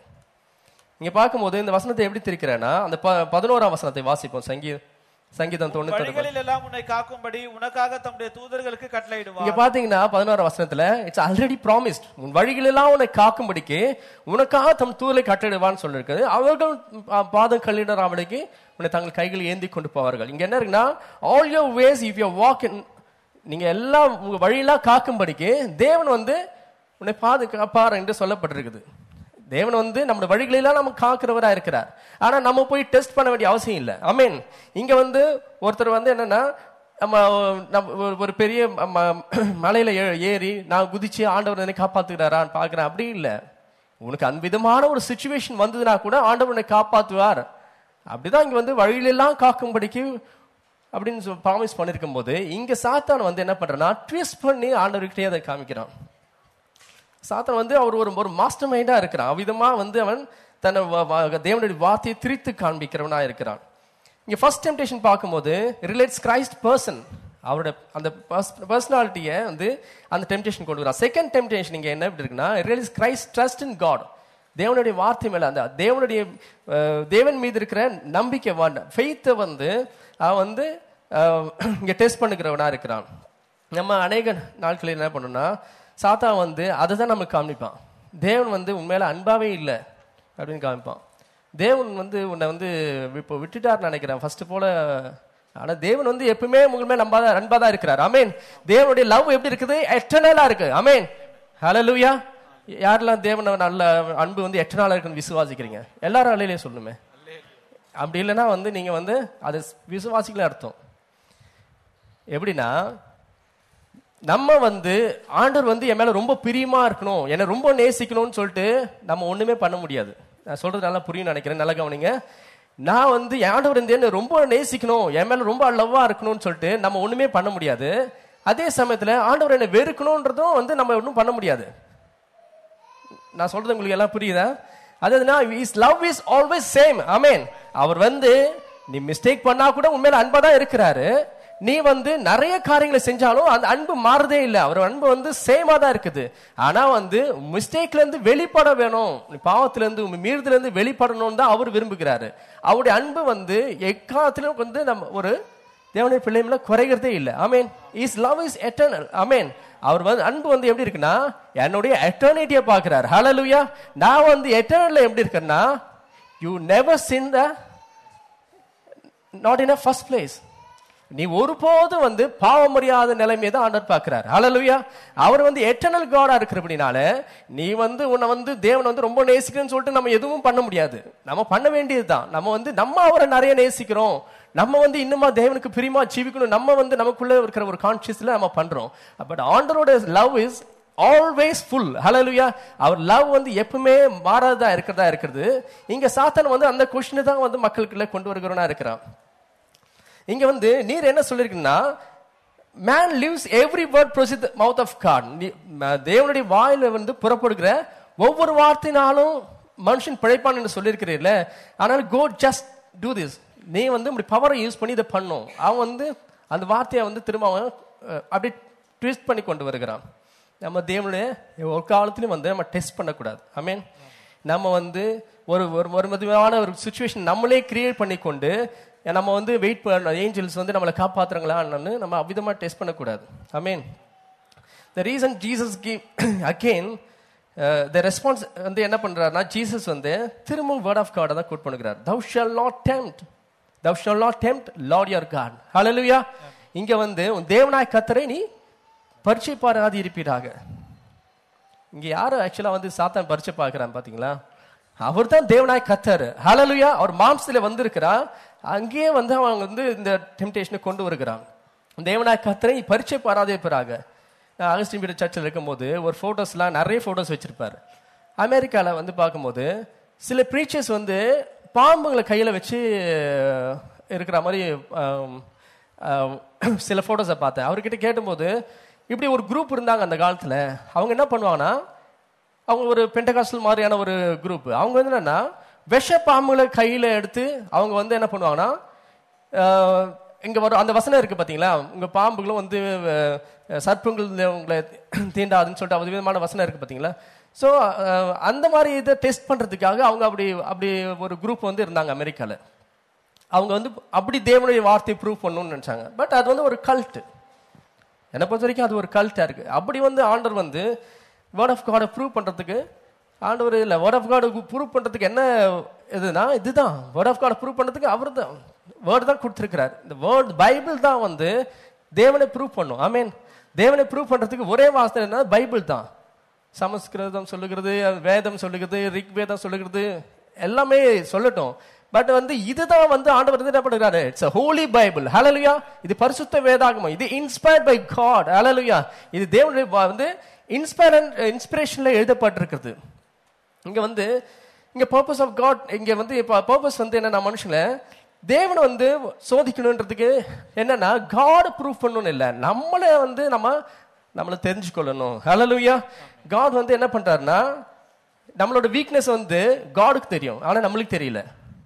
இங்க பார்க்கும்போது இந்த வசனத்தை எப்படி திரிக்கிறேன்னா அந்த ப- பதினோராம் வசனத்தை வாசிப்போம் சங்கீ சங்கீதம் தொண்ணூத்தி வழிகளில் எல்லாம் உன்னை காக்கும்படி உனக்காக தம்முடைய தூதர்களுக்கு கட்டளையிடுவார் இங்க பாத்தீங்கன்னா பதினோரு வசனத்துல இட்ஸ் ஆல்ரெடி ப்ராமிஸ்ட் உன் வழிகளெல்லாம் உன்னை காக்கும்படிக்கு உனக்காக தம் தூதலை கட்டிடுவான்னு சொல்லிருக்குது அவர்கள் பா- பாதம் கல்லிடராமடிக்கு உன்னை தங்கள் கைகள் ஏந்தி கொண்டு போவார்கள் இங்க என்ன இருக்குன்னா all your ways if you walk in நீங்க எல்லாம் உங்க வழியெல்லாம் காக்கும்படிக்கு தேவன் வந்து உன்னை பாதுகாப்பார் என்று சொல்லப்பட்டிருக்குது தேவன் வந்து நம்ம வழிகளெல்லாம் நம்ம காக்கிறவரா இருக்கிறார் ஆனா நம்ம போய் டெஸ்ட் பண்ண வேண்டிய அவசியம் இல்லை ஐ இங்க வந்து ஒருத்தர் வந்து என்னன்னா நம்ம நம்ம ஒரு- ஒரு பெரிய ம- மலையில ஏ- ஏறி நான் குதிச்சு ஆண்டவர் என்னை காப்பாத்துக்கிறாரான்னு பாக்குறேன் அப்படி இல்லை உனக்கு அந்த விதமான ஒரு சுச்சுவேஷன் வந்ததுன்னா கூட ஆண்டவர் உன்னை காப்பாத்துவார் அப்படிதான் இங்க வந்து வழியிலெல்லாம் காக்கும்படிக்கு அப்படின்னு ப்ராமிஸ் பண்ணிருக்கும் போது இங்க சாத்தான் வந்து என்ன பண்றான்னா ட்விஸ்ட் பண்ணி ஆண்டவர்கிட்டயே அதை காமிக்கிறான் சாத்தான் வந்து அவர் ஒரு ஒரு மாஸ்டர் மைண்டா இருக்கிறான் அவ்விதமா வந்து அவன் தன்னை வ- வ- தேவனுடைய வார்த்தையை திரித்து காண்பிக்கிறவனா இருக்கிறான் இங்க ஃபர்ஸ்ட் டெம்டேஷன் பார்க்கும்போது ரிலேட்ஸ் கிரைஸ்ட் பர்சன் அவரோட அந்த பர்சனாலிட்டியை வந்து அந்த டெம்டேஷன் கொண்டு வரான் செகண்ட் டெம்டேஷன் இங்க என்ன எப்படி இருக்குன்னா relates Christ trust in God தேவனுடைய வார்த்தை மேல அந்த தேவனுடைய அஹ், தேவன் மீது இருக்கிற நம்பிக்கை ஃபெய்த்தை வந்து அவன் வந்து அஹ், இங்க டெஸ்ட் பண்ணுகிறவனா இருக்கிறான் நம்ம அநேக நாட்களில் என்ன பண்ணோம்னா சாத்தா வந்து அதை தான் நமக்கு காமிப்பான் தேவன் வந்து உண்மையில அன்பாவே இல்லை அப்படின்னு காமிப்பான் தேவன் வந்து உன்னை வந்து இப்போ விட்டுட்டார்னு நினைக்கிறேன் ஃபர்ஸ்ட் போல ஆனா தேவன் வந்து எப்பவுமே உங்க மேல நம்பாத அன்பா தான் இருக்கிறார் அமேன் தேவனுடைய லவ் எப்படி இருக்குது எட்டர்னலா இருக்கு அமேன் ஹalleluya யாரெல்லாம் தேவன் நல்ல அன்பு வந்து எட்டர்னலா இருக்குன்னு விசுவாசிக்கிறீங்க எல்லாரும் அலையிலே சொல்லுமே அப்படி இல்லைன்னா வந்து நீங்க வந்து அது விசுவாசிக்கல அர்த்தம் எப்படின்னா நம்ம வந்து ஆண்டவர் வந்து என் மேல ரொம்ப பிரியமா இருக்கணும் என்னை ரொம்ப நேசிக்கணும்னு சொல்லிட்டு நம்ம ஒண்ணுமே பண்ண முடியாது நான் சொல்றது நல்லா புரியும் நினைக்கிறேன் நல்லா கவனிங்க நான் வந்து என் ஆண்டவர் வந்து என்ன ரொம்ப நேசிக்கணும் என் மேல ரொம்ப லவ்வா இருக்கணும்னு சொல்லிட்டு நம்ம ஒண்ணுமே பண்ண முடியாது அதே சமயத்துல ஆண்டவர் என்னை வெறுக்கணும்ன்றதும் வந்து நம்ம ஒன்றும் பண்ண முடியாது நான் சொல்றது உங்களுக்கு எல்லாம் புரியுதா அதுனா is love is always same amen அவர் வந்து நீ மிஸ்டேக் பண்ணா கூட உண்மையில அன்பா தான் இருக்கிறாரு நீ வந்து நிறைய காரியங்களை செஞ்சாலும் அந்த அன்பு மாறுதே இல்லை அவர் அன்பு வந்து சேமா தான் இருக்குது ஆனா வந்து மிஸ்டேக்ல இருந்து வெளிப்பட வேணும் நீ பாவத்துல இருந்து உன் மீறுதல இருந்து வெளிப்படணும்னு தான் அவர் விரும்புகிறாரு அவருடைய அன்பு வந்து எக்காலத்திலும் வந்து நம்ம ஒரு தேவனுடைய பிள்ளைங்கள குறைகிறதே இல்லை amen is love is eternal amen அவர் வந்து அன்பு வந்து எப்படி இருக்குன்னா என்னுடைய எட்டர்னிட்டியை பார்க்கிறார் ஹalleluya நான் வந்து எட்டர்னல்ல எப்படி இருக்கேன்னா you never sin the not in a first place நீ ஒருபோதும் வந்து பாவம் அறியாத நிலைமையை தான் ஆண்டவர் பார்க்கிறார் ஹalleluya அவர் வந்து எட்டர்னல் காடா இருக்கிறபடினால நீ வந்து உன்னை வந்து தேவன் வந்து ரொம்ப நேசிக்கிறேன்னு சொல்லிட்டு நம்ம எதுவும் பண்ண முடியாது நம்ம பண்ண வேண்டியதுதான் நம்ம வந்து நம்ம அவரை நிறைய நேசிக்கிறோம் நம்ம வந்து இன்னுமா தேவனுக்கு பிரியமா ஜீவிக்கணும் நம்ம வந்து நமக்குள்ள இருக்கிற ஒரு கான்சியஸ்ல நம்ம பண்றோம் பட் ஆண்டரோட லவ் இஸ் ஆல்வேஸ் ஃபுல் ஹalleluya அவர் லவ் வந்து எப்பவுமே மாறாததா இருக்கிறதா இருக்கிறது இங்க சாத்தான் வந்து அந்த கொஸ்டினை தான் வந்து மக்களுக்குள்ள கொண்டு வருகிறவனா இருக்கிறான் இங்க வந்து நீர் என்ன சொல்லிருக்கீங்கன்னா man lives every word proceed mouth of God தேவனுடைய வாயில வந்து புறப்படுகிற ஒவ்வொரு வார்த்தையினாலும் மனுஷன் பிழைப்பான் என்று சொல்லியிருக்கிறீர்கள ஆனால் கோ ஜஸ்ட் டூ திஸ் நீ வந்து இப்படி பவரை யூஸ் பண்ணி இதை பண்ணும் அவன் வந்து அந்த வார்த்தையை வந்து திரும்ப அவன் அஹ், அப்படியே ட்விஸ்ட் பண்ணி கொண்டு வருகிறான் நம்ம தேவனுடைய ஒரு காலத்துலையும் வந்து நம்ம டெஸ்ட் பண்ணக்கூடாது ஐ மீன் நம்ம வந்து ஒரு ஒரு ஒரு விதமான ஒரு சுச்சுவேஷன் நம்மளே கிரியேட் பண்ணி கொண்டு நம்ம வந்து வெயிட் பண்ண ஏஞ்சல்ஸ் வந்து நம்மளை காப்பாத்துறாங்களான்னு நம்ம அவ்விதமா டெஸ்ட் பண்ணக்கூடாது I mean the reason Jesus give again the response வந்து என்ன பண்றாருன்னா ஜீசஸ் வந்து திரும்பவும் வேர்ட் ஆஃப் கார்டை தான் கோட் பண்ணுகிறார் thou shall not tempt thou shall not tempt Lord your God hallelujah இங்க வந்து உன் தேவனாய் கத்தரை நீ பரீட்சை பாராது இருப்பீராக இங்க யாரு ஆக்சுவலா வந்து சாத்தான் பரிச்சை பார்க்கறான் பாத்தீங்களா அவர் தான் தேவனாய் கத்தர் ஹalleluya அவர் மாம்சத்துல வந்திருக்கிறார் அங்கேயே வந்து அவன் வந்து இந்த டெம்டேஷனை கொண்டு வருகிறான் தேவனாய் கத்தரை நீ பரிச்சை பாராதே பிறாக நான் அகஸ்டின் பீட்டர் சர்ச்சில் இருக்கும்போது ஒரு ஃபோட்டோஸ்லாம் நிறைய ஃபோட்டோஸ் வச்சிருப்பார் அமெரிக்காவில் வந்து பார்க்கும்போது சில ப்ரீச்சர்ஸ் வந்து பாம்புங்களை கையில் வச்சு இருக்கிற மாதிரி ஆம், ஆம், சில ஃபோட்டோஸை பார்த்தேன் அவர்கிட்ட கேட்டும்போது இப்படி ஒரு குரூப் இருந்தாங்க அந்த காலத்தில் அவங்க என்ன பண்ணுவாங்கன்னா அவங்க ஒரு பெண்டகாஸ்டல் மாதிரியான ஒரு குரூப் அவங்க வந்து என்னன்னா விஷ பாம்புகளை கையில எடுத்து அவங்க வந்து என்ன பண்ணுவாங்கன்னா ஆஹ், இங்க வரும் அந்த வசனம் இருக்கு பாத்தீங்களா உங்க பாம்புகளும் வந்து அஹ், சர்ப்பங்கள் உங்களை தீண்டாதுன்னு சொல்லிட்டு அது விதமான வசனம் இருக்கு பாத்தீங்களா ஸோ அந்த மாதிரி இதை டெஸ்ட் பண்றதுக்காக அவங்க அப்படி அப்படி ஒரு குரூப் வந்து இருந்தாங்க அமெரிக்கால அவங்க வந்து அப்படி தேவனுடைய வார்த்தையை ப்ரூவ் பண்ணணும்னு நினைச்சாங்க பட் அது வந்து ஒரு கல்ட் என்னை பொறுத்த வரைக்கும் அது ஒரு கல்ட்டா இருக்கு அப்படி வந்து ஆண்டவர் வந்து வேர்ட் ஆஃப் காடை ப்ரூவ் பண்றதுக்கு ஆண்டவர் இல்ல வேர்ட் ஆஃப் காடை ப்ரூவ் பண்றதுக்கு என்ன இதுனா இதுதான் வேர்ட் ஆஃப் காடை ப்ரூவ் பண்றதுக்கு அவர் தான் வேர்டு தான் கொடுத்துருக்கிறார் இந்த வேர்ட் பைபிள் தான் வந்து தேவனை ப்ரூவ் பண்ணும் ஐ மீன் தேவனை ப்ரூவ் பண்றதுக்கு ஒரே வாசனை என்ன பைபிள் தான் சமஸ்கிருதம் சொல்லுகிறது வேதம் சொல்லுகிறது ரிக் வேதம் சொல்லுகிறது எல்லாமே சொல்லட்டும் பட் வந்து இதுதான் வந்து ஆண்டவர் வந்து என்ன பண்ணுறாரு இட்ஸ் ஹோலி பைபிள் ஹalleluya இது பரிசுத்த வேதாகமம் இது இன்ஸ்பயர்ட் பை காட் ஹalleluya இது தேவனுடைய வா- வந்து இன்ஸ்பயர் இன்ஸ்பிரேஷன்ல எழுதப்பட்டிருக்கிறது இங்க வந்து இங்க பர்பஸ் ஆஃப் காட் இங்க வந்து இப்ப பர்பஸ் வந்து என்னன்னா மனுஷங்கள தேவனை வந்து சோதிக்கணுன்றதுக்கு என்னன்னா காட் ப்ரூவ் பண்ணணும் இல்ல நம்மளே வந்து நம்ம நம்மளை தெரிஞ்சுக்கொள்ளணும் ஹalleluya காட் வந்து என்ன பண்றாருன்னா நம்மளோட வீக்னஸ் வந்து காடுக்கு தெரியும் ஆனா நம்மளுக்கு தெரியல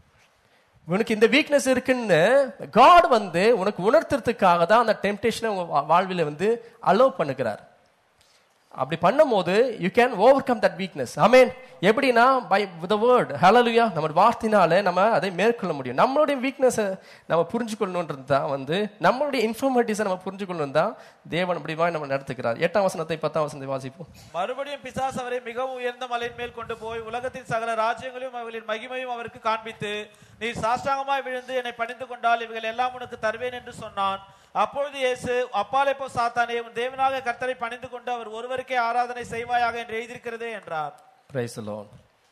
உனக்கு இந்த வீக்னஸ் இருக்குன்னு காட் வந்து உனக்கு உணர்த்துறதுக்காக தான் அந்த டெம்டேஷனை உங்க வா- வாழ்வில வந்து அலோவ் பண்ணுகிறார் அப்படி பண்ணும்போது you can overcome that weakness amen எப்படின்னா பை த வேர்ட் ஹலலுயா நம்ம வார்த்தையினால நம்ம அதை மேற்கொள்ள முடியும் நம்மளுடைய வீக்னஸை நம்ம புரிஞ்சுக்கொள்ளணுன்றது தான் வந்து நம்மளுடைய இன்ஃபர்மேட்டிவ்ஸை நம்ம புரிஞ்சுக்கொள்ளணும் தான் தேவன் அப்படிவா நம்ம நடத்துக்கிறார் எட்டாம் வசனத்தை பத்தாம் வசனத்தை வாசிப்போம் மறுபடியும் பிசாஸ் அவரை மிகவும் உயர்ந்த மலையின் மேல் கொண்டு போய் உலகத்தின் சகல ராஜ்யங்களையும் அவர்களின் மகிமையும் அவருக்கு காண்பித்து நீர் சாஷ்டாங்கமாய் விழுந்து என்னை பணிந்து கொண்டால் இவைகள் எல்லாம் உனக்கு தருவேன் என்று சொன்னான் அப்பொழுது இயேசு அப்பாலே போ சாத்தானே உன் தேவனாக கர்த்தரை பணிந்து கொண்டு அவர் ஒருவருக்கே ஆராதனை செய்வாயாக என்று எழுதியிருக்கிறதே என்றார் பிரைஸ் லோன்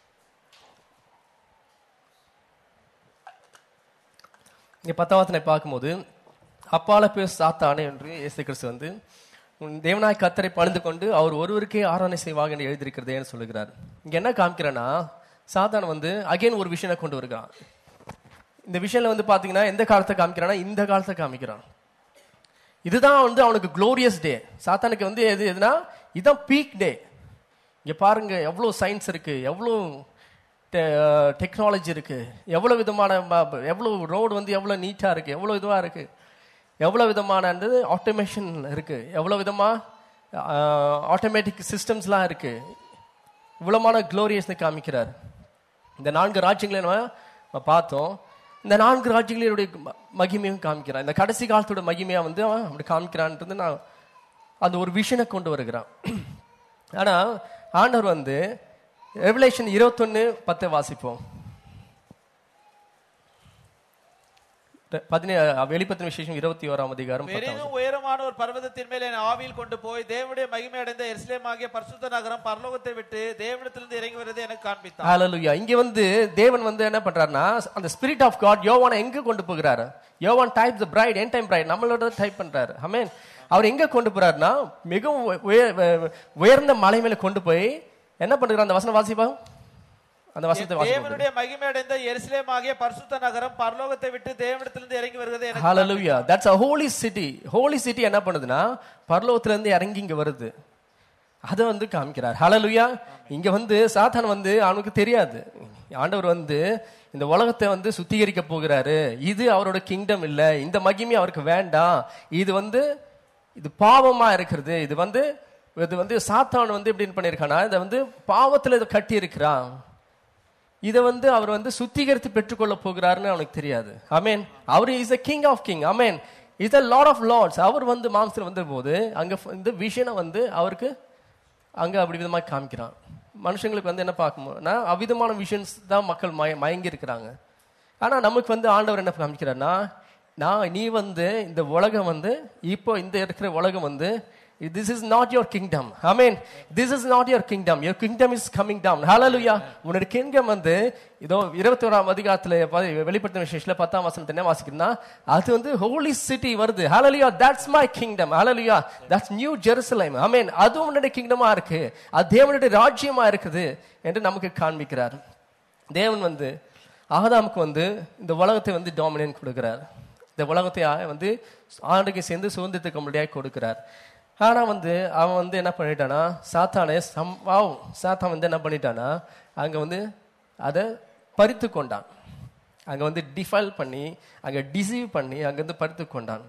இங்க பத்தாவத்தனை பார்க்கும்போது அப்பால பேர் சாத்தானே என்று இயேசு கிறிஸ்து வந்து உன் தேவனாய் கத்தரை பணிந்து கொண்டு அவர் ஒருவருக்கே ஆராதனை செய்வாங்க என்று எழுதியிருக்கிறதேன்னு சொல்லுகிறார் இங்க என்ன காமிக்கிறேன்னா சாத்தான் வந்து அகைன் ஒரு விஷயம் கொண்டு வருகிறான் இந்த விஷயம்ல வந்து பாத்தீங்கன்னா எந்த காலத்தை காமிக்கிறான்னா இந்த காலத்தை காமிக்கிறான் இதுதான் வந்து அவனுக்கு குளோரியஸ் டே சாத்தானுக்கு வந்து எது எதுனா இதுதான் பீக் டே இங்க பாருங்க எவ்வளோ சயின்ஸ் இருக்கு எவ்வளோ டெக்னாலஜி இருக்கு எவ்வளோ விதமான ம- எவ்வளோ ரோடு வந்து எவ்வளோ நீட்டா இருக்கு எவ்வளோ இதுவா இருக்கு எவ்வளோ விதமான ஆட்டோமேஷன் இருக்கு எவ்வளோ விதமா ஆட்டோமேட்டிக் சிஸ்டம்ஸ்லாம் இருக்கு இவ்வளமான க்ளோரியஸ்னு காமிக்கிறார் இந்த நான்கு ராஜ்யங்களை நம்ம நம்ம பார்த்தோம் இந்த நான்கு ராஜ்யங்களுடைய ம- மகிமையும் காமிக்கிறான் இந்த கடைசி காலத்தோட மகிமையா வந்து அவன் அப்படி காமிக்கிறான்றது நான் அந்த ஒரு விஷனை கொண்டு வருகிறான் ஆனா ஆண்டவர் வந்து ரெவலேஷன் இருபத்தொன்னு பத்தை வாசிப்போம் பதினே வெளிப்பத்தின விசேஷம் இருபத்தி ஓராம் அதிகாரம் பத்தாம் பெரிதும் உயரமான ஒரு பர்வதத்தின் மேல் என்னை ஆவியில் கொண்டு போய் தேவனுடைய மகிமை அடைந்த எருசலேம் ஆகிய பரிசுத்த நகரம் பரலோகத்தை விட்டு தேவனிடத்திலிருந்து இறங்கி வருவதை எனக்கு காண்பித்தான் ஹalleluya இங்க வந்து தேவன் வந்து என்ன பண்றாருன்னா அந்த ஸ்பிரிட் ஆஃப் காட் யோவானை எங்க கொண்டு போகிறாரு யோவான் type the bride end time bride நம்மளோட டைப் பண்றாரு ஆமென் அவர் எங்க கொண்டு போறாருன்னா மிகவும் உய- உய- உயர்ந்த மலை மேல கொண்டு போய் என்ன பண்றாரு அந்த வசனம் வாசிப்பா அந்த வசனத்தை வாசிப்பா தேவனுடைய மகிமை அடைந்த எருசலேம் ஆகிய பரிசுத்த நகரம் பரலோகத்தை விட்டு தேவனிடத்திலிருந்து இறங்கி வருவதை எனக்கு hallelujah that's a holy city holy city என்ன பண்ணுதுன்னா பரலோகத்துல இருந்து இறங்கி இங்க வருது அதை வந்து காமிக்கிறார் ஹalleluya இங்க வந்து சாத்தான் வந்து அவனுக்கு தெரியாது ஆண்டவர் வந்து இந்த உலகத்தை வந்து சுத்திகரிக்க போகிறாரு இது அவரோட கிங்டம் இல்ல இந்த மகிமை அவருக்கு வேண்டாம் இது வந்து இது பாவமா இருக்கிறது இது வந்து இது வந்து சாத்தான் வந்து எப்படின்னு பண்ணியிருக்கானா இதை வந்து பாவத்துல இதை கட்டி இருக்கிறான் இதை வந்து அவர் வந்து சுத்திகரித்து பெற்றுக்கொள்ள போகிறாருன்னு அவனுக்கு தெரியாது அமேன் அவர் is a king of king amen is a Lord of lords அவர் வந்து மாம்சத்தில் வந்த போது அங்க இந்த விஷனை வந்து அவருக்கு அங்க அப்படி விதமாக காமிக்கிறான் மனுஷங்களுக்கு வந்து என்ன பார்க்கணும்னா அவிதமான விஷன்ஸ் தான் மக்கள் மய மயங்கி இருக்கிறாங்க ஆனா நமக்கு வந்து ஆண்டவர் என்ன காமிக்கிறார்னா நான் நீ வந்து இந்த உலகம் வந்து இப்போ இந்த இருக்கிற உலகம் வந்து this is not your kingdom I mean this is not your kingdom your kingdom is coming down hallelujah உன்னோட கிங்டம் வந்து இதோ இருபத்தி ஓராம் அதிகாரத்துல ப- வெளிப்படுத்தின விசேஷத்துல பத்தாம் வசனத்தை என்ன வாசிக்கிறேன்னா அது வந்து ஹோலி சிட்டி வருது hallelujah that's my kingdom hallelujah that's new Jerusalem I mean அது உன்னுடைய கிங்டமா இருக்கு அது தேவனுடைய ராஜ்யமா இருக்குது என்று நமக்கு காண்பிக்கிறார் தேவன் வந்து ஆதாமுக்கு வந்து இந்த உலகத்தை வந்து டாமினேட் கொடுக்கிறார் இந்த உலகத்தை ஆ- வந்து ஆண்டுக்கு சேர்ந்து சுதந்திரத்துக்கு முன்னாடியாக கொடுக்கிறார் ஆனா வந்து அவன் வந்து என்ன பண்ணிட்டானா சாத்தானே சம்பாவ் சாத்தான் வந்து என்ன பண்ணிட்டானா அங்க வந்து அதை பறித்து கொண்டான் அங்க வந்து டிஃபைல் பண்ணி அங்க டிசீவ் பண்ணி அங்க வந்து பறித்து கொண்டான்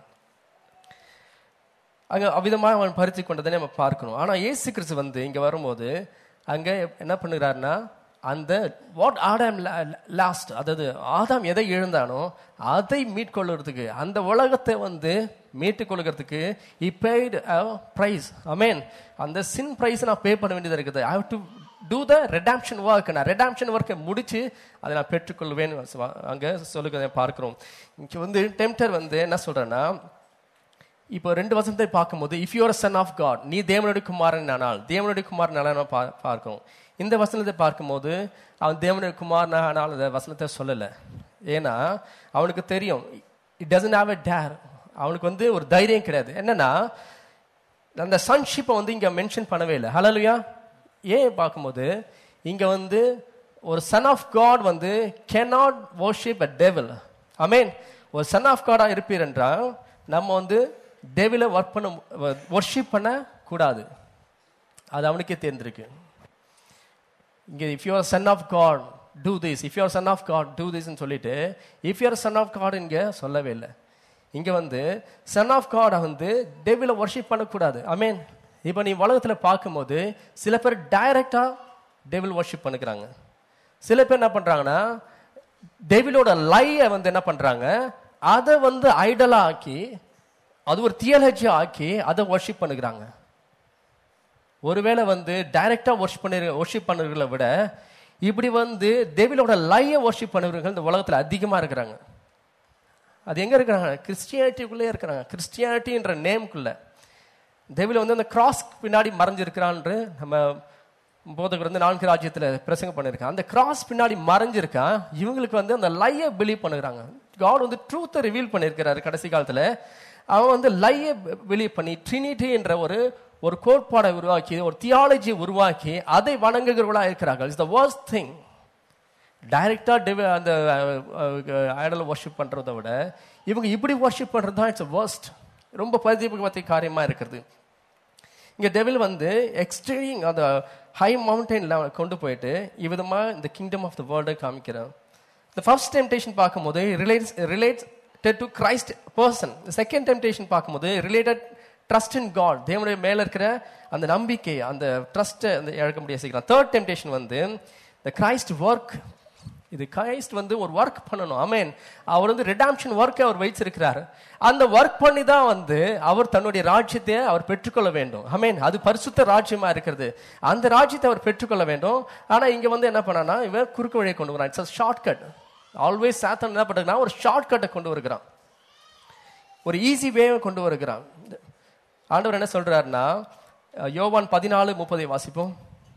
அங்க அவ்விதமாக அவன் பறித்து கொண்டதை நம்ம பார்க்கணும் ஆனா இயேசு கிறிஸ்து வந்து இங்க வரும்போது அங்க என்ன பண்ணுகிறாருன்னா அந்த வாட் ஆடாம் லாஸ்ட் அதாவது ஆதாம் எதை இழந்தானோ அதை மீட்கொள்ளுறதுக்கு அந்த உலகத்தை வந்து மீட்டுக்கொள்கிறதுக்கு he paid a price அமேன் அந்த சின் பிரைஸ் நான் பே பண்ண வேண்டியது இருக்குது I have to do the redemption work நான் ரெடாம்ஷன் ஒர்க்கை முடிச்சு அதை நான் பெற்றுக்கொள்வேன் அங்க சொல்லுகிறதை பார்க்கிறோம் இங்க வந்து டெம்டர் வந்து என்ன சொல்றேன்னா இப்போ ரெண்டு வசனத்தை பார்க்கும்போது if you're son of God நீ தேவனுடைய குமாரன் ஆனால் தேவனுடைய குமாரன் நம்ம பா பார்க்கிறோம் இந்த வசனத்தை பார்க்கும்போது அவன் தேவனுடைய குமாரன் ஆனால் அந்த வசனத்தை சொல்லலை ஏன்னா அவனுக்கு தெரியும் it doesn't have a dare அவனுக்கு வந்து ஒரு தைரியம் கிடையாது என்னன்னா அந்த சன்ஷிப்பை வந்து இங்க மென்ஷன் பண்ணவே இல்லை ஹலலுயா ஏன் பார்க்கும்போது இங்க வந்து ஒரு சன் ஆஃப் காட் வந்து cannot worship a devil amen ஒரு சன் ஆஃப் காடா இருப்பீர் என்றால் நம்ம வந்து டெவில ஒர்க் பண்ண ஒர்ஷிப் பண்ண கூடாது அது அவனுக்கே தேர்ந்திருக்கு இங்க if you are son of God do this if you are son of God do திஸ்ன்னு சொல்லிட்டு if you are son of God இங்க சொல்லவே இல்லை இங்க வந்து சன் ஆஃப் காடை வந்து டெவில ஒர்ஷிப் பண்ணக்கூடாது ஐ மீன் இப்போ நீ உலகத்துல பார்க்கும்போது சில பேர் டைரக்டா டெவில் ஒர்ஷிப் பண்ணுகிறாங்க சில பேர் என்ன பண்றாங்கன்னா டெவிலோட லையை வந்து என்ன பண்றாங்க அதை வந்து ஐடலா ஆக்கி அது ஒரு தியாலஜி ஆக்கி அதை ஒர்ஷிப் பண்ணுகிறாங்க ஒருவேளை வந்து டைரக்டா ஒர்ஷிப் பண்ணி ஒர்ஷிப் பண்ணுறவர்களை விட இப்படி வந்து டெவிலோட லையை ஒர்ஷிப் பண்ணுறவர்கள் இந்த உலகத்துல அதிகமா இருக்கிறாங்க அது எங்க இருக்கிறாங்க கிறிஸ்டியானிட்டிக்குள்ளே இருக்கிறாங்க கிறிஸ்டியானிட்டின்ற நேம்குள்ள டெவில் வந்து அந்த கிராஸ் பின்னாடி மறைஞ்சிருக்கிறான்னு நம்ம போதகர் வந்து நான்கு ராஜ்யத்துல பிரசங்கம் பண்ணியிருக்கான் அந்த கிராஸ் பின்னாடி மறைஞ்சிருக்கான் இவங்களுக்கு வந்து அந்த லையை பிலீவ் பண்ணுறாங்க காட் வந்து ட்ரூத்தை ரிவீல் பண்ணியிருக்கிறாரு கடைசி காலத்துல அவன் வந்து லையை பிலீவ் பண்ணி ட்ரினிட்டி என்ற ஒரு ஒரு கோட்பாடை உருவாக்கி ஒரு தியாலஜியை உருவாக்கி அதை வணங்குகிறவர்களா இருக்கிறார்கள் இஸ் த worst திங் டைரக்டா டிவ அந்த ஐடல் வர்ஷிப் பண்றதை விட இவங்க இப்படி வர்ஷிப் பண்றது தான் இட்ஸ் worst ரொம்ப பரிதீபகத்தை காரியமா இருக்கிறது இங்க டெவில் வந்து எக்ஸ்ட்ரீம் அந்த ஹை மவுண்டன்ல கொண்டு போயிட்டு இவ்விதமா இந்த கிங்டம் ஆஃப் த வேர்ல்டை காமிக்கிறான் இந்த ஃபர்ஸ்ட் டெம்டேஷன் பார்க்கும்போது relates related to Christ person second temptation பார்க்கும்போது ரிலேட்டட் ட்ரஸ்ட் இன் காட் தேவனுடைய மேல இருக்கிற அந்த நம்பிக்கை அந்த ட்ரஸ்ட்டை அந்த இழக்க முடியாது செய்கிறான் தேர்ட் டெம்டேஷன் வந்து இந்த கிரைஸ்ட் ஒர்க் இது கிரைஸ்ட் வந்து ஒரு ஒர்க் பண்ணணும் அமேன் அவர் வந்து ரிடாம்ஷன் ஒர்க்கை அவர் வைச்சிருக்கிறார் அந்த ஒர்க் பண்ணி தான் வந்து அவர் தன்னுடைய ராஜ்யத்தை அவர் பெற்றுக்கொள்ள வேண்டும் அமேன் அது பரிசுத்த ராஜ்யமா இருக்கிறது அந்த ராஜ்யத்தை அவர் பெற்றுக்கொள்ள வேண்டும் ஆனா இங்க வந்து என்ன பண்ணானா இவன் குறுக்கு வழியை கொண்டு வரான் இட்ஸ் ஷார்ட் கட் ஆல்வேஸ் சாத்தன் என்ன பண்ணுறான்னா ஒரு ஷார்ட் கட்டை கொண்டு வருகிறான் ஒரு ஈஸி வேவை கொண்டு வருகிறான் ஆண்டவர் என்ன சொல்றாருன்னா அஹ், யோவான் பதினாலு முப்பதை வாசிப்போம்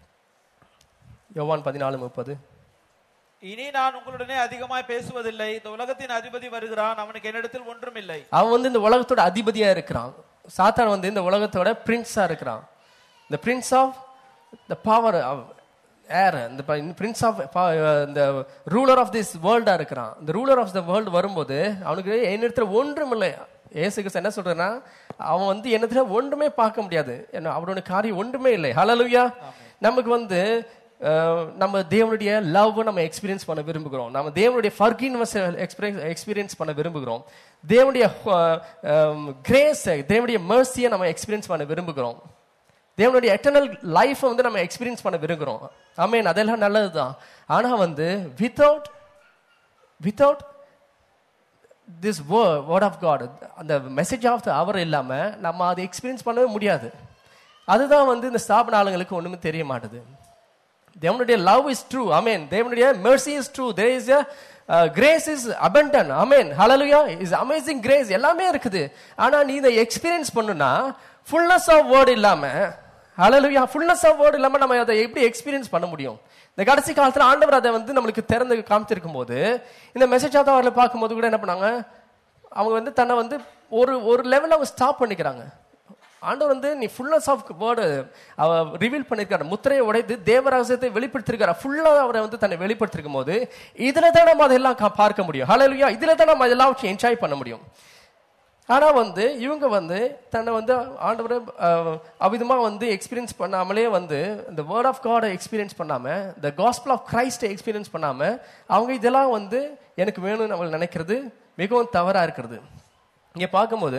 யோவான் பதினாலு முப்பது இனி நான் உங்களுடனே அதிகமாய் பேசுவதில்லை இந்த உலகத்தின் அதிபதி வருகிறான் அவனுக்கு என்னிடத்தில் ஒன்றும் இல்லை அவன் வந்து இந்த உலகத்தோட அதிபதியா இருக்கிறான் சாத்தான் வந்து இந்த உலகத்தோட பிரின்ஸா இருக்கிறான் இந்த prince of the power air இந்த பிரின்ஸ் ஆஃப் இந்த ரூலர் ஆஃப் திஸ் வேர்ல்டா இருக்கிறான் இந்த ரூலர் ஆஃப் த வேர்ல்டு வரும்போது அவனுக்கு என்னிடத்துல ஒன்றும் இல்லை ஏசு கிறிஸ்து என்ன சொல்றேன்னா அவன் வந்து என்னத்துல ஒன்றுமே பார்க்க முடியாது என்ன அவரோட காரியம் ஒன்றுமே இல்லை ஹalleluya நமக்கு வந்து நம்ம தேவனுடைய லவ் நம்ம எக்ஸ்பீரியன்ஸ் பண்ண விரும்புகிறோம் நம்ம தேவனுடைய ஃபர்கின்வஸ் எக்ஸ்பீரியன்ஸ் பண்ண விரும்புகிறோம் தேவனுடைய கிரேஸ் தேவனுடைய mercy-ய நம்ம எக்ஸ்பீரியன்ஸ் பண்ண விரும்புகிறோம் தேவனுடைய எட்டர்னல் லைஃப்பை வந்து நம்ம எக்ஸ்பீரியன்ஸ் பண்ண விரும்புகிறோம் ஆமீன் அதெல்லாம் நல்லதுதான் ஆனா வந்து without without this word of God அந்த மெசேஜ் ஆஃப் த அவர் இல்லாம நம்ம அதை எக்ஸ்பீரியன்ஸ் பண்ணவே முடியாது அதுதான் வந்து இந்த ஸ்தாபன ஆளுங்களுக்கு ஒண்ணுமே தெரிய மாட்டுது தேவனுடைய லவ் இஸ் ட்ரூ அமேன் தேவனுடைய mercy is true there is a grace is abundant amen hallelujah is amazing grace எல்லாமே இருக்குது ஆனா நீ இதை எக்ஸ்பீரியன்ஸ் பண்ணுனா ஃபுல்னஸ் ஆஃப் வேர்ட் இல்லாம ஹalleluya ஃபுல்னஸ் ஆஃப் வேர்ட் இல்லாம நம்ம அதை எப்படி எக்ஸ்பீரியன்ஸ் பண்ண முடியும் இந்த கடைசி காலத்துல ஆண்டவர் அதை வந்து நம்மளுக்கு திறந்து காமிச்சிருக்கும் போது இந்த மெசேஜ் ஆஃப் அவர்களை பார்க்கும்போது கூட என்ன பண்ணாங்க அவங்க வந்து தன்னை வந்து ஒரு ஒரு லெவலில் அவங்க ஸ்டாப் பண்ணிக்கிறாங்க ஆண்டவர் வந்து நீ ஃபுல்னஸ் ஆஃப் வேர்டு அவ ரிவீல் பண்ணிருக்காரு முத்திரையை உடைத்து தேவ ரகசியத்தை வெளிப்படுத்திருக்காரு ஃபுல்லா அவரை வந்து தன்னை வெளிப்படுத்திருக்கும் போது இதுல தான் நம்ம அதெல்லாம் கா- பார்க்க முடியும் ஹalleluya இதுல தான் நம்ம அதெல்லாம் வச்சு என்ஜாய் பண்ண முடியும் ஆனா வந்து இவங்க வந்து தன்னை வந்து ஆண்டவரை அஹ், அவ்விதமா வந்து எக்ஸ்பீரியன்ஸ் பண்ணாமலே வந்து இந்த வேர்ட் ஆஃப் காடை எக்ஸ்பீரியன்ஸ் பண்ணாம இந்த காஸ்பிள் ஆஃப் கிரைஸ்டை எக்ஸ்பீரியன்ஸ் பண்ணாம அவங்க இதெல்லாம் வந்து எனக்கு வேணும்னு அவங்க நினைக்கிறது மிகவும் தவறா இருக்கிறது இங்க பார்க்கும்போது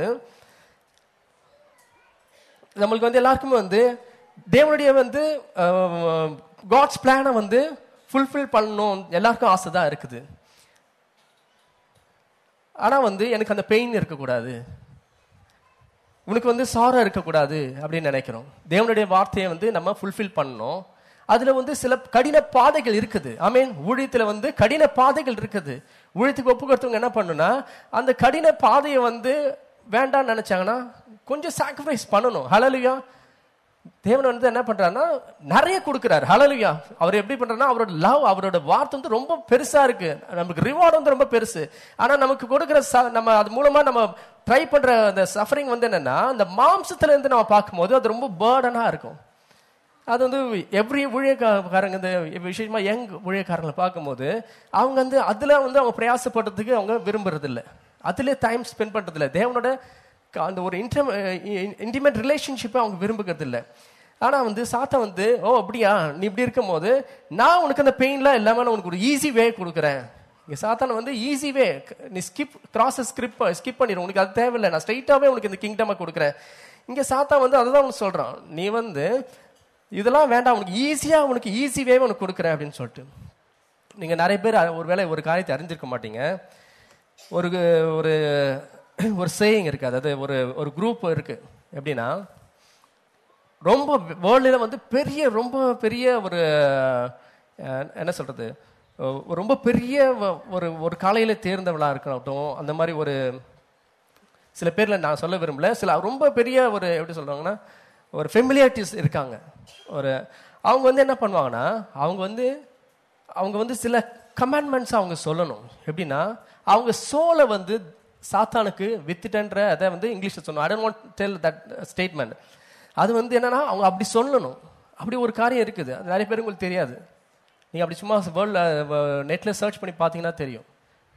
நம்மளுக்கு வந்து எல்லாருக்குமே வந்து தேவனுடைய வந்து காட்ஸ் பிளானை வந்து ஃபுல்ஃபில் பண்ணணும் எல்லாருக்கும் ஆசை தான் இருக்குது ஆனா வந்து எனக்கு அந்த பெயின் இருக்கக்கூடாது உனக்கு வந்து சாரா இருக்கக்கூடாது அப்படின்னு நினைக்கிறோம் தேவனுடைய வார்த்தையை வந்து நம்ம ஃபுல்ஃபில் பண்ணணும் அதுல வந்து சில கடின பாதைகள் இருக்குது ஐ மீன் ஊழியத்துல வந்து கடின பாதைகள் இருக்குது ஊழியத்துக்கு ஒப்பு கொடுத்தவங்க என்ன பண்ணுனா அந்த கடின பாதையை வந்து வேண்டாம்னு நினைச்சாங்கன்னா கொஞ்சம் சாக்ரிஃபைஸ் பண்ணணும் ஹலலுயா தேவன் வந்து என்ன பண்றாருன்னா நிறைய கொடுக்கிறார் ஹalleluya அவர் எப்படி பண்றாருன்னா அவரோட லவ் அவரோட வார்த்தை வந்து ரொம்ப பெருசா இருக்கு நமக்கு ரிவார்டு வந்து ரொம்ப பெருசு ஆனா நமக்கு கொடுக்கிற ச- நம்ம அது மூலமா நம்ம ட்ரை பண்ற அந்த சஃபரிங் வந்து என்னன்னா அந்த மாம்சத்துல இருந்து நம்ம பார்க்கும்போது அது ரொம்ப பேர்டனா இருக்கும் அது வந்து எவ்ரி ஊழியக்காரங்க இந்த விசேஷமா யங் ஊழியக்காரங்களை பார்க்கும்போது அவங்க வந்து அதுல வந்து அவங்க பிரயாசப்படுறதுக்கு அவங்க விரும்புறது இல்ல அதுல டைம் ஸ்பெண்ட் பண்றது இல்ல தேவனோட க- அந்த ஒரு இன்டிமேட் ரிலேஷன்ஷிப்பை அவங்க விரும்புகிறது இல்ல ஆனா வந்து சாத்தா வந்து ஓ அப்படியா நீ இப்படி இருக்கும்போது நான் உனக்கு அந்த பெயின்லாம் இல்லாம நான் உனக்கு ஒரு ஈஸி வே கொடுக்குறேன் இங்க சாத்தான வந்து ஈஸி வே நீ ஸ்கிப் கிராஸ் ஸ்கிப் ஸ்கிப் பண்ணிடும் உனக்கு அது தேவையில்லை நான் ஸ்ட்ரைட்டாவே உனக்கு இந்த கிங்டமை கொடுக்குறேன் இங்க சாத்தா வந்து அதுதான் உனக்கு சொல்றான் நீ வந்து இதெல்லாம் வேண்டாம் உனக்கு ஈஸியா உனக்கு ஈஸி வே உனக்கு கொடுக்குறேன் அப்படின்னு சொல்லிட்டு நீங்க நிறைய பேர் அ- ஒருவேளை ஒரு காரியத்தை அறிஞ்சிருக்க மாட்டீங்க ஒரு ஒரு ஒரு சேயிங் இருக்கு அதாவது ஒரு ஒரு குரூப் இருக்கு எப்படின்னா ரொம்ப வேர்ல்டில் வந்து பெரிய ரொம்ப பெரிய ஒரு அஹ், என்ன சொல்றது அஹ், ரொம்ப பெரிய வ- ஒரு ஒரு காலையில தேர்ந்தவளா இருக்கட்டும் அந்த மாதிரி ஒரு சில பேர்ல நான் சொல்ல விரும்பல சில ரொம்ப பெரிய ஒரு எப்படி சொல்றாங்கன்னா ஒரு ஃபெமிலியாரிட்டிஸ் இருக்காங்க ஒரு அவங்க வந்து என்ன பண்ணுவாங்கன்னா அவங்க வந்து அவங்க வந்து சில கமாண்ட்மெண்ட்ஸ் அவங்க சொல்லணும் எப்படின்னா அவங்க சோலை வந்து சாத்தானுக்கு வித்துட்டன்ற அதை வந்து இங்கிலீஷ்ல சொல்லணும் I don't want tell that statement அது வந்து என்னன்னா அவங்க அப்படி சொல்லணும் அப்படி ஒரு காரியம் இருக்குது அது நிறைய பேருக்கு உங்களுக்கு தெரியாது நீங்க அப்படி சும்மா வேர்ல்டில் நெட்ல சர்ச் பண்ணி பார்த்தீங்கன்னா தெரியும்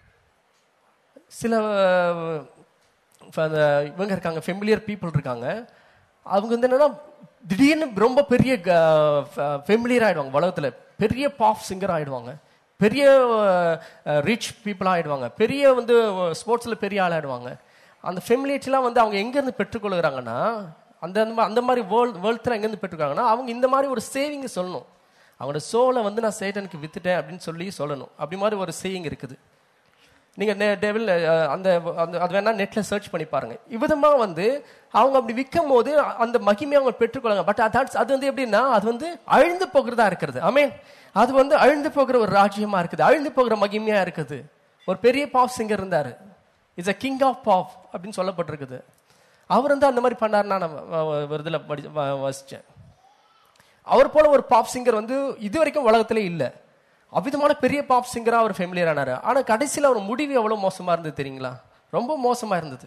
சில அஹ், இப்ப அந்த இவங்க இருக்காங்க ஃபெமிலியர் பீப்புள் இருக்காங்க அவங்க வந்து என்னன்னா திடீர்னு ரொம்ப பெரிய ஃபெமிலியர் ஆயிடுவாங்க உலகத்துல பெரிய பாப் சிங்கர் ஆயிடுவாங்க பெரிய ரிச் பீப்புள் ஆயிடுவாங்க பெரிய வந்து ஸ்போர்ட்ஸ்ல பெரிய ஆள் ஆயிடுவாங்க அந்த ஃபெமிலியர்லாம் வந்து அவங்க எங்க இருந்து பெற்றுக்கொள்கிறாங்கன்னா அந்த அந்த மா- அந்த மாதிரி வேர்ல்ட் வேர்ல்ட்ல எங்க இருந்து பெற்றுக்கிறாங்கன்னா அவங்க இந்த மாதிரி ஒரு சேவிங் சொல்லணும் அவங்களோட சோலை வந்து நான் சேட்டனுக்கு வித்துட்டேன் அப்படின்னு சொல்லி சொல்லணும் அப்படி மாதிரி ஒரு சேவிங் இருக்குது நீங்க டெவில் அந்த அந்த அது வேணா நெட்ல சர்ச் பண்ணி பாருங்க இவ்விதமா வந்து அவங்க அப்படி விற்கும் போது அந்த மகிமையை அவங்க பெற்றுக்கொள்ளாங்க பட் அது வந்து எப்படின்னா அது வந்து அழிந்து போகிறதா இருக்கிறது ஆமென் அது வந்து அழிந்து போகிற ஒரு ராஜ்யமா இருக்குது அழிந்து போகிற மகிமையா இருக்குது ஒரு பெரிய பாப் சிங்கர் இருந்தாரு is a king of pop அப்படின்னு சொல்லப்பட்டிருக்குது அவர் வந்து அந்த மாதிரி பண்ணாருன்னா நான் வ- வ- ஒரு இதில் படி வ- வாசிச்சேன் அவர் போல ஒரு பாப் சிங்கர் வந்து இது வரைக்கும் உலகத்திலே இல்ல அவ்விதமான பெரிய பாப் சிங்கரா அவர் ஃபெமிலியர் ஆனாரு ஆனா கடைசியில அவர் முடிவு எவ்வளவு மோசமா இருந்தது தெரியுங்களா ரொம்ப மோசமா இருந்தது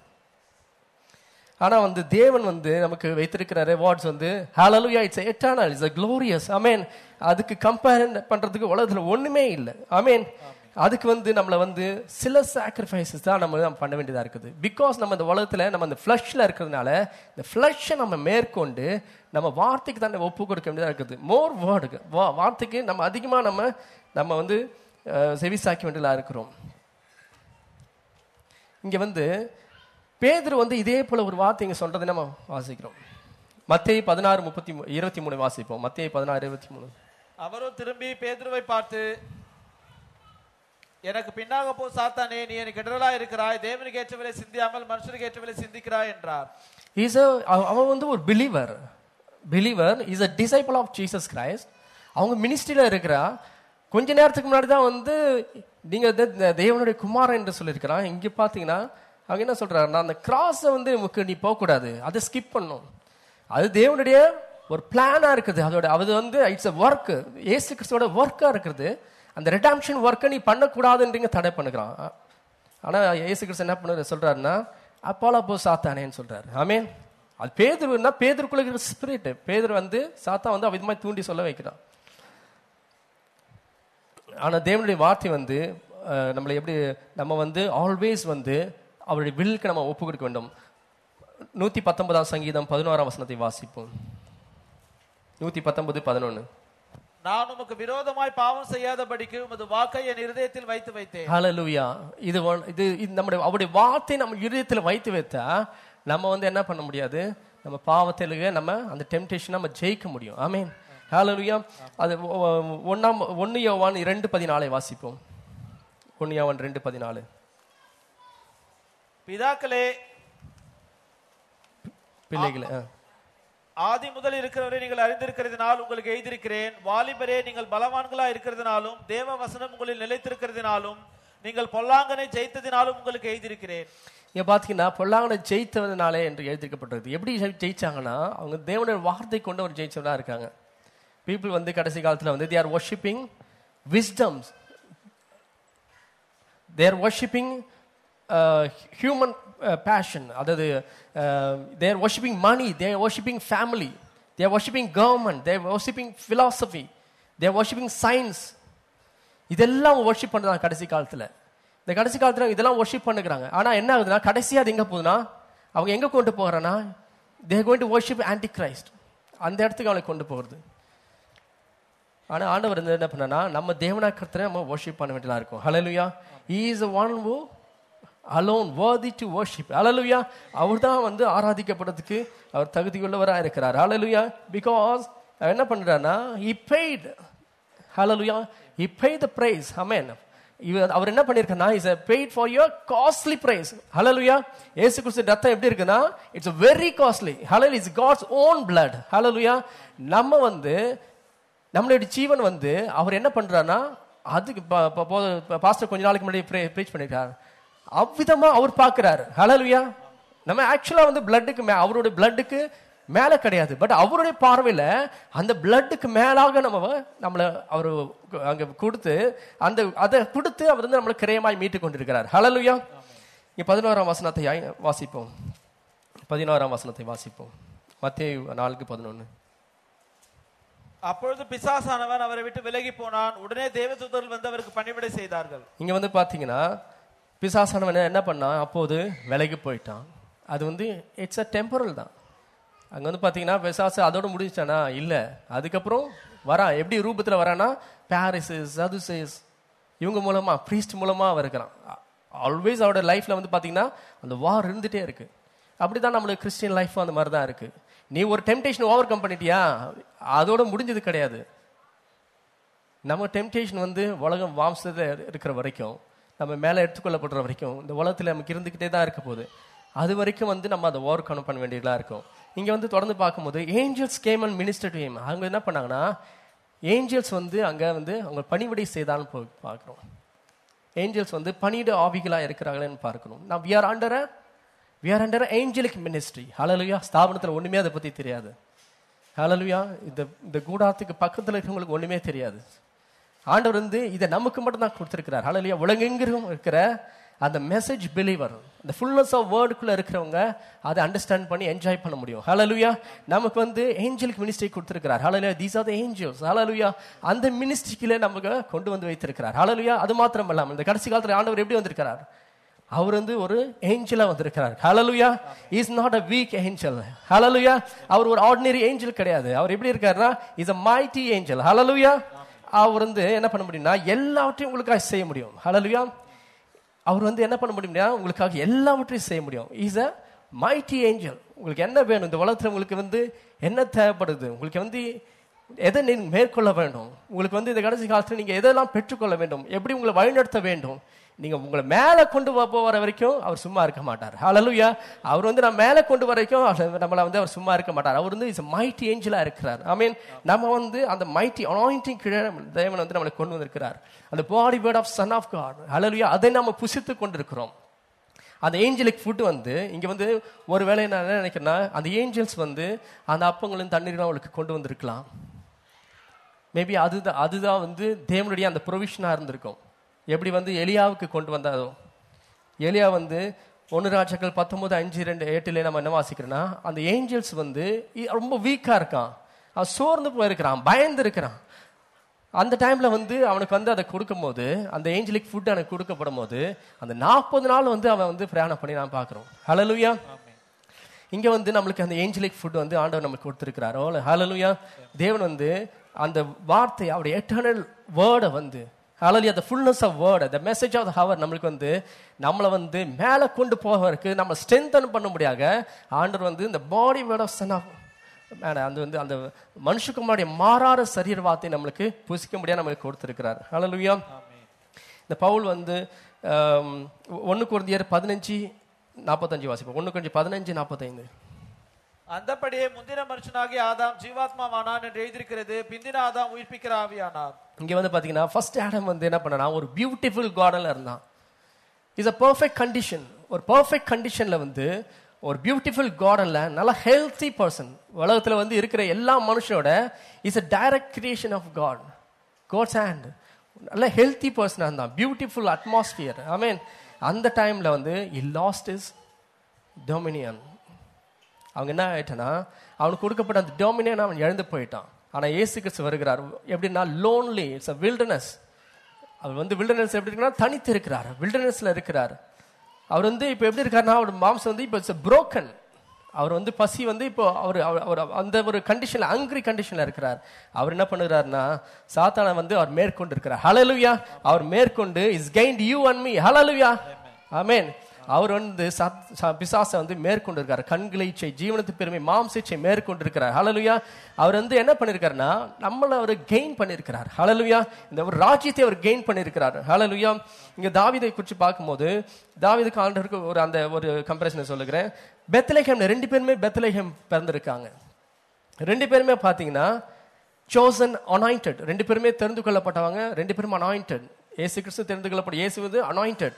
ஆனா வந்து தேவன் வந்து நமக்கு வைத்திருக்கிற ரிவார்ட்ஸ் வந்து hallelujah it's eternal it's a glorious amen அதுக்கு கம்பேர் பண்றதுக்கு உலகத்துல ஒண்ணுமே இல்லை ஆமென் அதுக்கு வந்து நம்மளை வந்து சில சாக்ரிஃபைசஸ் தான் நம்ம நம்ம பண்ண வேண்டியதாக இருக்குது பிகாஸ் நம்ம இந்த உலகத்தில் நம்ம இந்த ஃப்ளஷில் இருக்கிறதுனால இந்த ஃப்ளஷை நம்ம மேற்கொண்டு நம்ம வார்த்தைக்கு தான் ஒப்பு கொடுக்க வேண்டியதாக இருக்குது மோர் வேர்டுக்கு வா வார்த்தைக்கு நம்ம அதிகமாக நம்ம நம்ம வந்து அஹ், செவிசாக்க வேண்டியதாக இருக்கிறோம் இங்க வந்து பேதுரு வந்து இதே போல ஒரு வார்த்தை இங்க சொல்றதை நம்ம வாசிக்கிறோம் மத்தேயு பதினாறு முப்பத்தி மூ- இருபத்தி மூணு வாசிப்போம் மத்தேயு பதினாறு இருபத்தி மூணு அவரும் திரும்பி பேதுருவை பார்த்து எனக்கு பின்னாக போ சாத்தானே நீ எனக்கு இடரலா இருக்கிறாய் தேவனுக்கு ஏற்றவில்லை சிந்தியாமல் மனுஷனுக்கு ஏற்றவில்லை சிந்திக்கிறாய் என்றார் இஸ் அவன் வந்து ஒரு believer believer is a disciple of Jesus Christ அவங்க மினிஸ்ட்ரியில் இருக்கிறா கொஞ்ச நேரத்துக்கு முன்னாடி தான் வந்து நீங்க வந்து இந்த தேவனுடைய குமாரன் என்று சொல்லியிருக்கிறான் இங்க பாத்தீங்கன்னா அவங்க என்ன சொல்றாருன்னா அந்த கிராஸை வந்து உனக்கு நீ போகக்கூடாது அதை ஸ்கிப் பண்ணும் அது தேவனுடைய ஒரு பிளானா இருக்குது அதோட அது வந்து இட்ஸ் அ ஒர்க் ஏசு கிறிஸ்துவோட ஒர்க்கா இருக்குது அந்த ரெடாம்ஷன் ஒர்க்கை நீ பண்ணக்கூடாதுன்றீங்க தடை பண்ணுகிறான் ஆனா இயேசு கிறிஸ்து என்ன பண்ண சொல்றாருன்னா அப்பாலா போ சாத்தானேன்னு சொல்றாரு ஆமீன் அது பேதுருன்னா பேதருக்குள்ள இருக்கிற ஸ்பிரிட் பேதுரு வந்து சாத்தா வந்து அவ இது மாதிரி தூண்டி சொல்ல வைக்கிறான் ஆனா தேவனுடைய வார்த்தை வந்து அஹ், நம்மளை எப்படி நம்ம வந்து ஆல்வேஸ் வந்து அவருடைய வில்லுக்கு நம்ம ஒப்பு கொடுக்க வேண்டும் நூத்தி பத்தொன்பதாம் சங்கீதம் பதினோராம் வசனத்தை வாசிப்போம் நூத்தி பத்தொன்பது பதினொன்னு நான் உமக்கு விரோதமாய் பாவம் செய்யாதபடிக்கு உமது வாக்கை என் இருதயத்தில் வைத்து வைத்தேன் ஹalleluya இது ஒன்- இது இது நம்முடைய அவருடைய வார்த்தை நம்ம இருதயத்தில் வைத்து வைத்தா நம்ம வந்து என்ன பண்ண முடியாது நம்ம பாவத்தில் நம்ம அந்த டெம்டேஷன் நம்ம ஜெயிக்க முடியும் ஆமென் ஹalleluya அது ஒ- ஒ- ஒண்ணாம் ஒன்னு யோவான் இரண்டு பதினாலை வாசிப்போம் ஒன்னு யோவான் ரெண்டு பதினாலு பிதாக்களே பிள்ளைகளை ஆ. ஆதி முதல் இருக்கிறவரை நீங்கள் அறிந்திருக்கிறதுனால் உங்களுக்கு எழுதியிருக்கிறேன் வாலிபரே நீங்கள் பலவான்களா இருக்கிறதுனாலும் தேவ வசனம் உங்களில் நிலைத்திருக்கிறதுனாலும் நீங்கள் பொல்லாங்கனை ஜெயித்ததினாலும் உங்களுக்கு எழுதியிருக்கிறேன் இங்க பாத்தீங்கன்னா பொல்லாங்கனை ஜெயித்தவனாலே என்று எழுதிக்கப்பட்டிருக்கு எப்படி ஜெயி- ஜெயிச்சாங்கன்னா அவங்க தேவனுடைய வார்த்தை கொண்டு ஒரு ஜெயிச்சவனா இருக்காங்க பீப்புள் வந்து கடைசி காலத்துல வந்து they are worshipping wisdoms they're worshipping human passion அதாவது they're worshipping money they're worshipping family they're worshipping government they're worshipping philosophy they're worshipping science இதெல்லாம் வர்ஷிப் பண்ணுறாங்க கடைசி காலத்துல இந்த கடைசி காலத்துல இதெல்லாம் வர்ஷிப் பண்ணுகிறாங்க ஆனா என்ன ஆகுதுன்னா கடைசியா அது எங்க போகுதுன்னா அவங்க எங்க கொண்டு போகிறான்னா they're going to worship antichrist அந்த இடத்துக்கு அவளை கொண்டு போகிறது ஆனா ஆண்டவர் வந்து என்ன பண்ணனா நம்ம தேவனாக்கத்தை நம்ம வர்ஷிப் பண்ண வேண்டியதா இருக்கும் ஹalleluya he is the one who alone worthy to worship ஹalleluya அவர் தான் வந்து ஆராதிக்கப்படுறதுக்கு அவர் தகுதியுள்ளவரா இருக்கிறார் ஹalleluya because அவர் என்ன பண்றாருன்னா he paid hallelujah he paid the price amen இவர் அவர் என்ன பண்ணிருக்கனா is paid for your costly price hallelujah இயேசு கிறிஸ்து ரத்தம் எப்படி இருக்குன்னா it's very costly hallelujah it's God's own blood hallelujah நம்ம வந்து நம்மளுடைய ஜீவன் வந்து அவர் என்ன பண்றாருன்னா அதுக்கு பாஸ்டர் கொஞ்ச நாளைக்கு முன்னாடி ப்ரீச் பண்ணிருக்காரு அவ்விதமா அவர் பார்க்கிறாரு ஹalleluya நம்ம ஆக்சுவலா வந்து பிளட்டுக்கு மே அவருடைய பிளட்டுக்கு மேல கிடையாது பட் அவருடைய பார்வையில அந்த பிளட்டுக்கு மேலாக நம்ம நம்மளை அவர் அங்க கொடுத்து அந்த அதை கொடுத்து அவர் வந்து நம்மளை கிரயமாய் மீட்டு கொண்டிருக்கிறார் ஹalleluya இங்க பதினோராம் வசனத்தை ஆய்- வாசிப்போம் பதினோராம் வசனத்தை வாசிப்போம் மத்தேயு நான்கு பதினொன்னு அப்பொழுது பிசாசானவன் அவரை விட்டு விலகி போனான் உடனே தேவதூதர்கள் வந்து அவருக்கு பணிவிடை செய்தார்கள் இங்க வந்து பாத்தீங்கன்னா பிசாசானவன் என்ன பண்ணான் அப்போது விலகி போயிட்டான் அது வந்து இட்ஸ் அ டெம்பரல் தான் அங்க வந்து பாத்தீங்கன்னா பிசாசு அதோட முடிஞ்சானா இல்ல அதுக்கப்புறம் வரான் எப்படி ரூபத்துல வரானா பாரிசஸ் சதுசேஸ் இவங்க மூலமா ப்ரீஸ்ட் மூலமா அவன் இருக்கிறான் ஆல்வேஸ் அவரோட லைஃப்ல வந்து பாத்தீங்கன்னா அந்த வார் இருந்துட்டே இருக்கு அப்படிதான் நம்மளுக்கு கிறிஸ்டியன் லைஃப் அந்த மாதிரி தான் இருக்கு நீ ஒரு டெம்டேஷன் ஓவர் கம் பண்ணிட்டியா அதோட முடிஞ்சது கிடையாது நம்ம டெம்டேஷன் வந்து உலகம் வாம்சத்தில் இருக்கிற வரைக்கும் நம்ம மேலே எடுத்துக்கொள்ளப்படுற வரைக்கும் இந்த உலகத்தில் நமக்கு இருந்துக்கிட்டே தான் இருக்க போகுது அது வரைக்கும் வந்து நம்ம அதை ஓவர் கம் பண்ண வேண்டியதாக இருக்கும் இங்கே வந்து தொடர்ந்து பார்க்கும்போது angels came and minister to him அவங்க என்ன பண்ணாங்கன்னா ஏஞ்சல்ஸ் வந்து அங்கே வந்து அவங்க பணிவிடை செய்தான்னு போ பார்க்குறோம் ஏஞ்சல்ஸ் வந்து பணியிட ஆவிகளாக இருக்கிறாங்களேன்னு பார்க்கணும் நான் we are under we are under angelic ministry hallelujah ஸ்தாபனத்தில் ஒன்றுமே அதை பற்றி தெரியாது ஹalleluya இந்த இந்த கூடாரத்துக்கு பக்கத்தில் இருக்கிறவங்களுக்கு ஒன்றுமே தெரியாது ஆண்டவர் வந்து இதை நமக்கு மட்டும் தான் கொடுத்துருக்கிறார் ஹalleluya உலகெங்கிலும் இருக்கிற அந்த மெசேஜ் பிலீவர் இந்த ஃபுல்னஸ் ஆஃப் வேர்டுக்குள்ள இருக்கிறவங்க அதை அண்டர்ஸ்டாண்ட் பண்ணி என்ஜாய் பண்ண முடியும் ஹalleluya நமக்கு வந்து ஏஞ்சலுக்கு மினிஸ்ட்ரி கொடுத்திருக்கிறார் hallelujah these are the angels hallelujah அந்த மினிஸ்ட்ரிக்குள்ள நமக்கு கொண்டு வந்து வைத்திருக்கிறார் ஹalleluya அது மாத்திரம் இல்லாமல் இந்த கடைசி காலத்துல ஆண்டவர் எப்படி வந்திருக்கிறார் அவர் வந்து ஒரு ஏஞ்சலா வந்திருக்கிறார் hallelujah is not a weak angel hallelujah அவர் ஒரு ஆர்டினரி ஏஞ்சல் கிடையாது அவர் எப்படி இருக்காருன்னா is a mighty angel hallelujah அவர் வந்து என்ன பண்ண முடியும்னா எல்லாவற்றையும் உங்களுக்காக செய்ய முடியும் ஹalleluya அவர் வந்து என்ன பண்ண முடியும்னா உங்களுக்காக எல்லாவற்றையும் செய்ய முடியும் இஸ் அ மைட்டி ஏஞ்சல் உங்களுக்கு என்ன வேணும் இந்த உலகத்துல உங்களுக்கு வந்து என்ன தேவைப்படுது உங்களுக்கு வந்து எதை நீங்க மேற்கொள்ள வேண்டும் உங்களுக்கு வந்து இந்த கடைசி காலத்துல நீங்க எதெல்லாம் பெற்றுக்கொள்ள வேண்டும் எப்படி உங்களை வழிநடத்த வேண்டும் நீங்க உங்களை மேல கொண்டு வ- போற வரைக்கும் அவர் சும்மா இருக்க மாட்டார் ஹalleluya அவர் வந்து நான் மேல கொண்டு வர வரைக்கும் அவர் நம்மள வந்து அவர் சும்மா இருக்க மாட்டார் அவர் வந்து இஸ் மைட்டி ஏஞ்சலா இருக்கிறார் ஐ மீன் நம்ம வந்து அந்த மைட்டி அனாயிண்டிங் கீழே தேவன் வந்து நம்மளை கொண்டு வந்திருக்கிறார் அந்த body word of son of God hallelujah அதை நம்ம புசித்து கொண்டிருக்கிறோம் அந்த ஏஞ்சலிக் ஃபுட் வந்து இங்க வந்து ஒருவேளை நான் என்ன நினைக்கிறேன்னா அந்த ஏஞ்சல்ஸ் வந்து அந்த அப்பங்களும் தண்ணீரும் அவளுக்கு கொண்டு வந்திருக்கலாம் மேபி அதுதான் அதுதான் வந்து தேவனுடைய அந்த ப்ரொவிஷனாக இருந்திருக்கும் எப்படி வந்து எலியாவுக்கு கொண்டு வந்தாரோ எலியா வந்து ஒன்று ராஜாக்கள் பத்தொன்பது அஞ்சு ரெண்டு எட்டுல நம்ம என்ன வாசிக்கிறோன்னா அந்த ஏஞ்சல்ஸ் வந்து இ- ரொம்ப வீக்காக இருக்கான் அவன் சோர்ந்து போயிருக்கிறான் பயந்து இருக்கிறான் அந்த டைம்ல வந்து அவனுக்கு வந்து அதை கொடுக்கும்போது அந்த ஏஞ்சலிக் ஃபுட் அவனுக்கு கொடுக்கப்படும் போது அந்த நாற்பது நாள் வந்து அவன் வந்து பிரயாணம் பண்ணி நான் பார்க்குறோம் ஹalleluya இங்க வந்து நம்மளுக்கு அந்த ஏஞ்சலிக் ஃபுட் வந்து ஆண்டவர் நமக்கு கொடுத்திருக்கிறார் ஹalleluya தேவன் வந்து அந்த வார்த்தை அவருடைய எட்டர்னல் வேர்டை வந்து ஹalleluya the fullness of word the message of the hour நம்மளுக்கு வந்து நம்மளை வந்து மேலே கொண்டு போவதற்கு நம்ம ஸ்ட்ரென்தன் பண்ண முடியாத ஆண்டவர் வந்து இந்த body word of son of madam அது வந்து அந்த மனுஷகுமாருடைய மாறாத சரீர வார்த்தை நம்மளுக்கு புசிக்க முடியாது நம்மளுக்கு கொடுத்திருக்கிறார் ஹalleluya இந்த பவுல் வந்து ஒன்று குருந்தியர் பதினஞ்சு நாற்பத்தஞ்சு வாசிப்போம் ஒன்று கொஞ்சம் பதினஞ்சு நாற்பத்தைந்து அந்தப்படியே முந்தின மனுஷனாகிய ஆதாம் ஜீவாத்மாவானான் என்று எழுதியிருக்கிறது பிந்தின ஆதாம் உயிர்ப்பிக்கிற ஆவியானார் இங்க வந்து பாத்தீங்கன்னா ஃபர்ஸ்ட் ஆடம் வந்து என்ன பண்ணனா ஒரு பியூட்டிஃபுல் கார்டன்ல இருந்தான் இஸ் அ பர்ஃபெக்ட் கண்டிஷன் ஒரு பர்ஃபெக்ட் கண்டிஷன்ல வந்து ஒரு பியூட்டிஃபுல் கார்டன்ல நல்ல ஹெல்த்தி பர்சன் உலகத்துல வந்து இருக்கிற எல்லா மனுஷனோட is a direct creation of God God's hand நல்ல ஹெல்த்தி பர்சனாக இருந்தான் பியூட்டிஃபுல் அட்மாஸ்பியர் ஐ மீன் அந்த டைம்ல வந்து இ லாஸ்ட் இஸ் டொமினியன் அவங்க என்ன ஆயிட்டனா அவனுக்கு கொடுக்கப்பட்ட அந்த டொமினியன் அவன் இழந்து போயிட்டான் ஆனா இயேசு கிறிஸ்து வருகிறார் எப்படின்னா லோன்லி இட்ஸ் அ வில்டர்னஸ் அவர் வந்து வில்டர்னஸ் எப்படி இருக்குன்னா தனித்து இருக்கிறார் வில்டர்னஸ்ல இருக்கிறார் அவர் வந்து இப்போ எப்படி இருக்காருன்னா அவர் மாம்சம் வந்து இப்போ இட்ஸ் broken அவர் வந்து பசி வந்து இப்போ அவர் அவர் அவர் அந்த ஒரு கண்டிஷன்ல அங்கிரி கண்டிஷன்ல இருக்கிறார் அவர் என்ன பண்ணுறாருன்னா சாத்தானை வந்து அவர் மேற்கொண்டு இருக்கிறார் ஹalleluya அவர் மேற்கொண்டு is gained you and me hallelujah amen அவர் வந்து சத்- ச- பிசாசை வந்து மேற்கொண்டு இருக்கார் கண்களை இச்சை ஜீவனத்து பெருமை மாம்ச இச்சை மேற்கொண்டு இருக்கிறார் ஹalleluya அவர் வந்து என்ன பண்ணிருக்காருன்னா நம்மள அவர் கெயின் பண்ணிருக்கிறார் ஹalleluya இந்த ஒரு ராஜ்யத்தை அவர் கெயின் பண்ணிருக்கிறார் ஹalleluya இங்க தாவீதை குறித்து பார்க்கும்போது தாவீதுக்கு ஆண்டவருக்கு ஒரு அந்த ஒரு கம்பேரிசனை சொல்லுகிறேன் பெத்லஹேம்ல ரெண்டு பேருமே பெத்லஹேம் பிறந்திருக்காங்க ரெண்டு பேருமே பார்த்தீங்கன்னா chosen anointed ரெண்டு பேருமே தெரிந்து கொள்ளப்பட்டவங்க ரெண்டு பேரும் anointed இயேசு கிறிஸ்து தெரிந்து கொள்ளப்பட்ட இயேசு வந்து anointed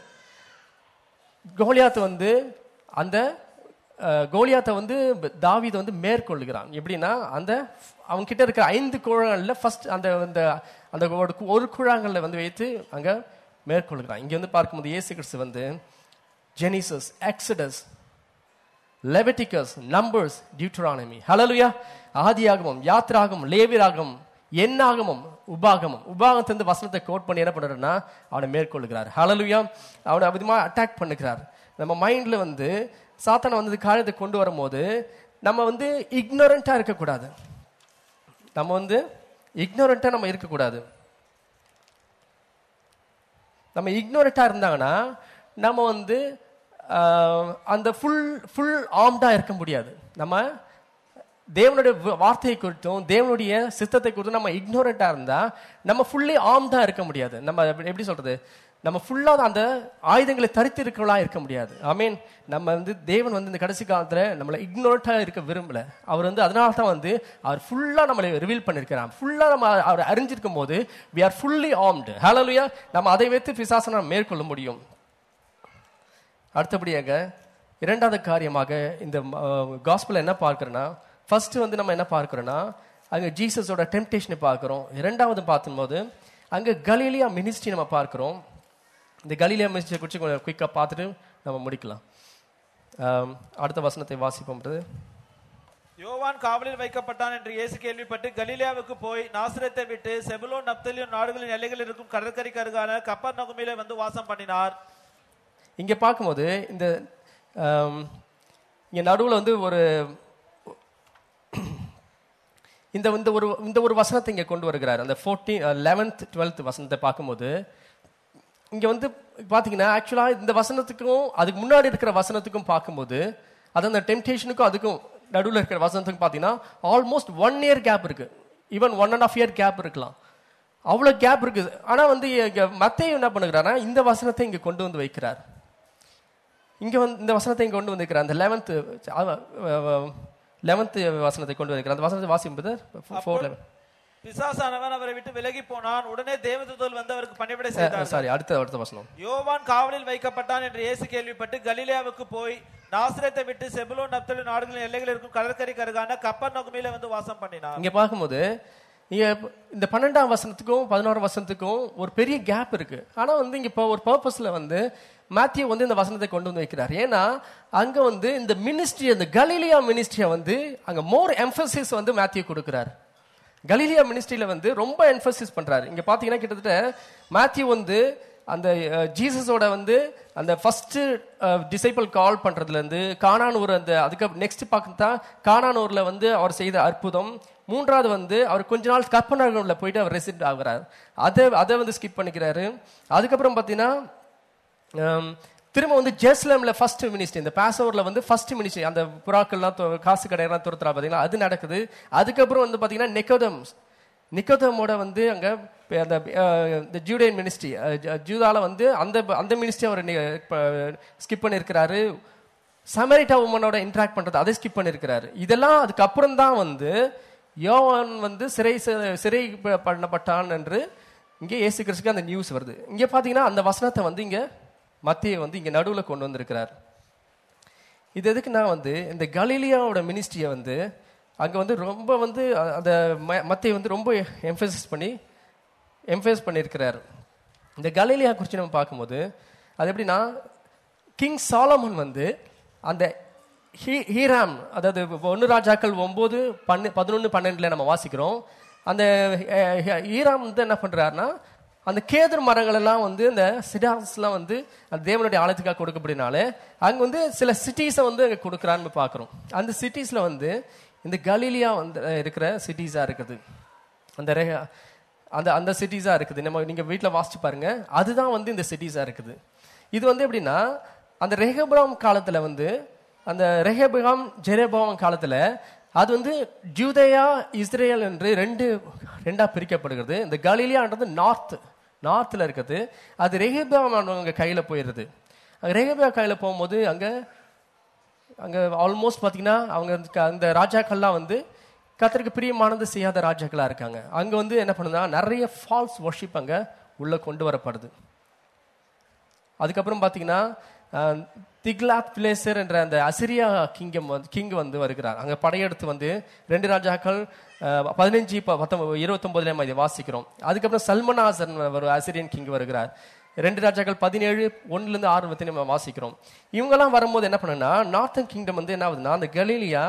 கோலியாத் வந்து அந்த அஹ், கோலியாத்தை வந்து தாவீது வந்து மேற்கொள்கிறான் எப்படின்னா அந்த அவங்க கிட்ட இருக்கிற ஐந்து குழாங்கள்ல ஃபர்ஸ்ட் அந்த அந்த அந்த ஒரு கு- ஒரு குழாங்கல்ல வந்து வைத்து அங்க மேற்கொள்கிறான் இங்க வந்து பார்க்கும்போது இயேசு கிறிஸ்து வந்து Genesis Exodus Leviticus Numbers Deuteronomy hallelujah ஆதியாகமம் யாத்ராகமம் லேவியராகமம் எண்ணாகமம் உபாகமம் உபாகத்திலிருந்து வசனத்தை கோட் பண்ணி என்ன பண்றாருன்னா அவனை மேற்கொள்கிறார் ஹalleluya அவனை விதமா அட்டாக் பண்ணுகிறார் நம்ம மைண்ட்ல வந்து சாத்தானை வந்து காரியத்தை கொண்டு வரும்போது நம்ம வந்து இக்னோரண்டா இருக்கக்கூடாது நம்ம வந்து இக்னோரண்டா நம்ம இருக்கக்கூடாது நம்ம இக்னோரண்டா இருந்தாங்கன்னா நம்ம வந்து ஆஹ், அந்த ஃபுல் ஃபுல் ஆர்ம்டா இருக்க முடியாது நம்ம தேவனுடைய வ- வார்த்தையை குறித்தும் தேவனுடைய சித்தத்தை குறித்தும் நம்ம இக்னோரண்டா இருந்தா நம்ம ஃபுல்லி ஆர்ம்டா இருக்க முடியாது நம்ம எப்படி- எப்படி சொல்றது நம்ம ஃபுல்லா அந்த ஆயுதங்களை தரித்து இருக்கிறவளா இருக்க முடியாது ஐ மீன் நம்ம வந்து தேவன் வந்து இந்த கடைசி காலத்துல நம்மளை இக்னோரண்டா இருக்க விரும்பல அவர் வந்து அதனால தான் வந்து அவர் ஃபுல்லா நம்மளை ரிவீல் பண்ணிருக்கிறார் ஃபுல்லா நம்ம அவர் அறிஞ்சிருக்கும் போது we are fully armed hallelujah நம்ம அதை வைத்து பிசாசனை நம்ம மேற்கொள்ள முடியும் அடுத்தபடியாக இரண்டாவது காரியமாக இந்த காஸ்பிள் என்ன பார்க்கிறோன்னா ஃபர்ஸ்ட் வந்து நம்ம என்ன பார்க்கிறோன்னா அங்க ஜீசஸோட டெம்டேஷனை பார்க்கிறோம் இரண்டாவது பார்க்கும்போது அங்க கலீலியா மினிஸ்ட்ரி நம்ம பார்க்கிறோம் இந்த கலீலியா மினிஸ்ட்ரி குறித்து கொஞ்சம் குயிக்காக பார்த்துட்டு நம்ம முடிக்கலாம் ஆம், அடுத்த வசனத்தை வாசிப்போம் brother. யோவான் காவலில் வைக்கப்பட்டான் என்று இயேசு கேள்விப்பட்டு கலிலேயாவுக்கு போய் நாசிரத்தை விட்டு செபுலோன் நப்தலியும் நாடுகளின் எல்லைகளில் இருக்கும் கடற்கரைக்கு அருகான கப்பர் நகுமிலே வந்து வாசம் பண்ணினார் இங்க பார்க்கும்போது இந்த ஆம், இங்க நடுவுல வந்து ஒரு இந்த இந்த ஒரு இந்த ஒரு வசனத்தை இங்க கொண்டு வருகிறார் அந்த ஃபோர்டீன் லெவன்த் டுவெல்த் வசனத்தை பார்க்கும்போது இங்க வந்து பாத்தீங்கன்னா ஆக்சுவலா இந்த வசனத்துக்கும் அதுக்கு முன்னாடி இருக்கிற வசனத்துக்கும் பார்க்கும்போது அது அந்த டெம்டேஷனுக்கும் அதுக்கும் நடுவுல இருக்கிற வசனத்துக்கும் பாத்தீங்கன்னா ஆல்மோஸ்ட் ஒன் இயர் கேப் இருக்கு even one and half year gap இருக்கலாம் அவ்வளவு கேப் இருக்குது ஆனா வந்து இங்க மத்தேயு என்ன பண்ணுகிறாருன்னா இந்த வசனத்தை இங்க கொண்டு வந்து வைக்கிறார் இங்க வந்து இந்த வசனத்தை இங்க கொண்டு வந்திருக்கிறார் அந்த லெவன்த் லெவன்த் வசனத்தை கொண்டு வந்திருக்கிறார் அந்த வசனத்தை வாசிப்பது ஃபோர் லெவன் பிசாசானவன் அவரை விட்டு விலகி போனான் உடனே தேவதூதல் வந்து அவருக்கு பணிவிடை செய்தார் சாரி அடுத்த அடுத்த வசனம் யோவான் காவலில் வைக்கப்பட்டான் என்று இயேசு கேள்விப்பட்டு கலிலேயாவுக்கு போய் நாசிரத்தை விட்டு செபுலோன் நப்தலி நாடுகளின் எல்லைகளில் இருக்கும் கடற்கரைக்கு அருகான கப்பர் நகுமிலே வந்து வாசம் பண்ணினார் இங்க பார்க்கும்போது இங்க இந்த பன்னெண்டாம் வசனத்துக்கும் பதினோராம் வசனத்துக்கும் ஒரு பெரிய கேப் இருக்கு ஆனா வந்து இங்க இப்போ ஒரு பர்பஸ்ல வந்து மேத்யூ வந்து இந்த வசனத்தை கொண்டு வந்து வைக்கிறார் ஏன்னா அங்க வந்து இந்த மினிஸ்ட்ரி அந்த கலீலியா மினிஸ்ட்ரியை வந்து அங்க மோர் எம்பசிஸ் வந்து மேத்யூ கொடுக்கிறார் கலீலியா மினிஸ்ட்ரியில வந்து ரொம்ப எம்பசிஸ் பண்றாரு இங்க பாத்தீங்கன்னா கிட்டத்தட்ட மேத்யூ வந்து அந்த அஹ், ஜீசஸோட வந்து அந்த ஃபர்ஸ்ட் டிசைபிள் கால் பண்றதுல இருந்து கானானூர் அந்த அதுக்கு நெக்ஸ்ட் பார்த்தா கானானூர்ல வந்து அவர் செய்த அற்புதம் மூன்றாவது வந்து அவர் கொஞ்ச நாள் கற்பனர்களில் போயிட்டு அவர் ரெசிடென்ட் ஆகுறாரு அதை அதை வந்து ஸ்கிப் பண்ணிக்கிறாரு அதுக்கப்புறம் பார்த்தீங்கன்னா ஆம், திரும்ப வந்து ஜெருசலேம்ல ஃபர்ஸ்ட் மினிஸ்ட்ரி இந்த பாசோவர்ல வந்து ஃபர்ஸ்ட் மினிஸ்ட்ரி அந்த புறாக்கள்லாம் தொ- காசு கடையெல்லாம் துரத்துறா பாத்தீங்களா அது நடக்குது அதுக்கப்புறம் வந்து பாத்தீங்கன்னா நிக்கோதம்ஸ் நிக்கோதமோட வந்து அங்க ப- அந்த அஹ், இந்த ஜூடைன் மினிஸ்ட்ரி ஜூதால வந்து அந்த அந்த மினிஸ்ட்ரி அவர் ஸ்கிப் பண்ணியிருக்கிறாரு சமரிட்டா உமனோட இன்டராக்ட் பண்றது அதை ஸ்கிப் பண்ணியிருக்கிறாரு இதெல்லாம் அதுக்கப்புறம் தான் வந்து யோவான் வந்து சிறை ச- சிறை ப- பண்ணப்பட்டான் என்று இங்கே இயேசு கிறிஸ்துக்கு அந்த நியூஸ் வருது இங்க பாத்தீங்கன்னா அந்த வசனத்தை வந்து இங்க மத்திய வந்து இங்க நடுவுல கொண்டு வந்திருக்கிறார் இது எதுக்குன்னா வந்து இந்த கலீலியாவோட மினிஸ்ட்ரியை வந்து அங்க வந்து ரொம்ப வந்து அ- அந்த மத்திய வந்து ரொம்ப எம்பசிஸ் பண்ணி எம்பசைஸ் பண்ணியிருக்கிறார் இந்த கலீலியா குறித்து நம்ம பார்க்கும்போது அது எப்படின்னா கிங் சாலமன் வந்து அந்த ஹீ- ஹீராம் அதாவது ஒன்று ராஜாக்கள் ஒன்பது பன்னு பதினொன்று பன்னெண்டுல நம்ம வாசிக்கிறோம் அந்த அஹ், ஹீராம் வந்து என்ன பண்றாருன்னா அந்த கேதர் மரங்கள் எல்லாம் வந்து இந்த சிடாஸ்லாம் வந்து அந்த தேவனுடைய ஆலயத்துக்காக கொடுக்கப்படினால அங்க வந்து சில சிட்டிஸை வந்து அங்க கொடுக்குறான்னு பார்க்குறோம் அந்த சிட்டிஸ்ல வந்து இந்த கலீலியா வந்து அஹ், இருக்கிற சிட்டிஸா இருக்குது அந்த ரே- அந்த அந்த சிட்டிஸா இருக்குது நம்ம நீங்க வீட்ல வாசிச்சு பாருங்க அதுதான் வந்து இந்த சிட்டிஸா இருக்குது இது வந்து எப்படின்னா அந்த ரெஹபராம் காலத்துல வந்து அந்த ரெஹபராம் ஜெரபாம் காலத்துல அது வந்து ஜூதேயா இஸ்ரேல் என்று ரெண்டு ரெண்டா பிரிக்கப்படுகிறது இந்த கலீலியான்றது நார்த் நார்த்ல இருக்குது அது ரெஹபாம் அவங்க கையில போயிடுது அங்க ரெஹபா கையில போகும்போது அங்க அங்க ஆல்மோஸ்ட் பாத்தீங்கன்னா அவங்க அந்த க- அந்த ராஜாக்கள்லாம் வந்து கத்தருக்கு பிரியமானது செய்யாத ராஜாக்களா இருக்காங்க அங்க வந்து என்ன பண்ணுதுன்னா நிறைய ஃபால்ஸ் worship அங்க உள்ள கொண்டு வரப்படுது அதுக்கப்புறம் பாத்தீங்கன்னா அஹ், திக்லாத் பிளேசர் என்ற அந்த அசிரியா கிங்கம் வந்து கிங் வந்து வருகிறார் அங்க படையெடுத்து வந்து ரெண்டு ராஜாக்கள் அஹ், பதினஞ்சு ப- பத்தொன்பது இருபத்தொன்பதுல நம்ம இதை வாசிக்கிறோம் அதுக்கப்புறம் சல்மனாசன் ஒரு அசிரியன் கிங் வருகிறார் ரெண்டு ராஜாக்கள் பதினேழு ஒண்ணுல இருந்து ஆறு பத்தி நம்ம வாசிக்கிறோம் இவங்கெல்லாம் வரும்போது என்ன பண்ணுன்னா நார்த்தன் கிங்டம் வந்து என்ன ஆகுதுன்னா அந்த கலீலியா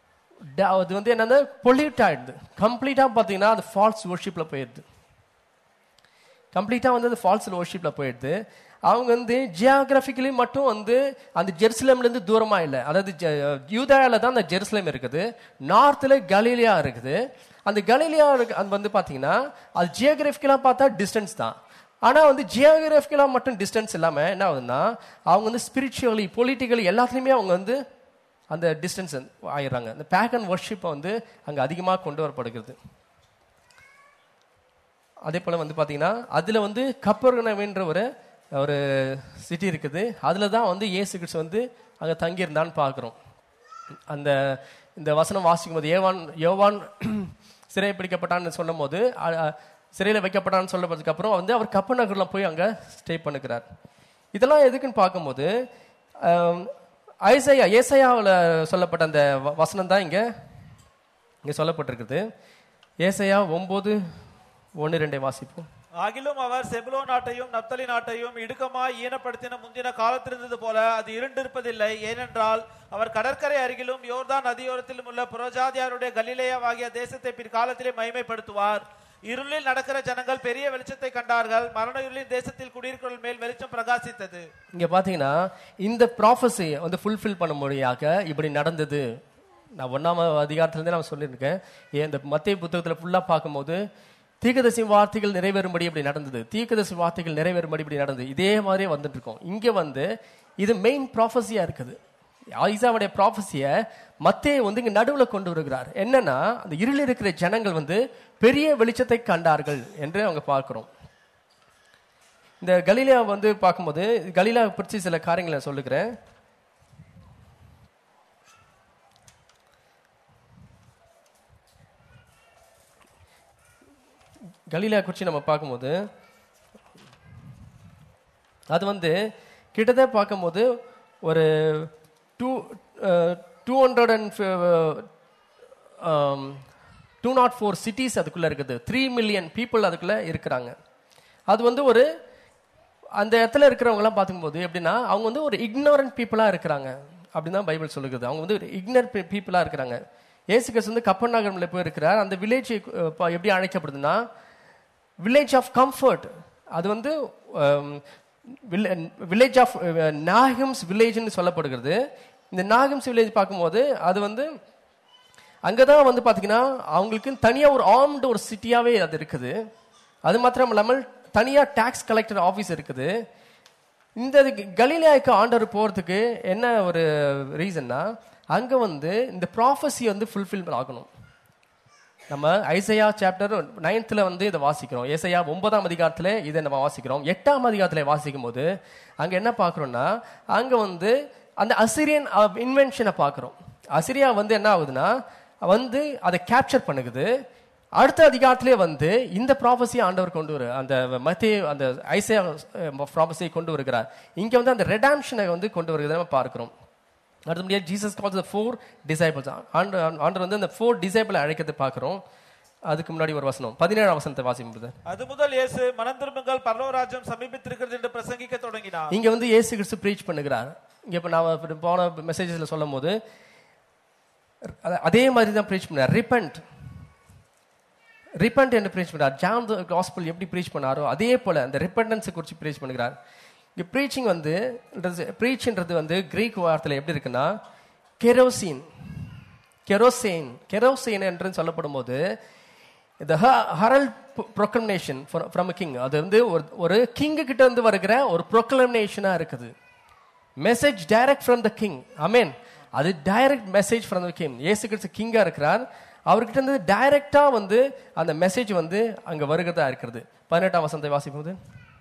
ட- அது வந்து என்னன்னா பொல்யூட் ஆயிடுது கம்ப்ளீட்டா பாத்தீங்கன்னா அது ஃபால்ஸ் worshipல போயிடுது கம்ப்ளீட்டா வந்து அது ஃபால்ஸ் worshipல போயிடுது அவங்க வந்து ஜியாகிரபிக்கலி மட்டும் வந்து அந்த ஜெருசலேம்ல இருந்து தூரமா இல்லை அதாவது ஜ- யூதயால தான் அந்த ஜெருசலேம் இருக்குது நார்த்ல கலீலியா இருக்குது அந்த கலீலியா இருக்கு அது வந்து பாத்தீங்கன்னா அது ஜியோகிராபிக்கலா பார்த்தா டிஸ்டன்ஸ் தான் ஆனா வந்து ஜியோகிராபிக்கலா மட்டும் டிஸ்டன்ஸ் இல்லாம என்ன ஆகுதுன்னா அவங்க வந்து ஸ்பிரிச்சுவலி பொலிட்டிக்கலி எல்லாத்துலயுமே அவங்க வந்து அந்த டிஸ்டன்ஸ் ஆயிடுறாங்க இந்த பேகன் ஒர்ஷிப்பை வந்து அங்க அதிகமா கொண்டு வரப்படுகிறது அதே போல வந்து பாத்தீங்கன்னா அதுல வந்து கப்பர்னவேன்ற ஒரு ஒரு சிட்டி இருக்குது அதுல தான் வந்து இயேசு கிறிஸ்து வந்து அங்க தங்கியிருந்தான்னு பார்க்கிறோம் அந்த இந்த வசனம் வாசிக்கும் போது ஏவான் யோவான் சிறை பிடிக்கப்பட்டான்னு சொல்லும் போது அ- அ, சிறையில வைக்கப்பட்டான்னு சொல்லப்பட்டதுக்கு அப்புறம் வந்து அவர் கப்ப நகர்ல போய் அங்க ஸ்டே பண்ணுகிறார் இதெல்லாம் எதுக்குன்னு பார்க்கும்போது ஆம், ஐசையா ஏசையாவில் சொல்லப்பட்ட அந்த வ- வசனம் தான் இங்க இங்க சொல்லப்பட்டிருக்குது ஏசையா ஒன்பது ஒன்று ரெண்டை வாசிப்போம் ஆகிலும் அவர் செபுலோ நாட்டையும் நப்தலி நாட்டையும் இடுக்கமாய் ஈனப்படுத்தின முந்தின காலத்திலிருந்தது போல அது இருண்டிருப்பதில்லை ஏனென்றால் அவர் கடற்கரை அருகிலும் யோர்தான் நதியோரத்திலும் உள்ள புறஜாதியாருடைய கலிலேயாவாகிய தேசத்தை பிற்காலத்திலே மகிமைப்படுத்துவார் இருளில் நடக்கிற ஜனங்கள் பெரிய வெளிச்சத்தை கண்டார்கள் மரண இருளின் தேசத்தில் குடியிருக்கிறவர்கள் மேல் வெளிச்சம் பிரகாசித்தது இங்க பாத்தீங்கன்னா இந்த ப்ராஃபஸி வந்து ஃபுல்ஃபில் பண்ண முடியாக இப்படி நடந்தது நான் ஒன்னாம் அதிகாரத்திலிருந்தே நான் சொல்லியிருக்கேன் ஏன் இந்த மத்திய புத்தகத்துல ஃபுல்லா பார்க்கும்போது தீர்க்கதரிசி வார்த்தைகள் நிறைவேறும்படி இப்படி நடந்தது தீர்க்கதரிசி வார்த்தைகள் நிறைவேறும்படி இப்படி நடந்தது இதே மாதிரியே வந்துட்டு இருக்கோம் இங்க வந்து இது மெயின் ப்ராஃபஸியா இருக்குது ஐசாவுடைய ப்ராஃபஸிய மத்தேய வந்து இங்க நடுவுல கொண்டு வருகிறார் என்னன்னா அந்த இருளில் இருக்கிற ஜனங்கள் வந்து பெரிய வெளிச்சத்தை கண்டார்கள் என்று அவங்க பார்க்கிறோம் இந்த கலீலியா வந்து பார்க்கும்போது கலீலா பற்றி சில காரியங்களை நான் சொல்லுகிறேன் கலீலா குறித்து நம்ம பார்க்கும்போது அது வந்து கிட்டத்தட்ட பார்க்கும்போது ஒரு two two hundred and two not four cities அதுக்குள்ளே இருக்குது த்ரீ மில்லியன் பீப்புள் அதுக்குள்ளே இருக்கிறாங்க அது வந்து ஒரு அந்த இடத்துல இருக்கிறவங்கலாம் பார்க்கும்போது எப்படின்னா அவங்க வந்து ஒரு இக்னோரண்ட் பீப்புளாக இருக்கிறாங்க அப்படின்னு தான் பைபிள் சொல்லுகிறது அவங்க வந்து ஒரு இக்னர் பீப்புளாக இருக்கிறாங்க ஏசு கிறிஸ்து வந்து கப்பன் நகரமில் போய் இருக்கிறார் அந்த வில்லேஜ் எப்படி அழைக்கப்படுதுன்னா வில்லேஜ் ஆஃப் கம்ஃபர்ட் அது வந்து வில்லேஜ் ஆஃப் நாகம்ஸ் வில்லேஜ்னு சொல்லப்படுகிறது இந்த நாகம்ஸ் வில்லேஜ் பார்க்கும்போது அது வந்து அங்கே தான் வந்து பார்த்தீங்கன்னா அவங்களுக்கு தனியாக ஒரு ஆர்ம்டு ஒரு சிட்டியாகவே அது இருக்குது அது மாத்திரம் இல்லாமல் தனியாக டேக்ஸ் கலெக்டர் ஆஃபீஸ் இருக்குது இந்த கலீலியாவுக்கு ஆண்டவர் போகிறதுக்கு என்ன ஒரு ரீசன்னா அங்கே வந்து இந்த ப்ராஃபஸி வந்து ஃபுல்ஃபில் ஆகணும் நம்ம ஐசையா சாப்டர் நைன்த்தில் வந்து இதை வாசிக்கிறோம் ஏசையா ஒன்பதாம் அதிகாரத்தில் இதை நம்ம வாசிக்கிறோம் எட்டாம் அதிகாரத்தில் வாசிக்கும் போது அங்கே என்ன பார்க்குறோம்னா அங்கே வந்து அந்த அசிரியன் இன்வென்ஷனை பார்க்குறோம் அசிரியா வந்து என்ன ஆகுதுன்னா வந்து அதை கேப்சர் பண்ணுகுது அடுத்த அதிகாரத்திலே வந்து இந்த ப்ராஃபஸியை ஆண்டவர் கொண்டு வரு அந்த மத்திய அந்த ஐசையா ப்ராஃபஸியை கொண்டு வருகிறார் இங்கே வந்து அந்த ரெடாம்ஷனை வந்து கொண்டு வருகிறத நம்ம பார்க்கிறோம் அடுத்த முடியாது Jesus calls the four disciples ஆண்டு ஆண்டர் வந்து அந்த ஃபோர் டிசைபிள் அழைக்கிறதை பார்க்குறோம் அதுக்கு முன்னாடி ஒரு வசனம் பதினேழாம் வசனத்தை வாசிப்பது அது முதல் இயேசு மனம் திரும்புங்கள் பரலோராஜ்யம் சமீபித்திருக்கிறது என்று பிரசங்கிக்க தொடங்கினார் இங்க வந்து இயேசு கிறிஸ்து ப்ரீச் பண்ணுகிறார் இங்க இப்ப நான் போன மெசேஜஸ்ல சொல்லும் போது அதே மாதிரி தான் ப்ரீச் பண்ணார் ரிப்பண்ட் ரிப்பண்ட் என்று ப்ரீச் பண்ணார் ஜான் காஸ்பிள் எப்படி ப்ரீச் பண்ணாரோ அதே போல அந்த ரிப்பண்டன்ஸை குறித்து ப்ரீச் பண்ணுகிறார் இங்க ப்ரீச்சிங் வந்து ப்ரீச்ன்றது வந்து கிரீக் வார்த்தையில் எப்படி இருக்குன்னா கெரோசின் கெரோசேன் கெரோசேன் என்று சொல்லப்படும் போது இந்த ஹரல் ப்ரொக்ளமேஷன் ஃப்ரம் கிங் அது வந்து ஒரு ஒரு கிங்கு கிட்ட இருந்து வருகிற ஒரு ப்ரொக்ளமேஷனா இருக்குது message direct from the king amen அது direct message from the king ஏசு கிறிஸ்து கிங்கா இருக்கிறார் அவர்கிட்ட இருந்து டைரக்டா வந்து அந்த மெசேஜ் வந்து அங்க வருகிறதா இருக்கிறது பதினெட்டாம் வசந்தை வாசிப்போது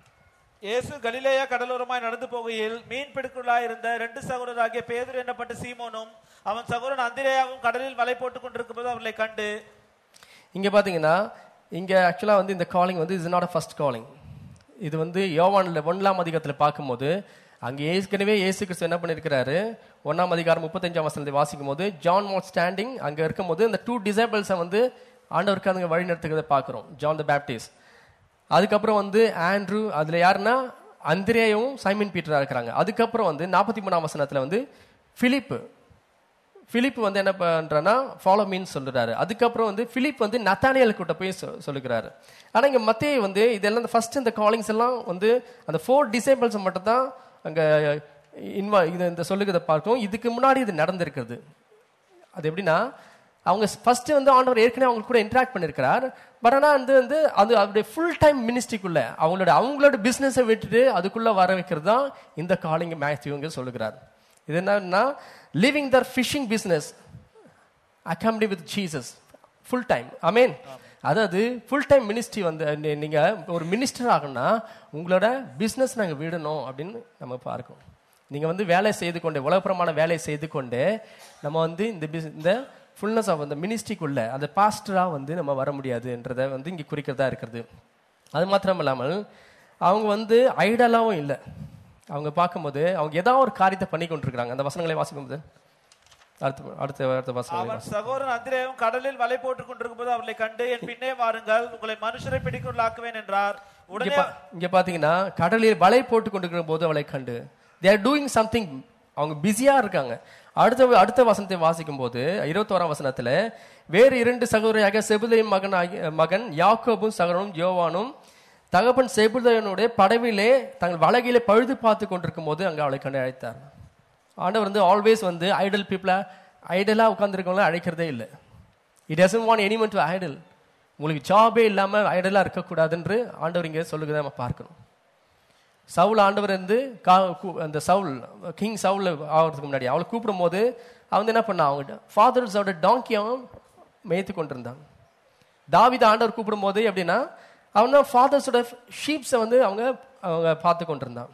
இயேசு கலிலேயா கடலோரமாய் நடந்து போகையில் மீன் பிடிக்குள்ளாய் இருந்த ரெண்டு சகோதரராகிய பேதுரு என்னப்பட்ட சீமோனும் அவன் சகோதரன் அந்திரேயாவும் கடலில் வலை போட்டுக் கொண்டிருக்கும் போது அவர்களை கண்டு இங்க பாத்தீங்கன்னா இங்க ஆக்சுவலா வந்து இந்த காலிங் வந்து is not a first calling இது வந்து யோவான்ல ஒன்றாம் அதிகாரத்துல பார்க்கும்போது அங்க ஏற்கனவே இயேசு கிறிஸ்து என்ன பண்ணிருக்கிறாரு ஒன்னாம் அதிகாரம் முப்பத்தஞ்சாம் வசனத்தை வாசிக்கும் போது ஜான் மாட் ஸ்டாண்டிங் அங்க இருக்கும்போது இந்த டூ டிசைபிள்ஸை வந்து ஆண்டவருக்கு அதுங்க வழி நடத்துக்கிறத பார்க்குறோம் ஜான் த பேப்டிஸ்ட் அதுக்கப்புறம் வந்து ஆண்ட்ரூ அதுல யாருன்னா அந்திரேயும் சைமன் பீட்டரா இருக்கிறாங்க அதுக்கப்புறம் வந்து நாற்பத்தி மூணாம் வசனத்துல வந்து பிலிப்பு பிலிப் வந்து என்ன பண்றான்னா ஃபாலோ மீன் சொல்றாரு அதுக்கப்புறம் வந்து பிலிப் வந்து நத்தானியல் கிட்ட போய் சொல்லுகிறாரு ஆனா இங்க மத்திய வந்து இதெல்லாம் ஃபர்ஸ்ட் இந்த காலிங்ஸ் எல்லாம் வந்து அந்த ஃபோர் டிசேபிள்ஸ் மட்டும் தான் அங்க இன்வா இது இந்த சொல்லுகிறத பார்க்கும் இதுக்கு முன்னாடி இது நடந்திருக்கிறது அது எப்படின்னா அவங்க ஃபர்ஸ்ட் வந்து ஆண்டவர் ஏற்கனவே அவங்க கூட இன்ட்ராக்ட் பண்ணிருக்கிறார் பட் ஆனால் வந்து வந்து அது அவருடைய ஃபுல் டைம் மினிஸ்ட்ரிக்குள்ள அவங்களோட அவங்களோட பிஸ்னஸை விட்டுட்டு அதுக்குள்ள வர வைக்கிறது தான் இந்த காலிங் மேத்யூங்க சொல்லுகிறார் இது என்னன்னா living their fishing business accompany with Jesus full time amen அதாவது ஃபுல் டைம் மினிஸ்ட்ரி வந்து நீங்க ஒரு மினிஸ்டர் ஆகணும்னா உங்களோட பிஸ்னஸ் நாங்கள் விடணும் அப்படின்னு நம்ம பார்க்கணும் நீங்க வந்து வேலை செய்து கொண்டு உலகப்புறமான வேலை செய்து கொண்டு நம்ம வந்து இந்த இந்த ஃபுல்னஸ் ஆஃப் அந்த மினிஸ்ட்ரிக்குள்ள அந்த பாஸ்டரா வந்து நம்ம வர முடியாதுன்றத வந்து இங்க குறிக்கிறதா இருக்கிறது அது மாத்திரம் இல்லாமல் அவங்க வந்து ஐடலாவும் இல்லை அவங்க பார்க்கும்போது அவங்க ஏதாவது ஒரு காரியத்தை பண்ணி கொண்டிருக்கிறாங்க அந்த வசனங்களை வாசிக்கும் போது அடுத்த அடுத்த அடுத்த வசனங்களை அவன் சகோதரன் அந்திரேயும் கடலில் வலை போட்டுக் கொண்டிருக்கும் போது அவர்களை கண்டு என் பின்னே வாருங்கள் உங்களை மனுஷரை பிடிக்குள்ளாக்குவேன் என்றார் இங்க பா- இங்க பாத்தீங்கன்னா கடலில் வலை போட்டு கொண்டிருக்கிற போது அவளை கண்டு தே ஆர் டூயிங் சம்திங் அவங்க பிஸியா இருக்காங்க அடுத்த அடுத்த வசனத்தை வாசிக்கும் போது இருபத்தோராம் வசனத்துல வேறு இரண்டு சகோதரியாக செபுதையும் மகன் ஆகிய- மகன் யாக்கோபும் சகரனும் யோவானும் தகப்பன் செபுதையனுடைய படவிலே தங்கள் வலகையிலே பழுது பார்த்து கொண்டிருக்கும் போது அங்க அவளை கண்டு அழைத்தார் ஆண்டவர் வந்து ஆல்வேஸ் வந்து ஐடல் பீப்புளா ஐடலா உட்கார்ந்துருக்கவங்கள அழைக்கிறதே இல்லை it doesn't want any man to idol உங்களுக்கு ஜாபே இல்லாம ஐடலா இருக்கக்கூடாதுன்று ஆண்டவர் இங்க சொல்லுகிறத நம்ம பார்க்கணும் சவுல் ஆண்டவர் வந்து கா- கூ- அந்த சவுல் கிங் சவுல் ஆகிறதுக்கு முன்னாடி அவளை கூப்பிடும் போது அவன் வந்து என்ன பண்ணான் அவங்க ஃபாதர்ஸோட டாங்கியும் மேய்த்து கொண்டிருந்தான் தாவீது ஆண்டவர் கூப்பிடும் போது எப்படின்னா அவன் தான் ஃபாதர்ஸோட ஷீப்ஸை வந்து அவங்க அவங்க பார்த்து கொண்டிருந்தான்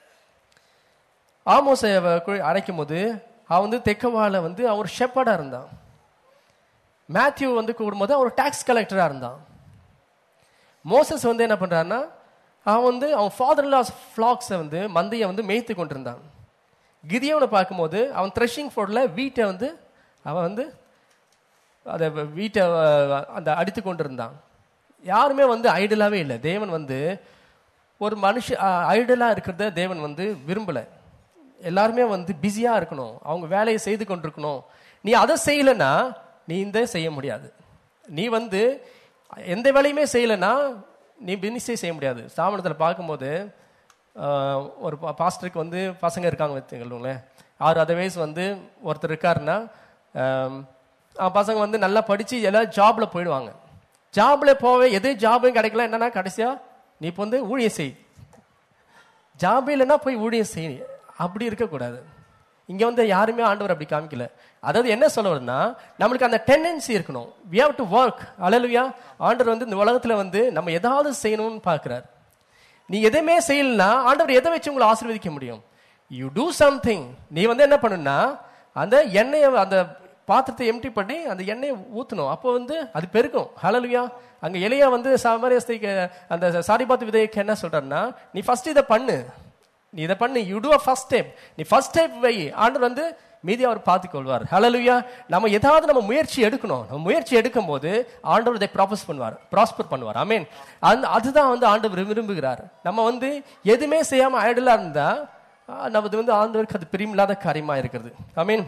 ஆமோஸை அவ கு- அழைக்கும் போது அவன் வந்து தெக்கவால வந்து அவன் ஒரு ஷெப்பர்டா இருந்தான் மேத்யூ வந்து கூப்பிடும்போது அவன் ஒரு டாக்ஸ் கலெக்டரா இருந்தான் மோசஸ் வந்து என்ன பண்றாருன்னா அவன் வந்து அவன் ஃபாதர் லாஸ் ஃப்ளாக்ஸை வந்து மந்தையை வந்து மேய்த்து கொண்டிருந்தான் கிதியோனை பார்க்கும்போது அவன் த்ரெஷிங் ஃபோர்டில் வீட்டை வந்து அவன் வந்து அதை வீட்டை அஹ், அந்த அடித்து கொண்டிருந்தான் யாருமே வந்து ஐடலாவே இல்லை தேவன் வந்து ஒரு மனுஷ ஐடலாக இருக்கிறத தேவன் வந்து விரும்பலை எல்லாருமே வந்து பிஸியாக இருக்கணும் அவங்க வேலையை செய்து கொண்டிருக்கணும் நீ அதை செய்யலைன்னா நீ இந்த செய்ய முடியாது நீ வந்து எந்த வேலையுமே செய்யலைன்னா நீ பிசினஸே செய்ய முடியாது ஸ்தாபனத்தில் பார்க்கும்போது ஆஹ், ஒரு பா- பாஸ்டருக்கு வந்து பசங்க இருக்காங்க வச்சுங்களேன் ஆறு அதை வயசு வந்து ஒருத்தர் இருக்காருன்னா ஆம், அவன் பசங்க வந்து நல்லா படித்து எல்லாரும் ஜாப்ல போயிடுவாங்க ஜாப்ல போவே எது ஜாபும் கிடைக்கல என்னன்னா கடைசியா நீ இப்போ வந்து ஊழியம் செய் ஜாபே இல்லைன்னா போய் ஊழியம் செய் அப்படி இருக்கக்கூடாது இங்க வந்து யாருமே ஆண்டவர் அப்படி காமிக்கல அதாவது என்ன சொல்ல வருதுன்னா நம்மளுக்கு அந்த டெண்டன்சி இருக்கணும் we have to work hallelujah ஆண்டவர் வந்து இந்த உலகத்துல வந்து நம்ம ஏதாவது செய்யணும்னு பார்க்கிறார் நீ எதுவுமே செய்யலனா ஆண்டவர் எதை வச்சு உங்களை ஆசீர்வதிக்க முடியும் யூ டூ சம்திங் நீ வந்து என்ன பண்ணுனா அந்த எண்ணெயை அந்த பாத்திரத்தை எம்டி பண்ணி அந்த எண்ணெயை ஊத்தணும் அப்போ வந்து அது பெருக்கும் ஹலலுயா அங்க இலையா வந்து சமரஸ்தைக்கு அந்த சாரிபாத்து விதைக்கு என்ன சொல்றாருன்னா நீ ஃபர்ஸ்ட் இதை பண்ணு நீ இதை பண்ணு you do a first step நீ ஃபர்ஸ்ட் ஸ்டெப் வை ஆண்டவர் வந்து மீதி அவர் பார்த்துக் கொள்வார் ஹalleluya நம்ம ஏதாவது நம்ம முயற்சி எடுக்கணும் நம்ம முயற்சி எடுக்கும் போது ஆண்டவர் இதை ப்ராப்பஸ் பண்ணுவார் ப்ராஸ்பர் பண்ணுவார் ஆமீன் அந்த அதுதான் வந்து ஆண்டவர் விரும்புகிறார் நம்ம வந்து எதுவுமே செய்யாம ஐடலா இருந்தா ஆஹ், நமது வந்து ஆண்டவருக்கு அது பிரியமில்லாத காரியமா இருக்கிறது ஆமீன்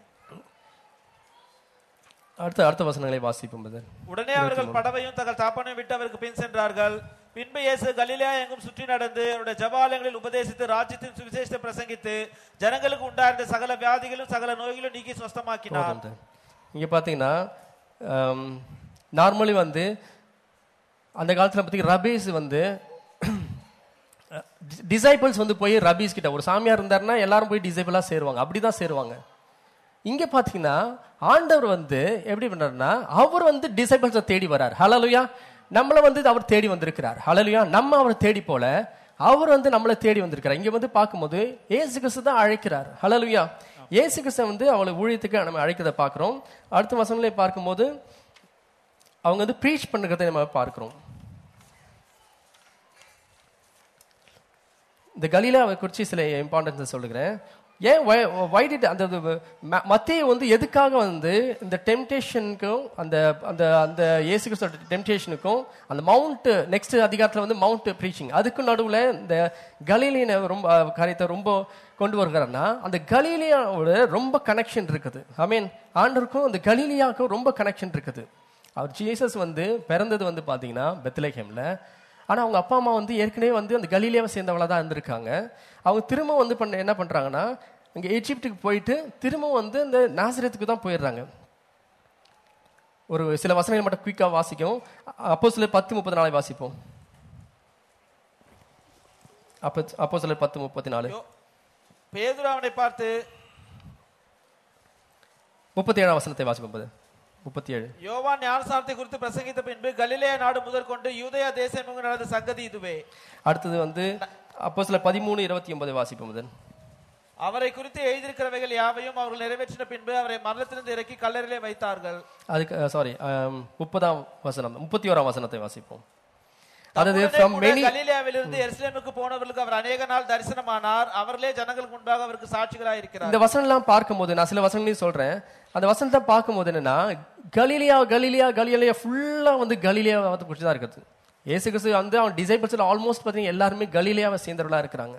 அடுத்த அடுத்த வசனங்களை வாசிப்போம் brother. உடனே அவர்கள் படவையும் தங்கள் தாப்பனையும் விட்டு அவருக்கு பின் சென்றார்கள் பின்பு இயேசு கலிலேயா எங்கும் சுற்றி நடந்து அவருடைய ஜபாலயங்களில் உபதேசித்து ராஜ்யத்தின் சுவிசேஷத்தை பிரசங்கித்து ஜனங்களுக்கு உண்டாயிருந்த சகல வியாதிகளும் சகல நோய்களும் நீக்கி சுஸ்தமாக்கினார் போதும் brother. இங்க பாத்தீங்கன்னா நார்மலி வந்து அந்த காலத்துல பார்த்தீங்கன்னா ரபீஸ் வந்து டிசைபிள்ஸ் வந்து போய் ரபீஸ் கிட்ட ஒரு சாமியார் இருந்தாருன்னா எல்லாரும் போய் டிசைபிளா சேருவாங்க அப்படிதான் சேருவாங்க இங்க பாத்தீங்கன்னா ஆண்டவர் வந்து எப்படி பண்றாருன்னா அவர் வந்து டிசைபிள்ஸை தேடி வரார் ஹalleluya நம்மள வந்து அவர் தேடி வந்திருக்கிறார் ஹalleluya நம்ம அவரை தேடி போல அவர் வந்து நம்மளை தேடி வந்திருக்கிறார் இங்க வந்து பார்க்கும்போது ஏசு கிறிஸ்து தான் அழைக்கிறார் ஹalleluya ஏசு கிறிஸ்து வந்து அவளை ஊழியத்துக்கு நம்ம அழைக்கிறத பார்க்கிறோம் அடுத்த வசனங்களை பார்க்கும்போது அவங்க வந்து ப்ரீச் பண்ணுறதை நம்ம பார்க்கிறோம் இந்த கலீலாவை குறித்து சில இம்பார்ட்டன்ஸ் சொல்லுகிறேன் ஏன் வைடிட் அந்த மத்திய வந்து எதுக்காக வந்து இந்த டெம்டேஷனுக்கும் அந்த அந்த அந்த இயேசு கிறிஸ்துவோட டெம்டேஷனுக்கும் அந்த மவுண்ட் நெக்ஸ்ட் அதிகாரத்தில் வந்து மவுண்ட் ப்ரீச்சிங் அதுக்கும் நடுவில் இந்த கலீலியனை ரொம்ப அஹ், காரியத்தை ரொம்ப கொண்டு வருகிறாருன்னா அந்த கலீலியாவோட ரொம்ப கனெக்ஷன் இருக்குது ஐ மீன் ஆண்டருக்கும் அந்த கலீலியாவுக்கும் ரொம்ப கனெக்ஷன் இருக்குது அவர் ஜீசஸ் வந்து பிறந்தது வந்து பார்த்தீங்கன்னா பெத்லஹேம்ல ஆனா அவங்க அப்பா அம்மா வந்து ஏற்கனவே வந்து அந்த கலீலியாவை சேர்ந்தவளா தான் இருந்திருக்காங்க அவங்க திரும்ப வந்து பண்ண என்ன பண்றாங்கன்னா இங்க எஜிப்டுக்கு போயிட்டு திரும்ப வந்து இந்த நாசரத்துக்கு தான் போயிடுறாங்க ஒரு சில வசனங்கள் மட்டும் குயிக்கா வாசிக்கும் அப்போ சில பத்து முப்பது நாளை வாசிப்போம் அப்போ அப்போ சிலர் பத்து முப்பத்தி நாலு யோ- பேதுரு அவனை பார்த்து முப்பத்தி ஏழாம் வசனத்தை வாசிப்போம் போது முப்பத்தி ஏழு யோவான் ஞானசாரத்தை குறித்து பிரசங்கித்த பின்பு கலிலேய நாடு முதற்கொண்டு யூதயா தேசம் எங்கும் நடந்த சங்கதி இதுவே அடுத்தது வந்து அப்போ சில பதிமூணு இருபத்தி ஒன்பது வாசிப்போம் முதல் அவரை குறித்து எழுதியிருக்கிறவைகள் யாவையும் அவர்கள் நிறைவேற்றின பின்பு அவரை மரணத்திலிருந்து இறக்கி கல்லறையிலே வைத்தார்கள் அதுக்கு சாரி முப்பதாம் வசனம் முப்பத்தி ஓராம் வசனத்தை வாசிப்போம் அதாவது தம்முடனே ஃப்ரம் கூட மெனி கலிலேயாவிலிருந்து எருசலேமுக்கு போனவர்களுக்கு அவர் அநேக நாள் தரிசனமானார் அவர்களே ஜனங்களுக்கு முன்பாக அவருக்கு சாட்சிகளாய் இருக்கிறார் இந்த வசனம்லாம் பார்க்கும்போது நான் சில வசனங்களையும் சொல்றேன் அந்த வசனத்தை பார்க்கும்போது என்னன்னா கலீலியா கலீலியா கலீலியா ஃபுல்லா வந்து கலீலியா வந்து குறிச்சு தான் இருக்குது இயேசு கிறிஸ்து வந்து அவன் டிசைபிள்ஸில் ஆல்மோஸ்ட் பார்த்தீங்கன்னா எல்லாருமே கலீலியாவை சேர்ந்தவர்களாக இருக்கிறாங்க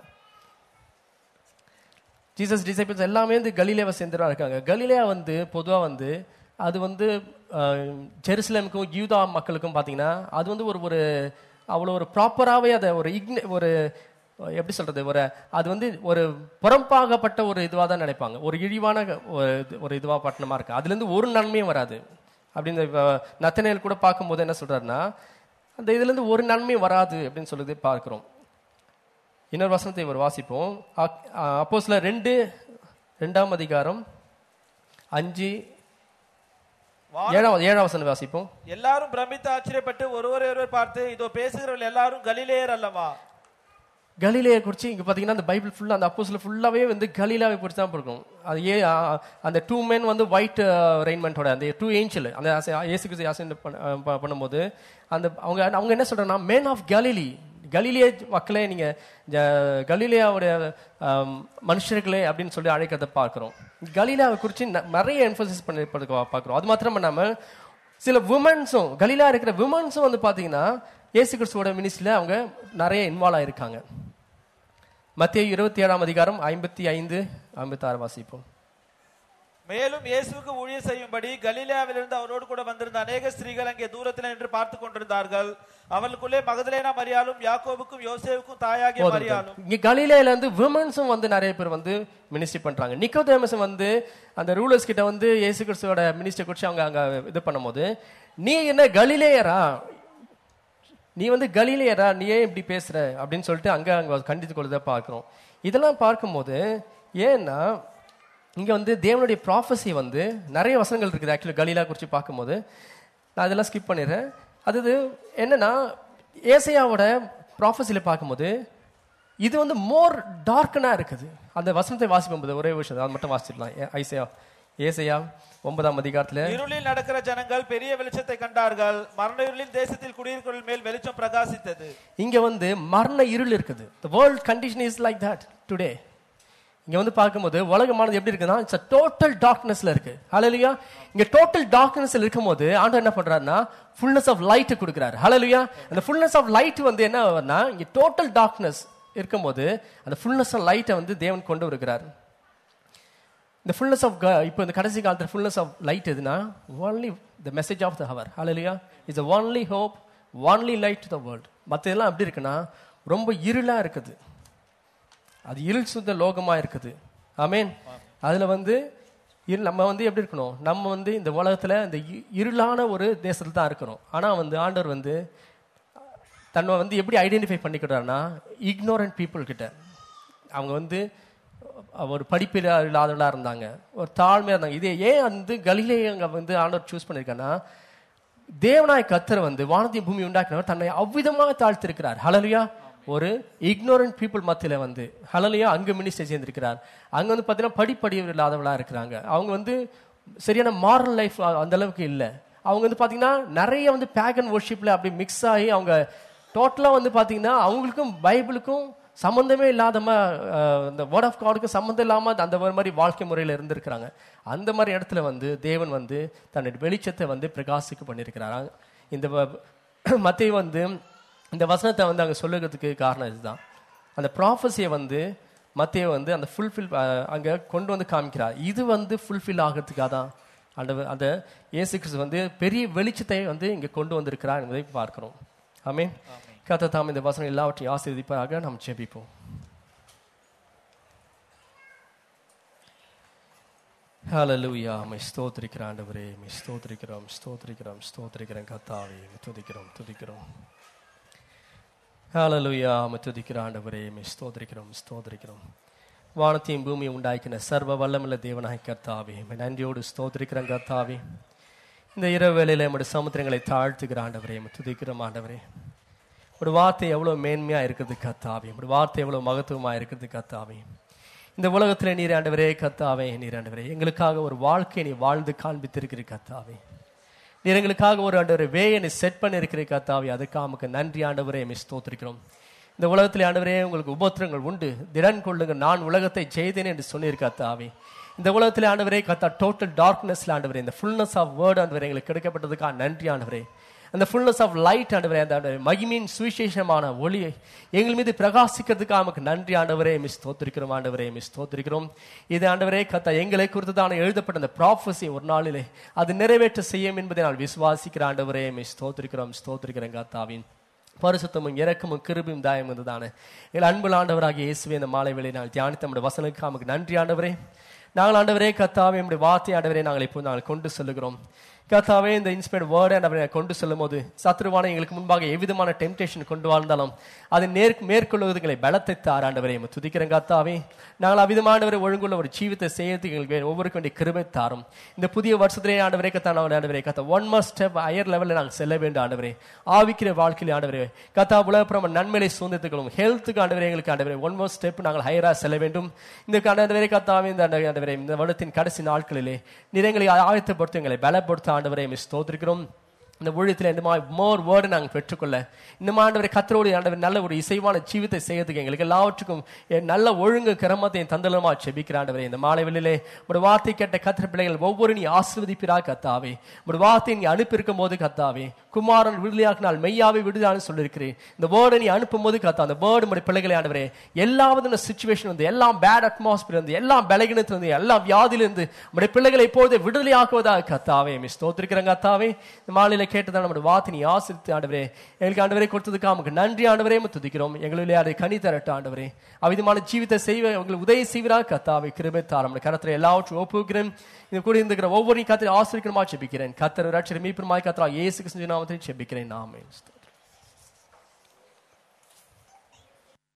ஜீசஸ் டிசைபிள்ஸ் எல்லாமே வந்து கலீலியாவை சேர்ந்தவராக இருக்காங்க கலீலியா வந்து பொதுவாக வந்து அது வந்து அஹ், ஜெருசலேமுக்கும் யூதா மக்களுக்கும் பார்த்தீங்கன்னா அது வந்து ஒரு ஒரு அவ்வளோ ஒரு ப்ராப்பராகவே அதை ஒரு இக்ன ஒரு எப்படி சொல்றது ஒரு அது வந்து ஒரு புறம்பாகப்பட்ட ஒரு இதுவாக தான் நினைப்பாங்க ஒரு இழிவான ஒரு இது- ஒரு இதுவாக பட்டணமா இருக்கு அதுலேருந்து ஒரு நன்மையும் வராது அப்படின்னு நத்தனையில் கூட பார்க்கும்போது என்ன சொல்றாருன்னா அந்த இதுலேருந்து ஒரு நன்மையும் வராது அப்படின்னு சொல்லுது பார்க்கிறோம் இன்னொரு வசனத்தை ஒரு வாசிப்போம் அப்போ சில ரெண்டு ரெண்டாம் அதிகாரம் அஞ்சு ஏழாம் ஏழாம் வசனம் வாசிப்போம் எல்லாரும் பிரமித்து ஆச்சரியப்பட்டு ஒருவரை ஒருவர் பார்த்து இதோ பேசுகிறவர்கள் எல்லாரும் கலிலேயர் அல்லவா கலீலையை குறித்து இங்கே பார்த்தீங்கன்னா அந்த பைபிள் ஃபுல்லாக அந்த அப்போஸ்ல ஃபுல்லாகவே வந்து கலீலாவை குறித்து தான் இருக்கும் அது ஏ ஆ, அந்த டூ men வந்து ஒயிட் ரெயின்மெண்ட்டோட அந்த டூ ஏஞ்சல் அந்த அசை- இயேசு கிறிஸ்து அசைன் பண்ணும்போது அந்த அவங்க அவங்க என்ன சொல்றாங்கன்னா மேன் ஆஃப் கலிலி கலிலிய மக்களே நீங்கள் கலீலியாவுடைய ஆம், மனுஷர்களே அப்படின்னு சொல்லி அழைக்கிறத பார்க்குறோம் கலீலாவை குறித்து ந- நிறைய என்ஃபோசிஸ் பண்ணி பார்க்குறோம் அது மாத்திரம் இல்லாமல் சில விமன்ஸும் கலீலா இருக்கிற விமன்ஸும் வந்து பார்த்தீங்கன்னா இயேசு கிறிஸ்துவோட மினிஸ்ட்ரியில் அவங்க நிறைய இன்வால்வ் ஆயிருக்காங்க மத்திய இருபத்தி ஏழாம் அதிகாரம் ஐம்பத்தி ஐந்து ஐம்பத்தி ஆறு வாசிப்போம் மேலும் இயேசுவுக்கு ஊழிய செய்யும்படி கலிலேயாவிலிருந்து அவரோடு கூட வந்திருந்த அநேக ஸ்திரீகள் அங்கே தூரத்தில் நின்று பார்த்து கொண்டிருந்தார்கள் அவர்களுக்குள்ளே மகதலேனா மரியாலும் யாக்கோபுக்கும் யோசேவுக்கும் தாயாகிய மரியாலும் இங்க கலிலேயில இருந்து விமன்ஸும் வந்து நிறைய பேர் வந்து மினிஸ்ட்ரி பண்றாங்க நிக்கோதேமஸும் வந்து அந்த ரூலர்ஸ் கிட்ட வந்து இயேசு கிறிஸ்துவோட மினிஸ்ட்ரி குறித்து அவங்க அங்க இது பண்ணும்போது நீ என்ன கலிலேயரா நீ வந்து கலிலேயரா நீ ஏன் இப்படி பேசுற அப்படின்னு சொல்லிட்டு அங்க அங்க கண்டித்து கொள்வதை பார்க்கிறோம் இதெல்லாம் பார்க்கும்போது ஏன்னா இங்க வந்து தேவனுடைய ப்ராஃபஸி வந்து நிறைய வசனங்கள் இருக்குது ஆக்சுவலி கலீலா குறித்து பார்க்கும்போது நான் அதெல்லாம் ஸ்கிப் பண்ணிடுறேன் அது இது என்னன்னா ஏசையாவோட ப்ராஃபஸியில் பார்க்கும்போது இது வந்து மோர் டார்க்கனா இருக்குது அந்த வசனத்தை வாசிப்போம் ஒரே விஷயம் அது மட்டும் வாசிச்சிடலாம் ஏ- ஐசையா ஏசையா ஒன்பதாம் அதிகாரத்துல இருளில் நடக்கிற ஜனங்கள் பெரிய வெளிச்சத்தை கண்டார்கள் மரண இருளின் தேசத்தில் குடியிருக்கிற மேல் வெளிச்சம் பிரகாசித்தது இங்க வந்து மரண இருள் இருக்குது the world condition is like that today இங்க வந்து பார்க்கும்போது உலகமானது எப்படி இருக்குன்னா இட்ஸ் டோட்டல் டார்க்னஸ்ல இருக்கு ஹalleluya இங்க டோட்டல் டார்க்னஸ்ல இருக்கும்போது ஆண்டவர் என்ன பண்றாருன்னா ஃபுல்னஸ் ஆஃப் லைட் கொடுக்குறாரு ஹalleluya அந்த ஃபுல்னஸ் ஆஃப் லைட் வந்து என்ன ஆகுதுன்னா இங்க டோட்டல் டார்க்னஸ் இருக்கும்போது அந்த ஃபுல்னஸ் ஆஃப் லைட்டை வந்து தேவன் கொண்டு வருகிறார் இந்த ஃபுல்னஸ் ஆஃப் இப்போ இந்த கடைசி காலத்தில் ஃபுல்னஸ் ஆஃப் லைட் எதுனா only the message of the hour hallelujah is a only hope only light to the world மற்றதெல்லாம் எப்படி இருக்குன்னா ரொம்ப இருளா இருக்குது அது இருள் சுத்த லோகமா இருக்குது ஆமென் அதுல வந்து இரு நம்ம வந்து எப்படி இருக்கணும் நம்ம வந்து இந்த உலகத்துல இந்த இ- இருளான ஒரு தேசத்துல தான் இருக்கிறோம் ஆனா வந்து ஆண்டவர் வந்து தன்னை வந்து எப்படி ஐடென்டிஃபை பண்ணிக்கிறாருன்னா இக்னோரண்ட் பீப்புள் கிட்ட அவங்க வந்து ஒரு படிப்பில் இல்லாதவர்களாக இருந்தாங்க ஒரு தாழ்மையாக இருந்தாங்க இதே ஏன் வந்து கலிலே அங்கே வந்து ஆண்டவர் சூஸ் பண்ணியிருக்காங்கன்னா தேவனாய் கத்தர் வந்து வானத்தையும் பூமி உண்டாக்கினவர் தன்னை அவ்விதமாக தாழ்த்திருக்கிறார் ஹலலியா ஒரு இக்னோரண்ட் பீப்புள் மத்தியில வந்து ஹலலியா அங்க மினிஸ்டர் சேர்ந்திருக்கிறார் அங்க வந்து பார்த்தீங்கன்னா படிப்படிவு இல்லாதவளா இருக்கிறாங்க அவங்க வந்து சரியான மாரல் லைஃப் அந்த அளவுக்கு இல்லை அவங்க வந்து பார்த்தீங்கன்னா நிறைய வந்து பேகன் ஒர்ஷிப்ல அப்படி மிக்ஸ் ஆகி அவங்க டோட்டலாக வந்து பார்த்தீங்கன்னா அவங்களுக்கும் பைபிளுக்கும் சம்மந்தமே இல்லாதம அஹ், இந்த வேர்ட் ஆஃப் காடுக்கு சம்மந்தம் இல்லாம அந்த ஒரு மாதிரி வாழ்க்கை முறையில் இருந்திருக்கிறாங்க அந்த மாதிரி இடத்துல வந்து தேவன் வந்து தன்னுடைய வெளிச்சத்தை வந்து பிரகாசிக்க பண்ணியிருக்கிறார் இந்த மத்திய வந்து இந்த வசனத்தை வந்து அங்கே சொல்லுறதுக்கு காரணம் இதுதான் அந்த ப்ராஃபஸியை வந்து மத்திய வந்து அந்த ஃபுல்ஃபில் அங்கே கொண்டு வந்து காமிக்கிறார் இது வந்து ஃபுல்ஃபில் ஆகிறதுக்காக தான் அந்த அந்த இயேசு கிறிஸ்து வந்து பெரிய வெளிச்சத்தை வந்து இங்கே கொண்டு வந்திருக்கிறார் என்பதை பார்க்கிறோம் ஆமென் கத்த தாம் இந்த வசனம் எல்லாவற்றையும் ஆசீர்வதிப்பாக நாம் ஜெபிப்போம் ஹalleluya மை ஸ்தோத்திரிக்கிற ஆண்டவரே மை ஸ்தோத்திரிக்கிறோம் ஸ்தோத்திரிக்கிறோம் ஸ்தோத்திரிக்கிறோம் கத்தாவே மை துதிக்கிறோம் துதிக்கிறோம் ஹalleluya மை துதிக்கிற ஆண்டவரே மை ஸ்தோத்திரிக்கிறோம் ஸ்தோத்திரிக்கிறோம் வானத்தையும் பூமியை உண்டாக்கின சர்வ வல்லமுள்ள தேவனாய் கர்த்தாவே மை நன்றியோடு ஸ்தோத்திரிக்கிறோம் கர்த்தாவே இந்த இரவு வேளையில நம்முடைய சமுத்திரங்களை தாழ்த்துகிற ஆண்டவரே மை துதிக்கிறோம் ஆண்டவரே ஒரு வார்த்தை எவ்வளவு மேன்மையா இருக்குது கத்தாவே ஒரு வார்த்தை எவ்வளவு மகத்துவமா இருக்குது கத்தாவே இந்த உலகத்துல நீர் ஆண்டவரே கத்தாவே நீர் ஆண்டவரே எங்களுக்காக ஒரு வாழ்க்கையை நீ வாழ்ந்து காண்பித்திருக்கிற கத்தாவே நீர் எங்களுக்காக ஒரு ஆண்டவரை வேயை நீ செட் பண்ணிருக்கிற கத்தாவே அதுக்காக நமக்கு நன்றி ஆண்டவரே மிஸ் ஸ்தோத்திரிக்கிறோம் இந்த உலகத்தில் ஆண்டவரே உங்களுக்கு உபத்திரங்கள் உண்டு திடன் கொள்ளுங்க நான் உலகத்தை செய்தேன் என்று சொன்னீர் கத்தாவே இந்த உலகத்தில் ஆண்டவரே கத்தா டோட்டல் டார்க்னஸ்ல ஆண்டவரே இந்த ஃபுல்னஸ் ஆஃப் வேர்ட் ஆண்டவரே எங்களுக்கு கிடைக்கப்பட்டதுக்காக நன்றி ஆண்டவரே அந்த ஃபுல்னஸ் ஆஃப் லைட் ஆண்டவரே அந்த ஆண்டவரே, மகிமையின் சுவிசேஷமான ஒளியை எங்கள் மீது பிரகாசிக்கிறதுக்காக நமக்கு நன்றி ஆண்டவரே மிஸ் தோத்திருக்கிறோம் ஆண்டவரே மிஸ் தோத்திருக்கிறோம் இது ஆண்டவரே கத்தா எங்களை குறித்துதான எழுதப்பட்ட அந்த ப்ராஃபஸி ஒரு நாளிலே அது நிறைவேற்ற செய்யும் என்பதை நான் விசுவாசிக்கிற ஆண்டவரே மிஸ் தோத்திருக்கிறோம் ஸ்தோத்திருக்கிறேன் கத்தாவின் பரிசுத்தமும் இரக்கமும் கிருபையும் தாயம் இருந்ததானே எங்கள் அன்புள்ள ஆண்டவராகிய இயேசுவே இந்த மாலை வேளை நாங்கள் தியானித்த நம்முடைய வசனுக்கு நமக்கு நன்றி ஆண்டவரே நாங்கள் ஆண்டவரே கத்தாவே நம்முடைய வார்த்தை ஆண்டவரே நாங்கள் இப்போ நாங்கள் கொண்டு செல்லுகிறோம் கத்தாவே இந்த இன்ஸ்பயர்ட் வேர்டை ஆண்டவரை கொண்டு செல்லும் போது சத்ருவான எங்களுக்கு முன்பாக எவ்விதமான டெம்டேஷன் கொண்டு வாழ்ந்தாலும் அதை நேர் மேற்கொள்வதற்கு எங்களை பலத்தை தார் ஆண்டவரே உம்மை துதிக்கிறேன் கத்தாவே நாங்கள் அவிதமானவரை ஒழுங்குள்ள ஒரு ஜீவித்தை செய்யறதுக்கு எங்களுக்கு வே- ஒவ்வொருக்கு வேண்டிய கிருபை தாரும் இந்த புதிய வருஷத்திலே ஆண்டவரே கத்தா நான் ஆண்டவரே கத்தா ஒன் மஸ்ட் ஸ்டெப் ஹையர் லெவலில் நாங்கள் செல்ல வேண்டும் ஆண்டவரே ஆவிக்கிற வாழ்க்கையில் ஆண்டவரே கத்தா உலகப்புறம் நன்மையை சுதந்திரத்துக்களும் ஹெல்த்துக்கு ஆண்டவரே எங்களுக்கு ஆண்டவரே ஒன் மோர் ஸ்டெப் நாங்கள் ஹையரா செல்ல வேண்டும் இந்த ஆண்டவரே கத்தாவே இந்த ஆண்டவரே, ஆண்டவரே இந்த வருடத்தின் கடைசி நாட்களிலே நீர் எங்களை ஆயத்தப்படுத்த எங்களை பலப்படுத்த ஆண்டவரே மிஸ் தோத்திருக்கிறோம் இந்த ஊழியத்தில் இந்த மாதிரி மோர் வேர்டு நாங்கள் பெற்றுக்கொள்ள இந்த ஆண்டவரை கத்தரோடு ஆண்டவர் நல்ல ஒரு இசைவான ஜீவித்தை செய்யறதுக்கு எங்களுக்கு எல்லாவற்றுக்கும் என் நல்ல ஒழுங்கு கிரமத்தையும் தந்தலமா செபிக்கிற ஆண்டவரே இந்த மாலை வெளியிலே ஒரு வார்த்தை கேட்ட கத்திர பிள்ளைகள் ஒவ்வொரு நீ ஆசிர்வதிப்பிறா கத்தாவே ஒரு வார்த்தை நீ அனுப்பியிருக்கும் போது கத்தாவே குமாரன் விடுதலையாக்கினால் மெய்யாவை விடுதலான்னு சொல்லியிருக்கிறேன் இந்த வேர்டை நீ அனுப்பும் போது கத்தா அந்த வேர்டு நம்முடைய பிள்ளைகளை ஆண்டவரே எல்லா விதமான சுச்சுவேஷன் வந்து எல்லாம் பேட் அட்மாஸ்பியர் இருந்து எல்லாம் பலகீனத்துல இருந்து எல்லாம் வியாதியிலிருந்து நம்முடைய பிள்ளைகளை இப்பொழுது விடுதலையாக்குவதாக கத்தாவே மிஸ் தோத்திருக்கிறேன் கத்தாவே இந்த மாலையில கேட்டதான் நம்முடைய வார்த்தை நீ ஆசிரித்து ஆண்டவரே எங்களுக்கு ஆண்டவரே கொடுத்ததுக்கு நமக்கு நன்றி ஆண்டவரே உம்மை துதிக்கிறோம் எங்களிலே அதை கனி தரட்ட ஆண்டவரே அவிதமான ஜீவித்தை செய்வ உங்களுக்கு உதவி செய்வரா கத்தாவை கிருபை தார் நம்முடைய கரத்துல எல்லாவற்றும் ஒப்புக்கிறேன் இது கூட இருந்துக்கிற ஒவ்வொரு கத்திர ஆசிரியமா செபிக்கிறேன் கத்தர் ரட்சர் மீப்பருமாய் கத்தரா இயேசு கிறிஸ்து நாமத்தில் செபிக்கிறேன் நாமே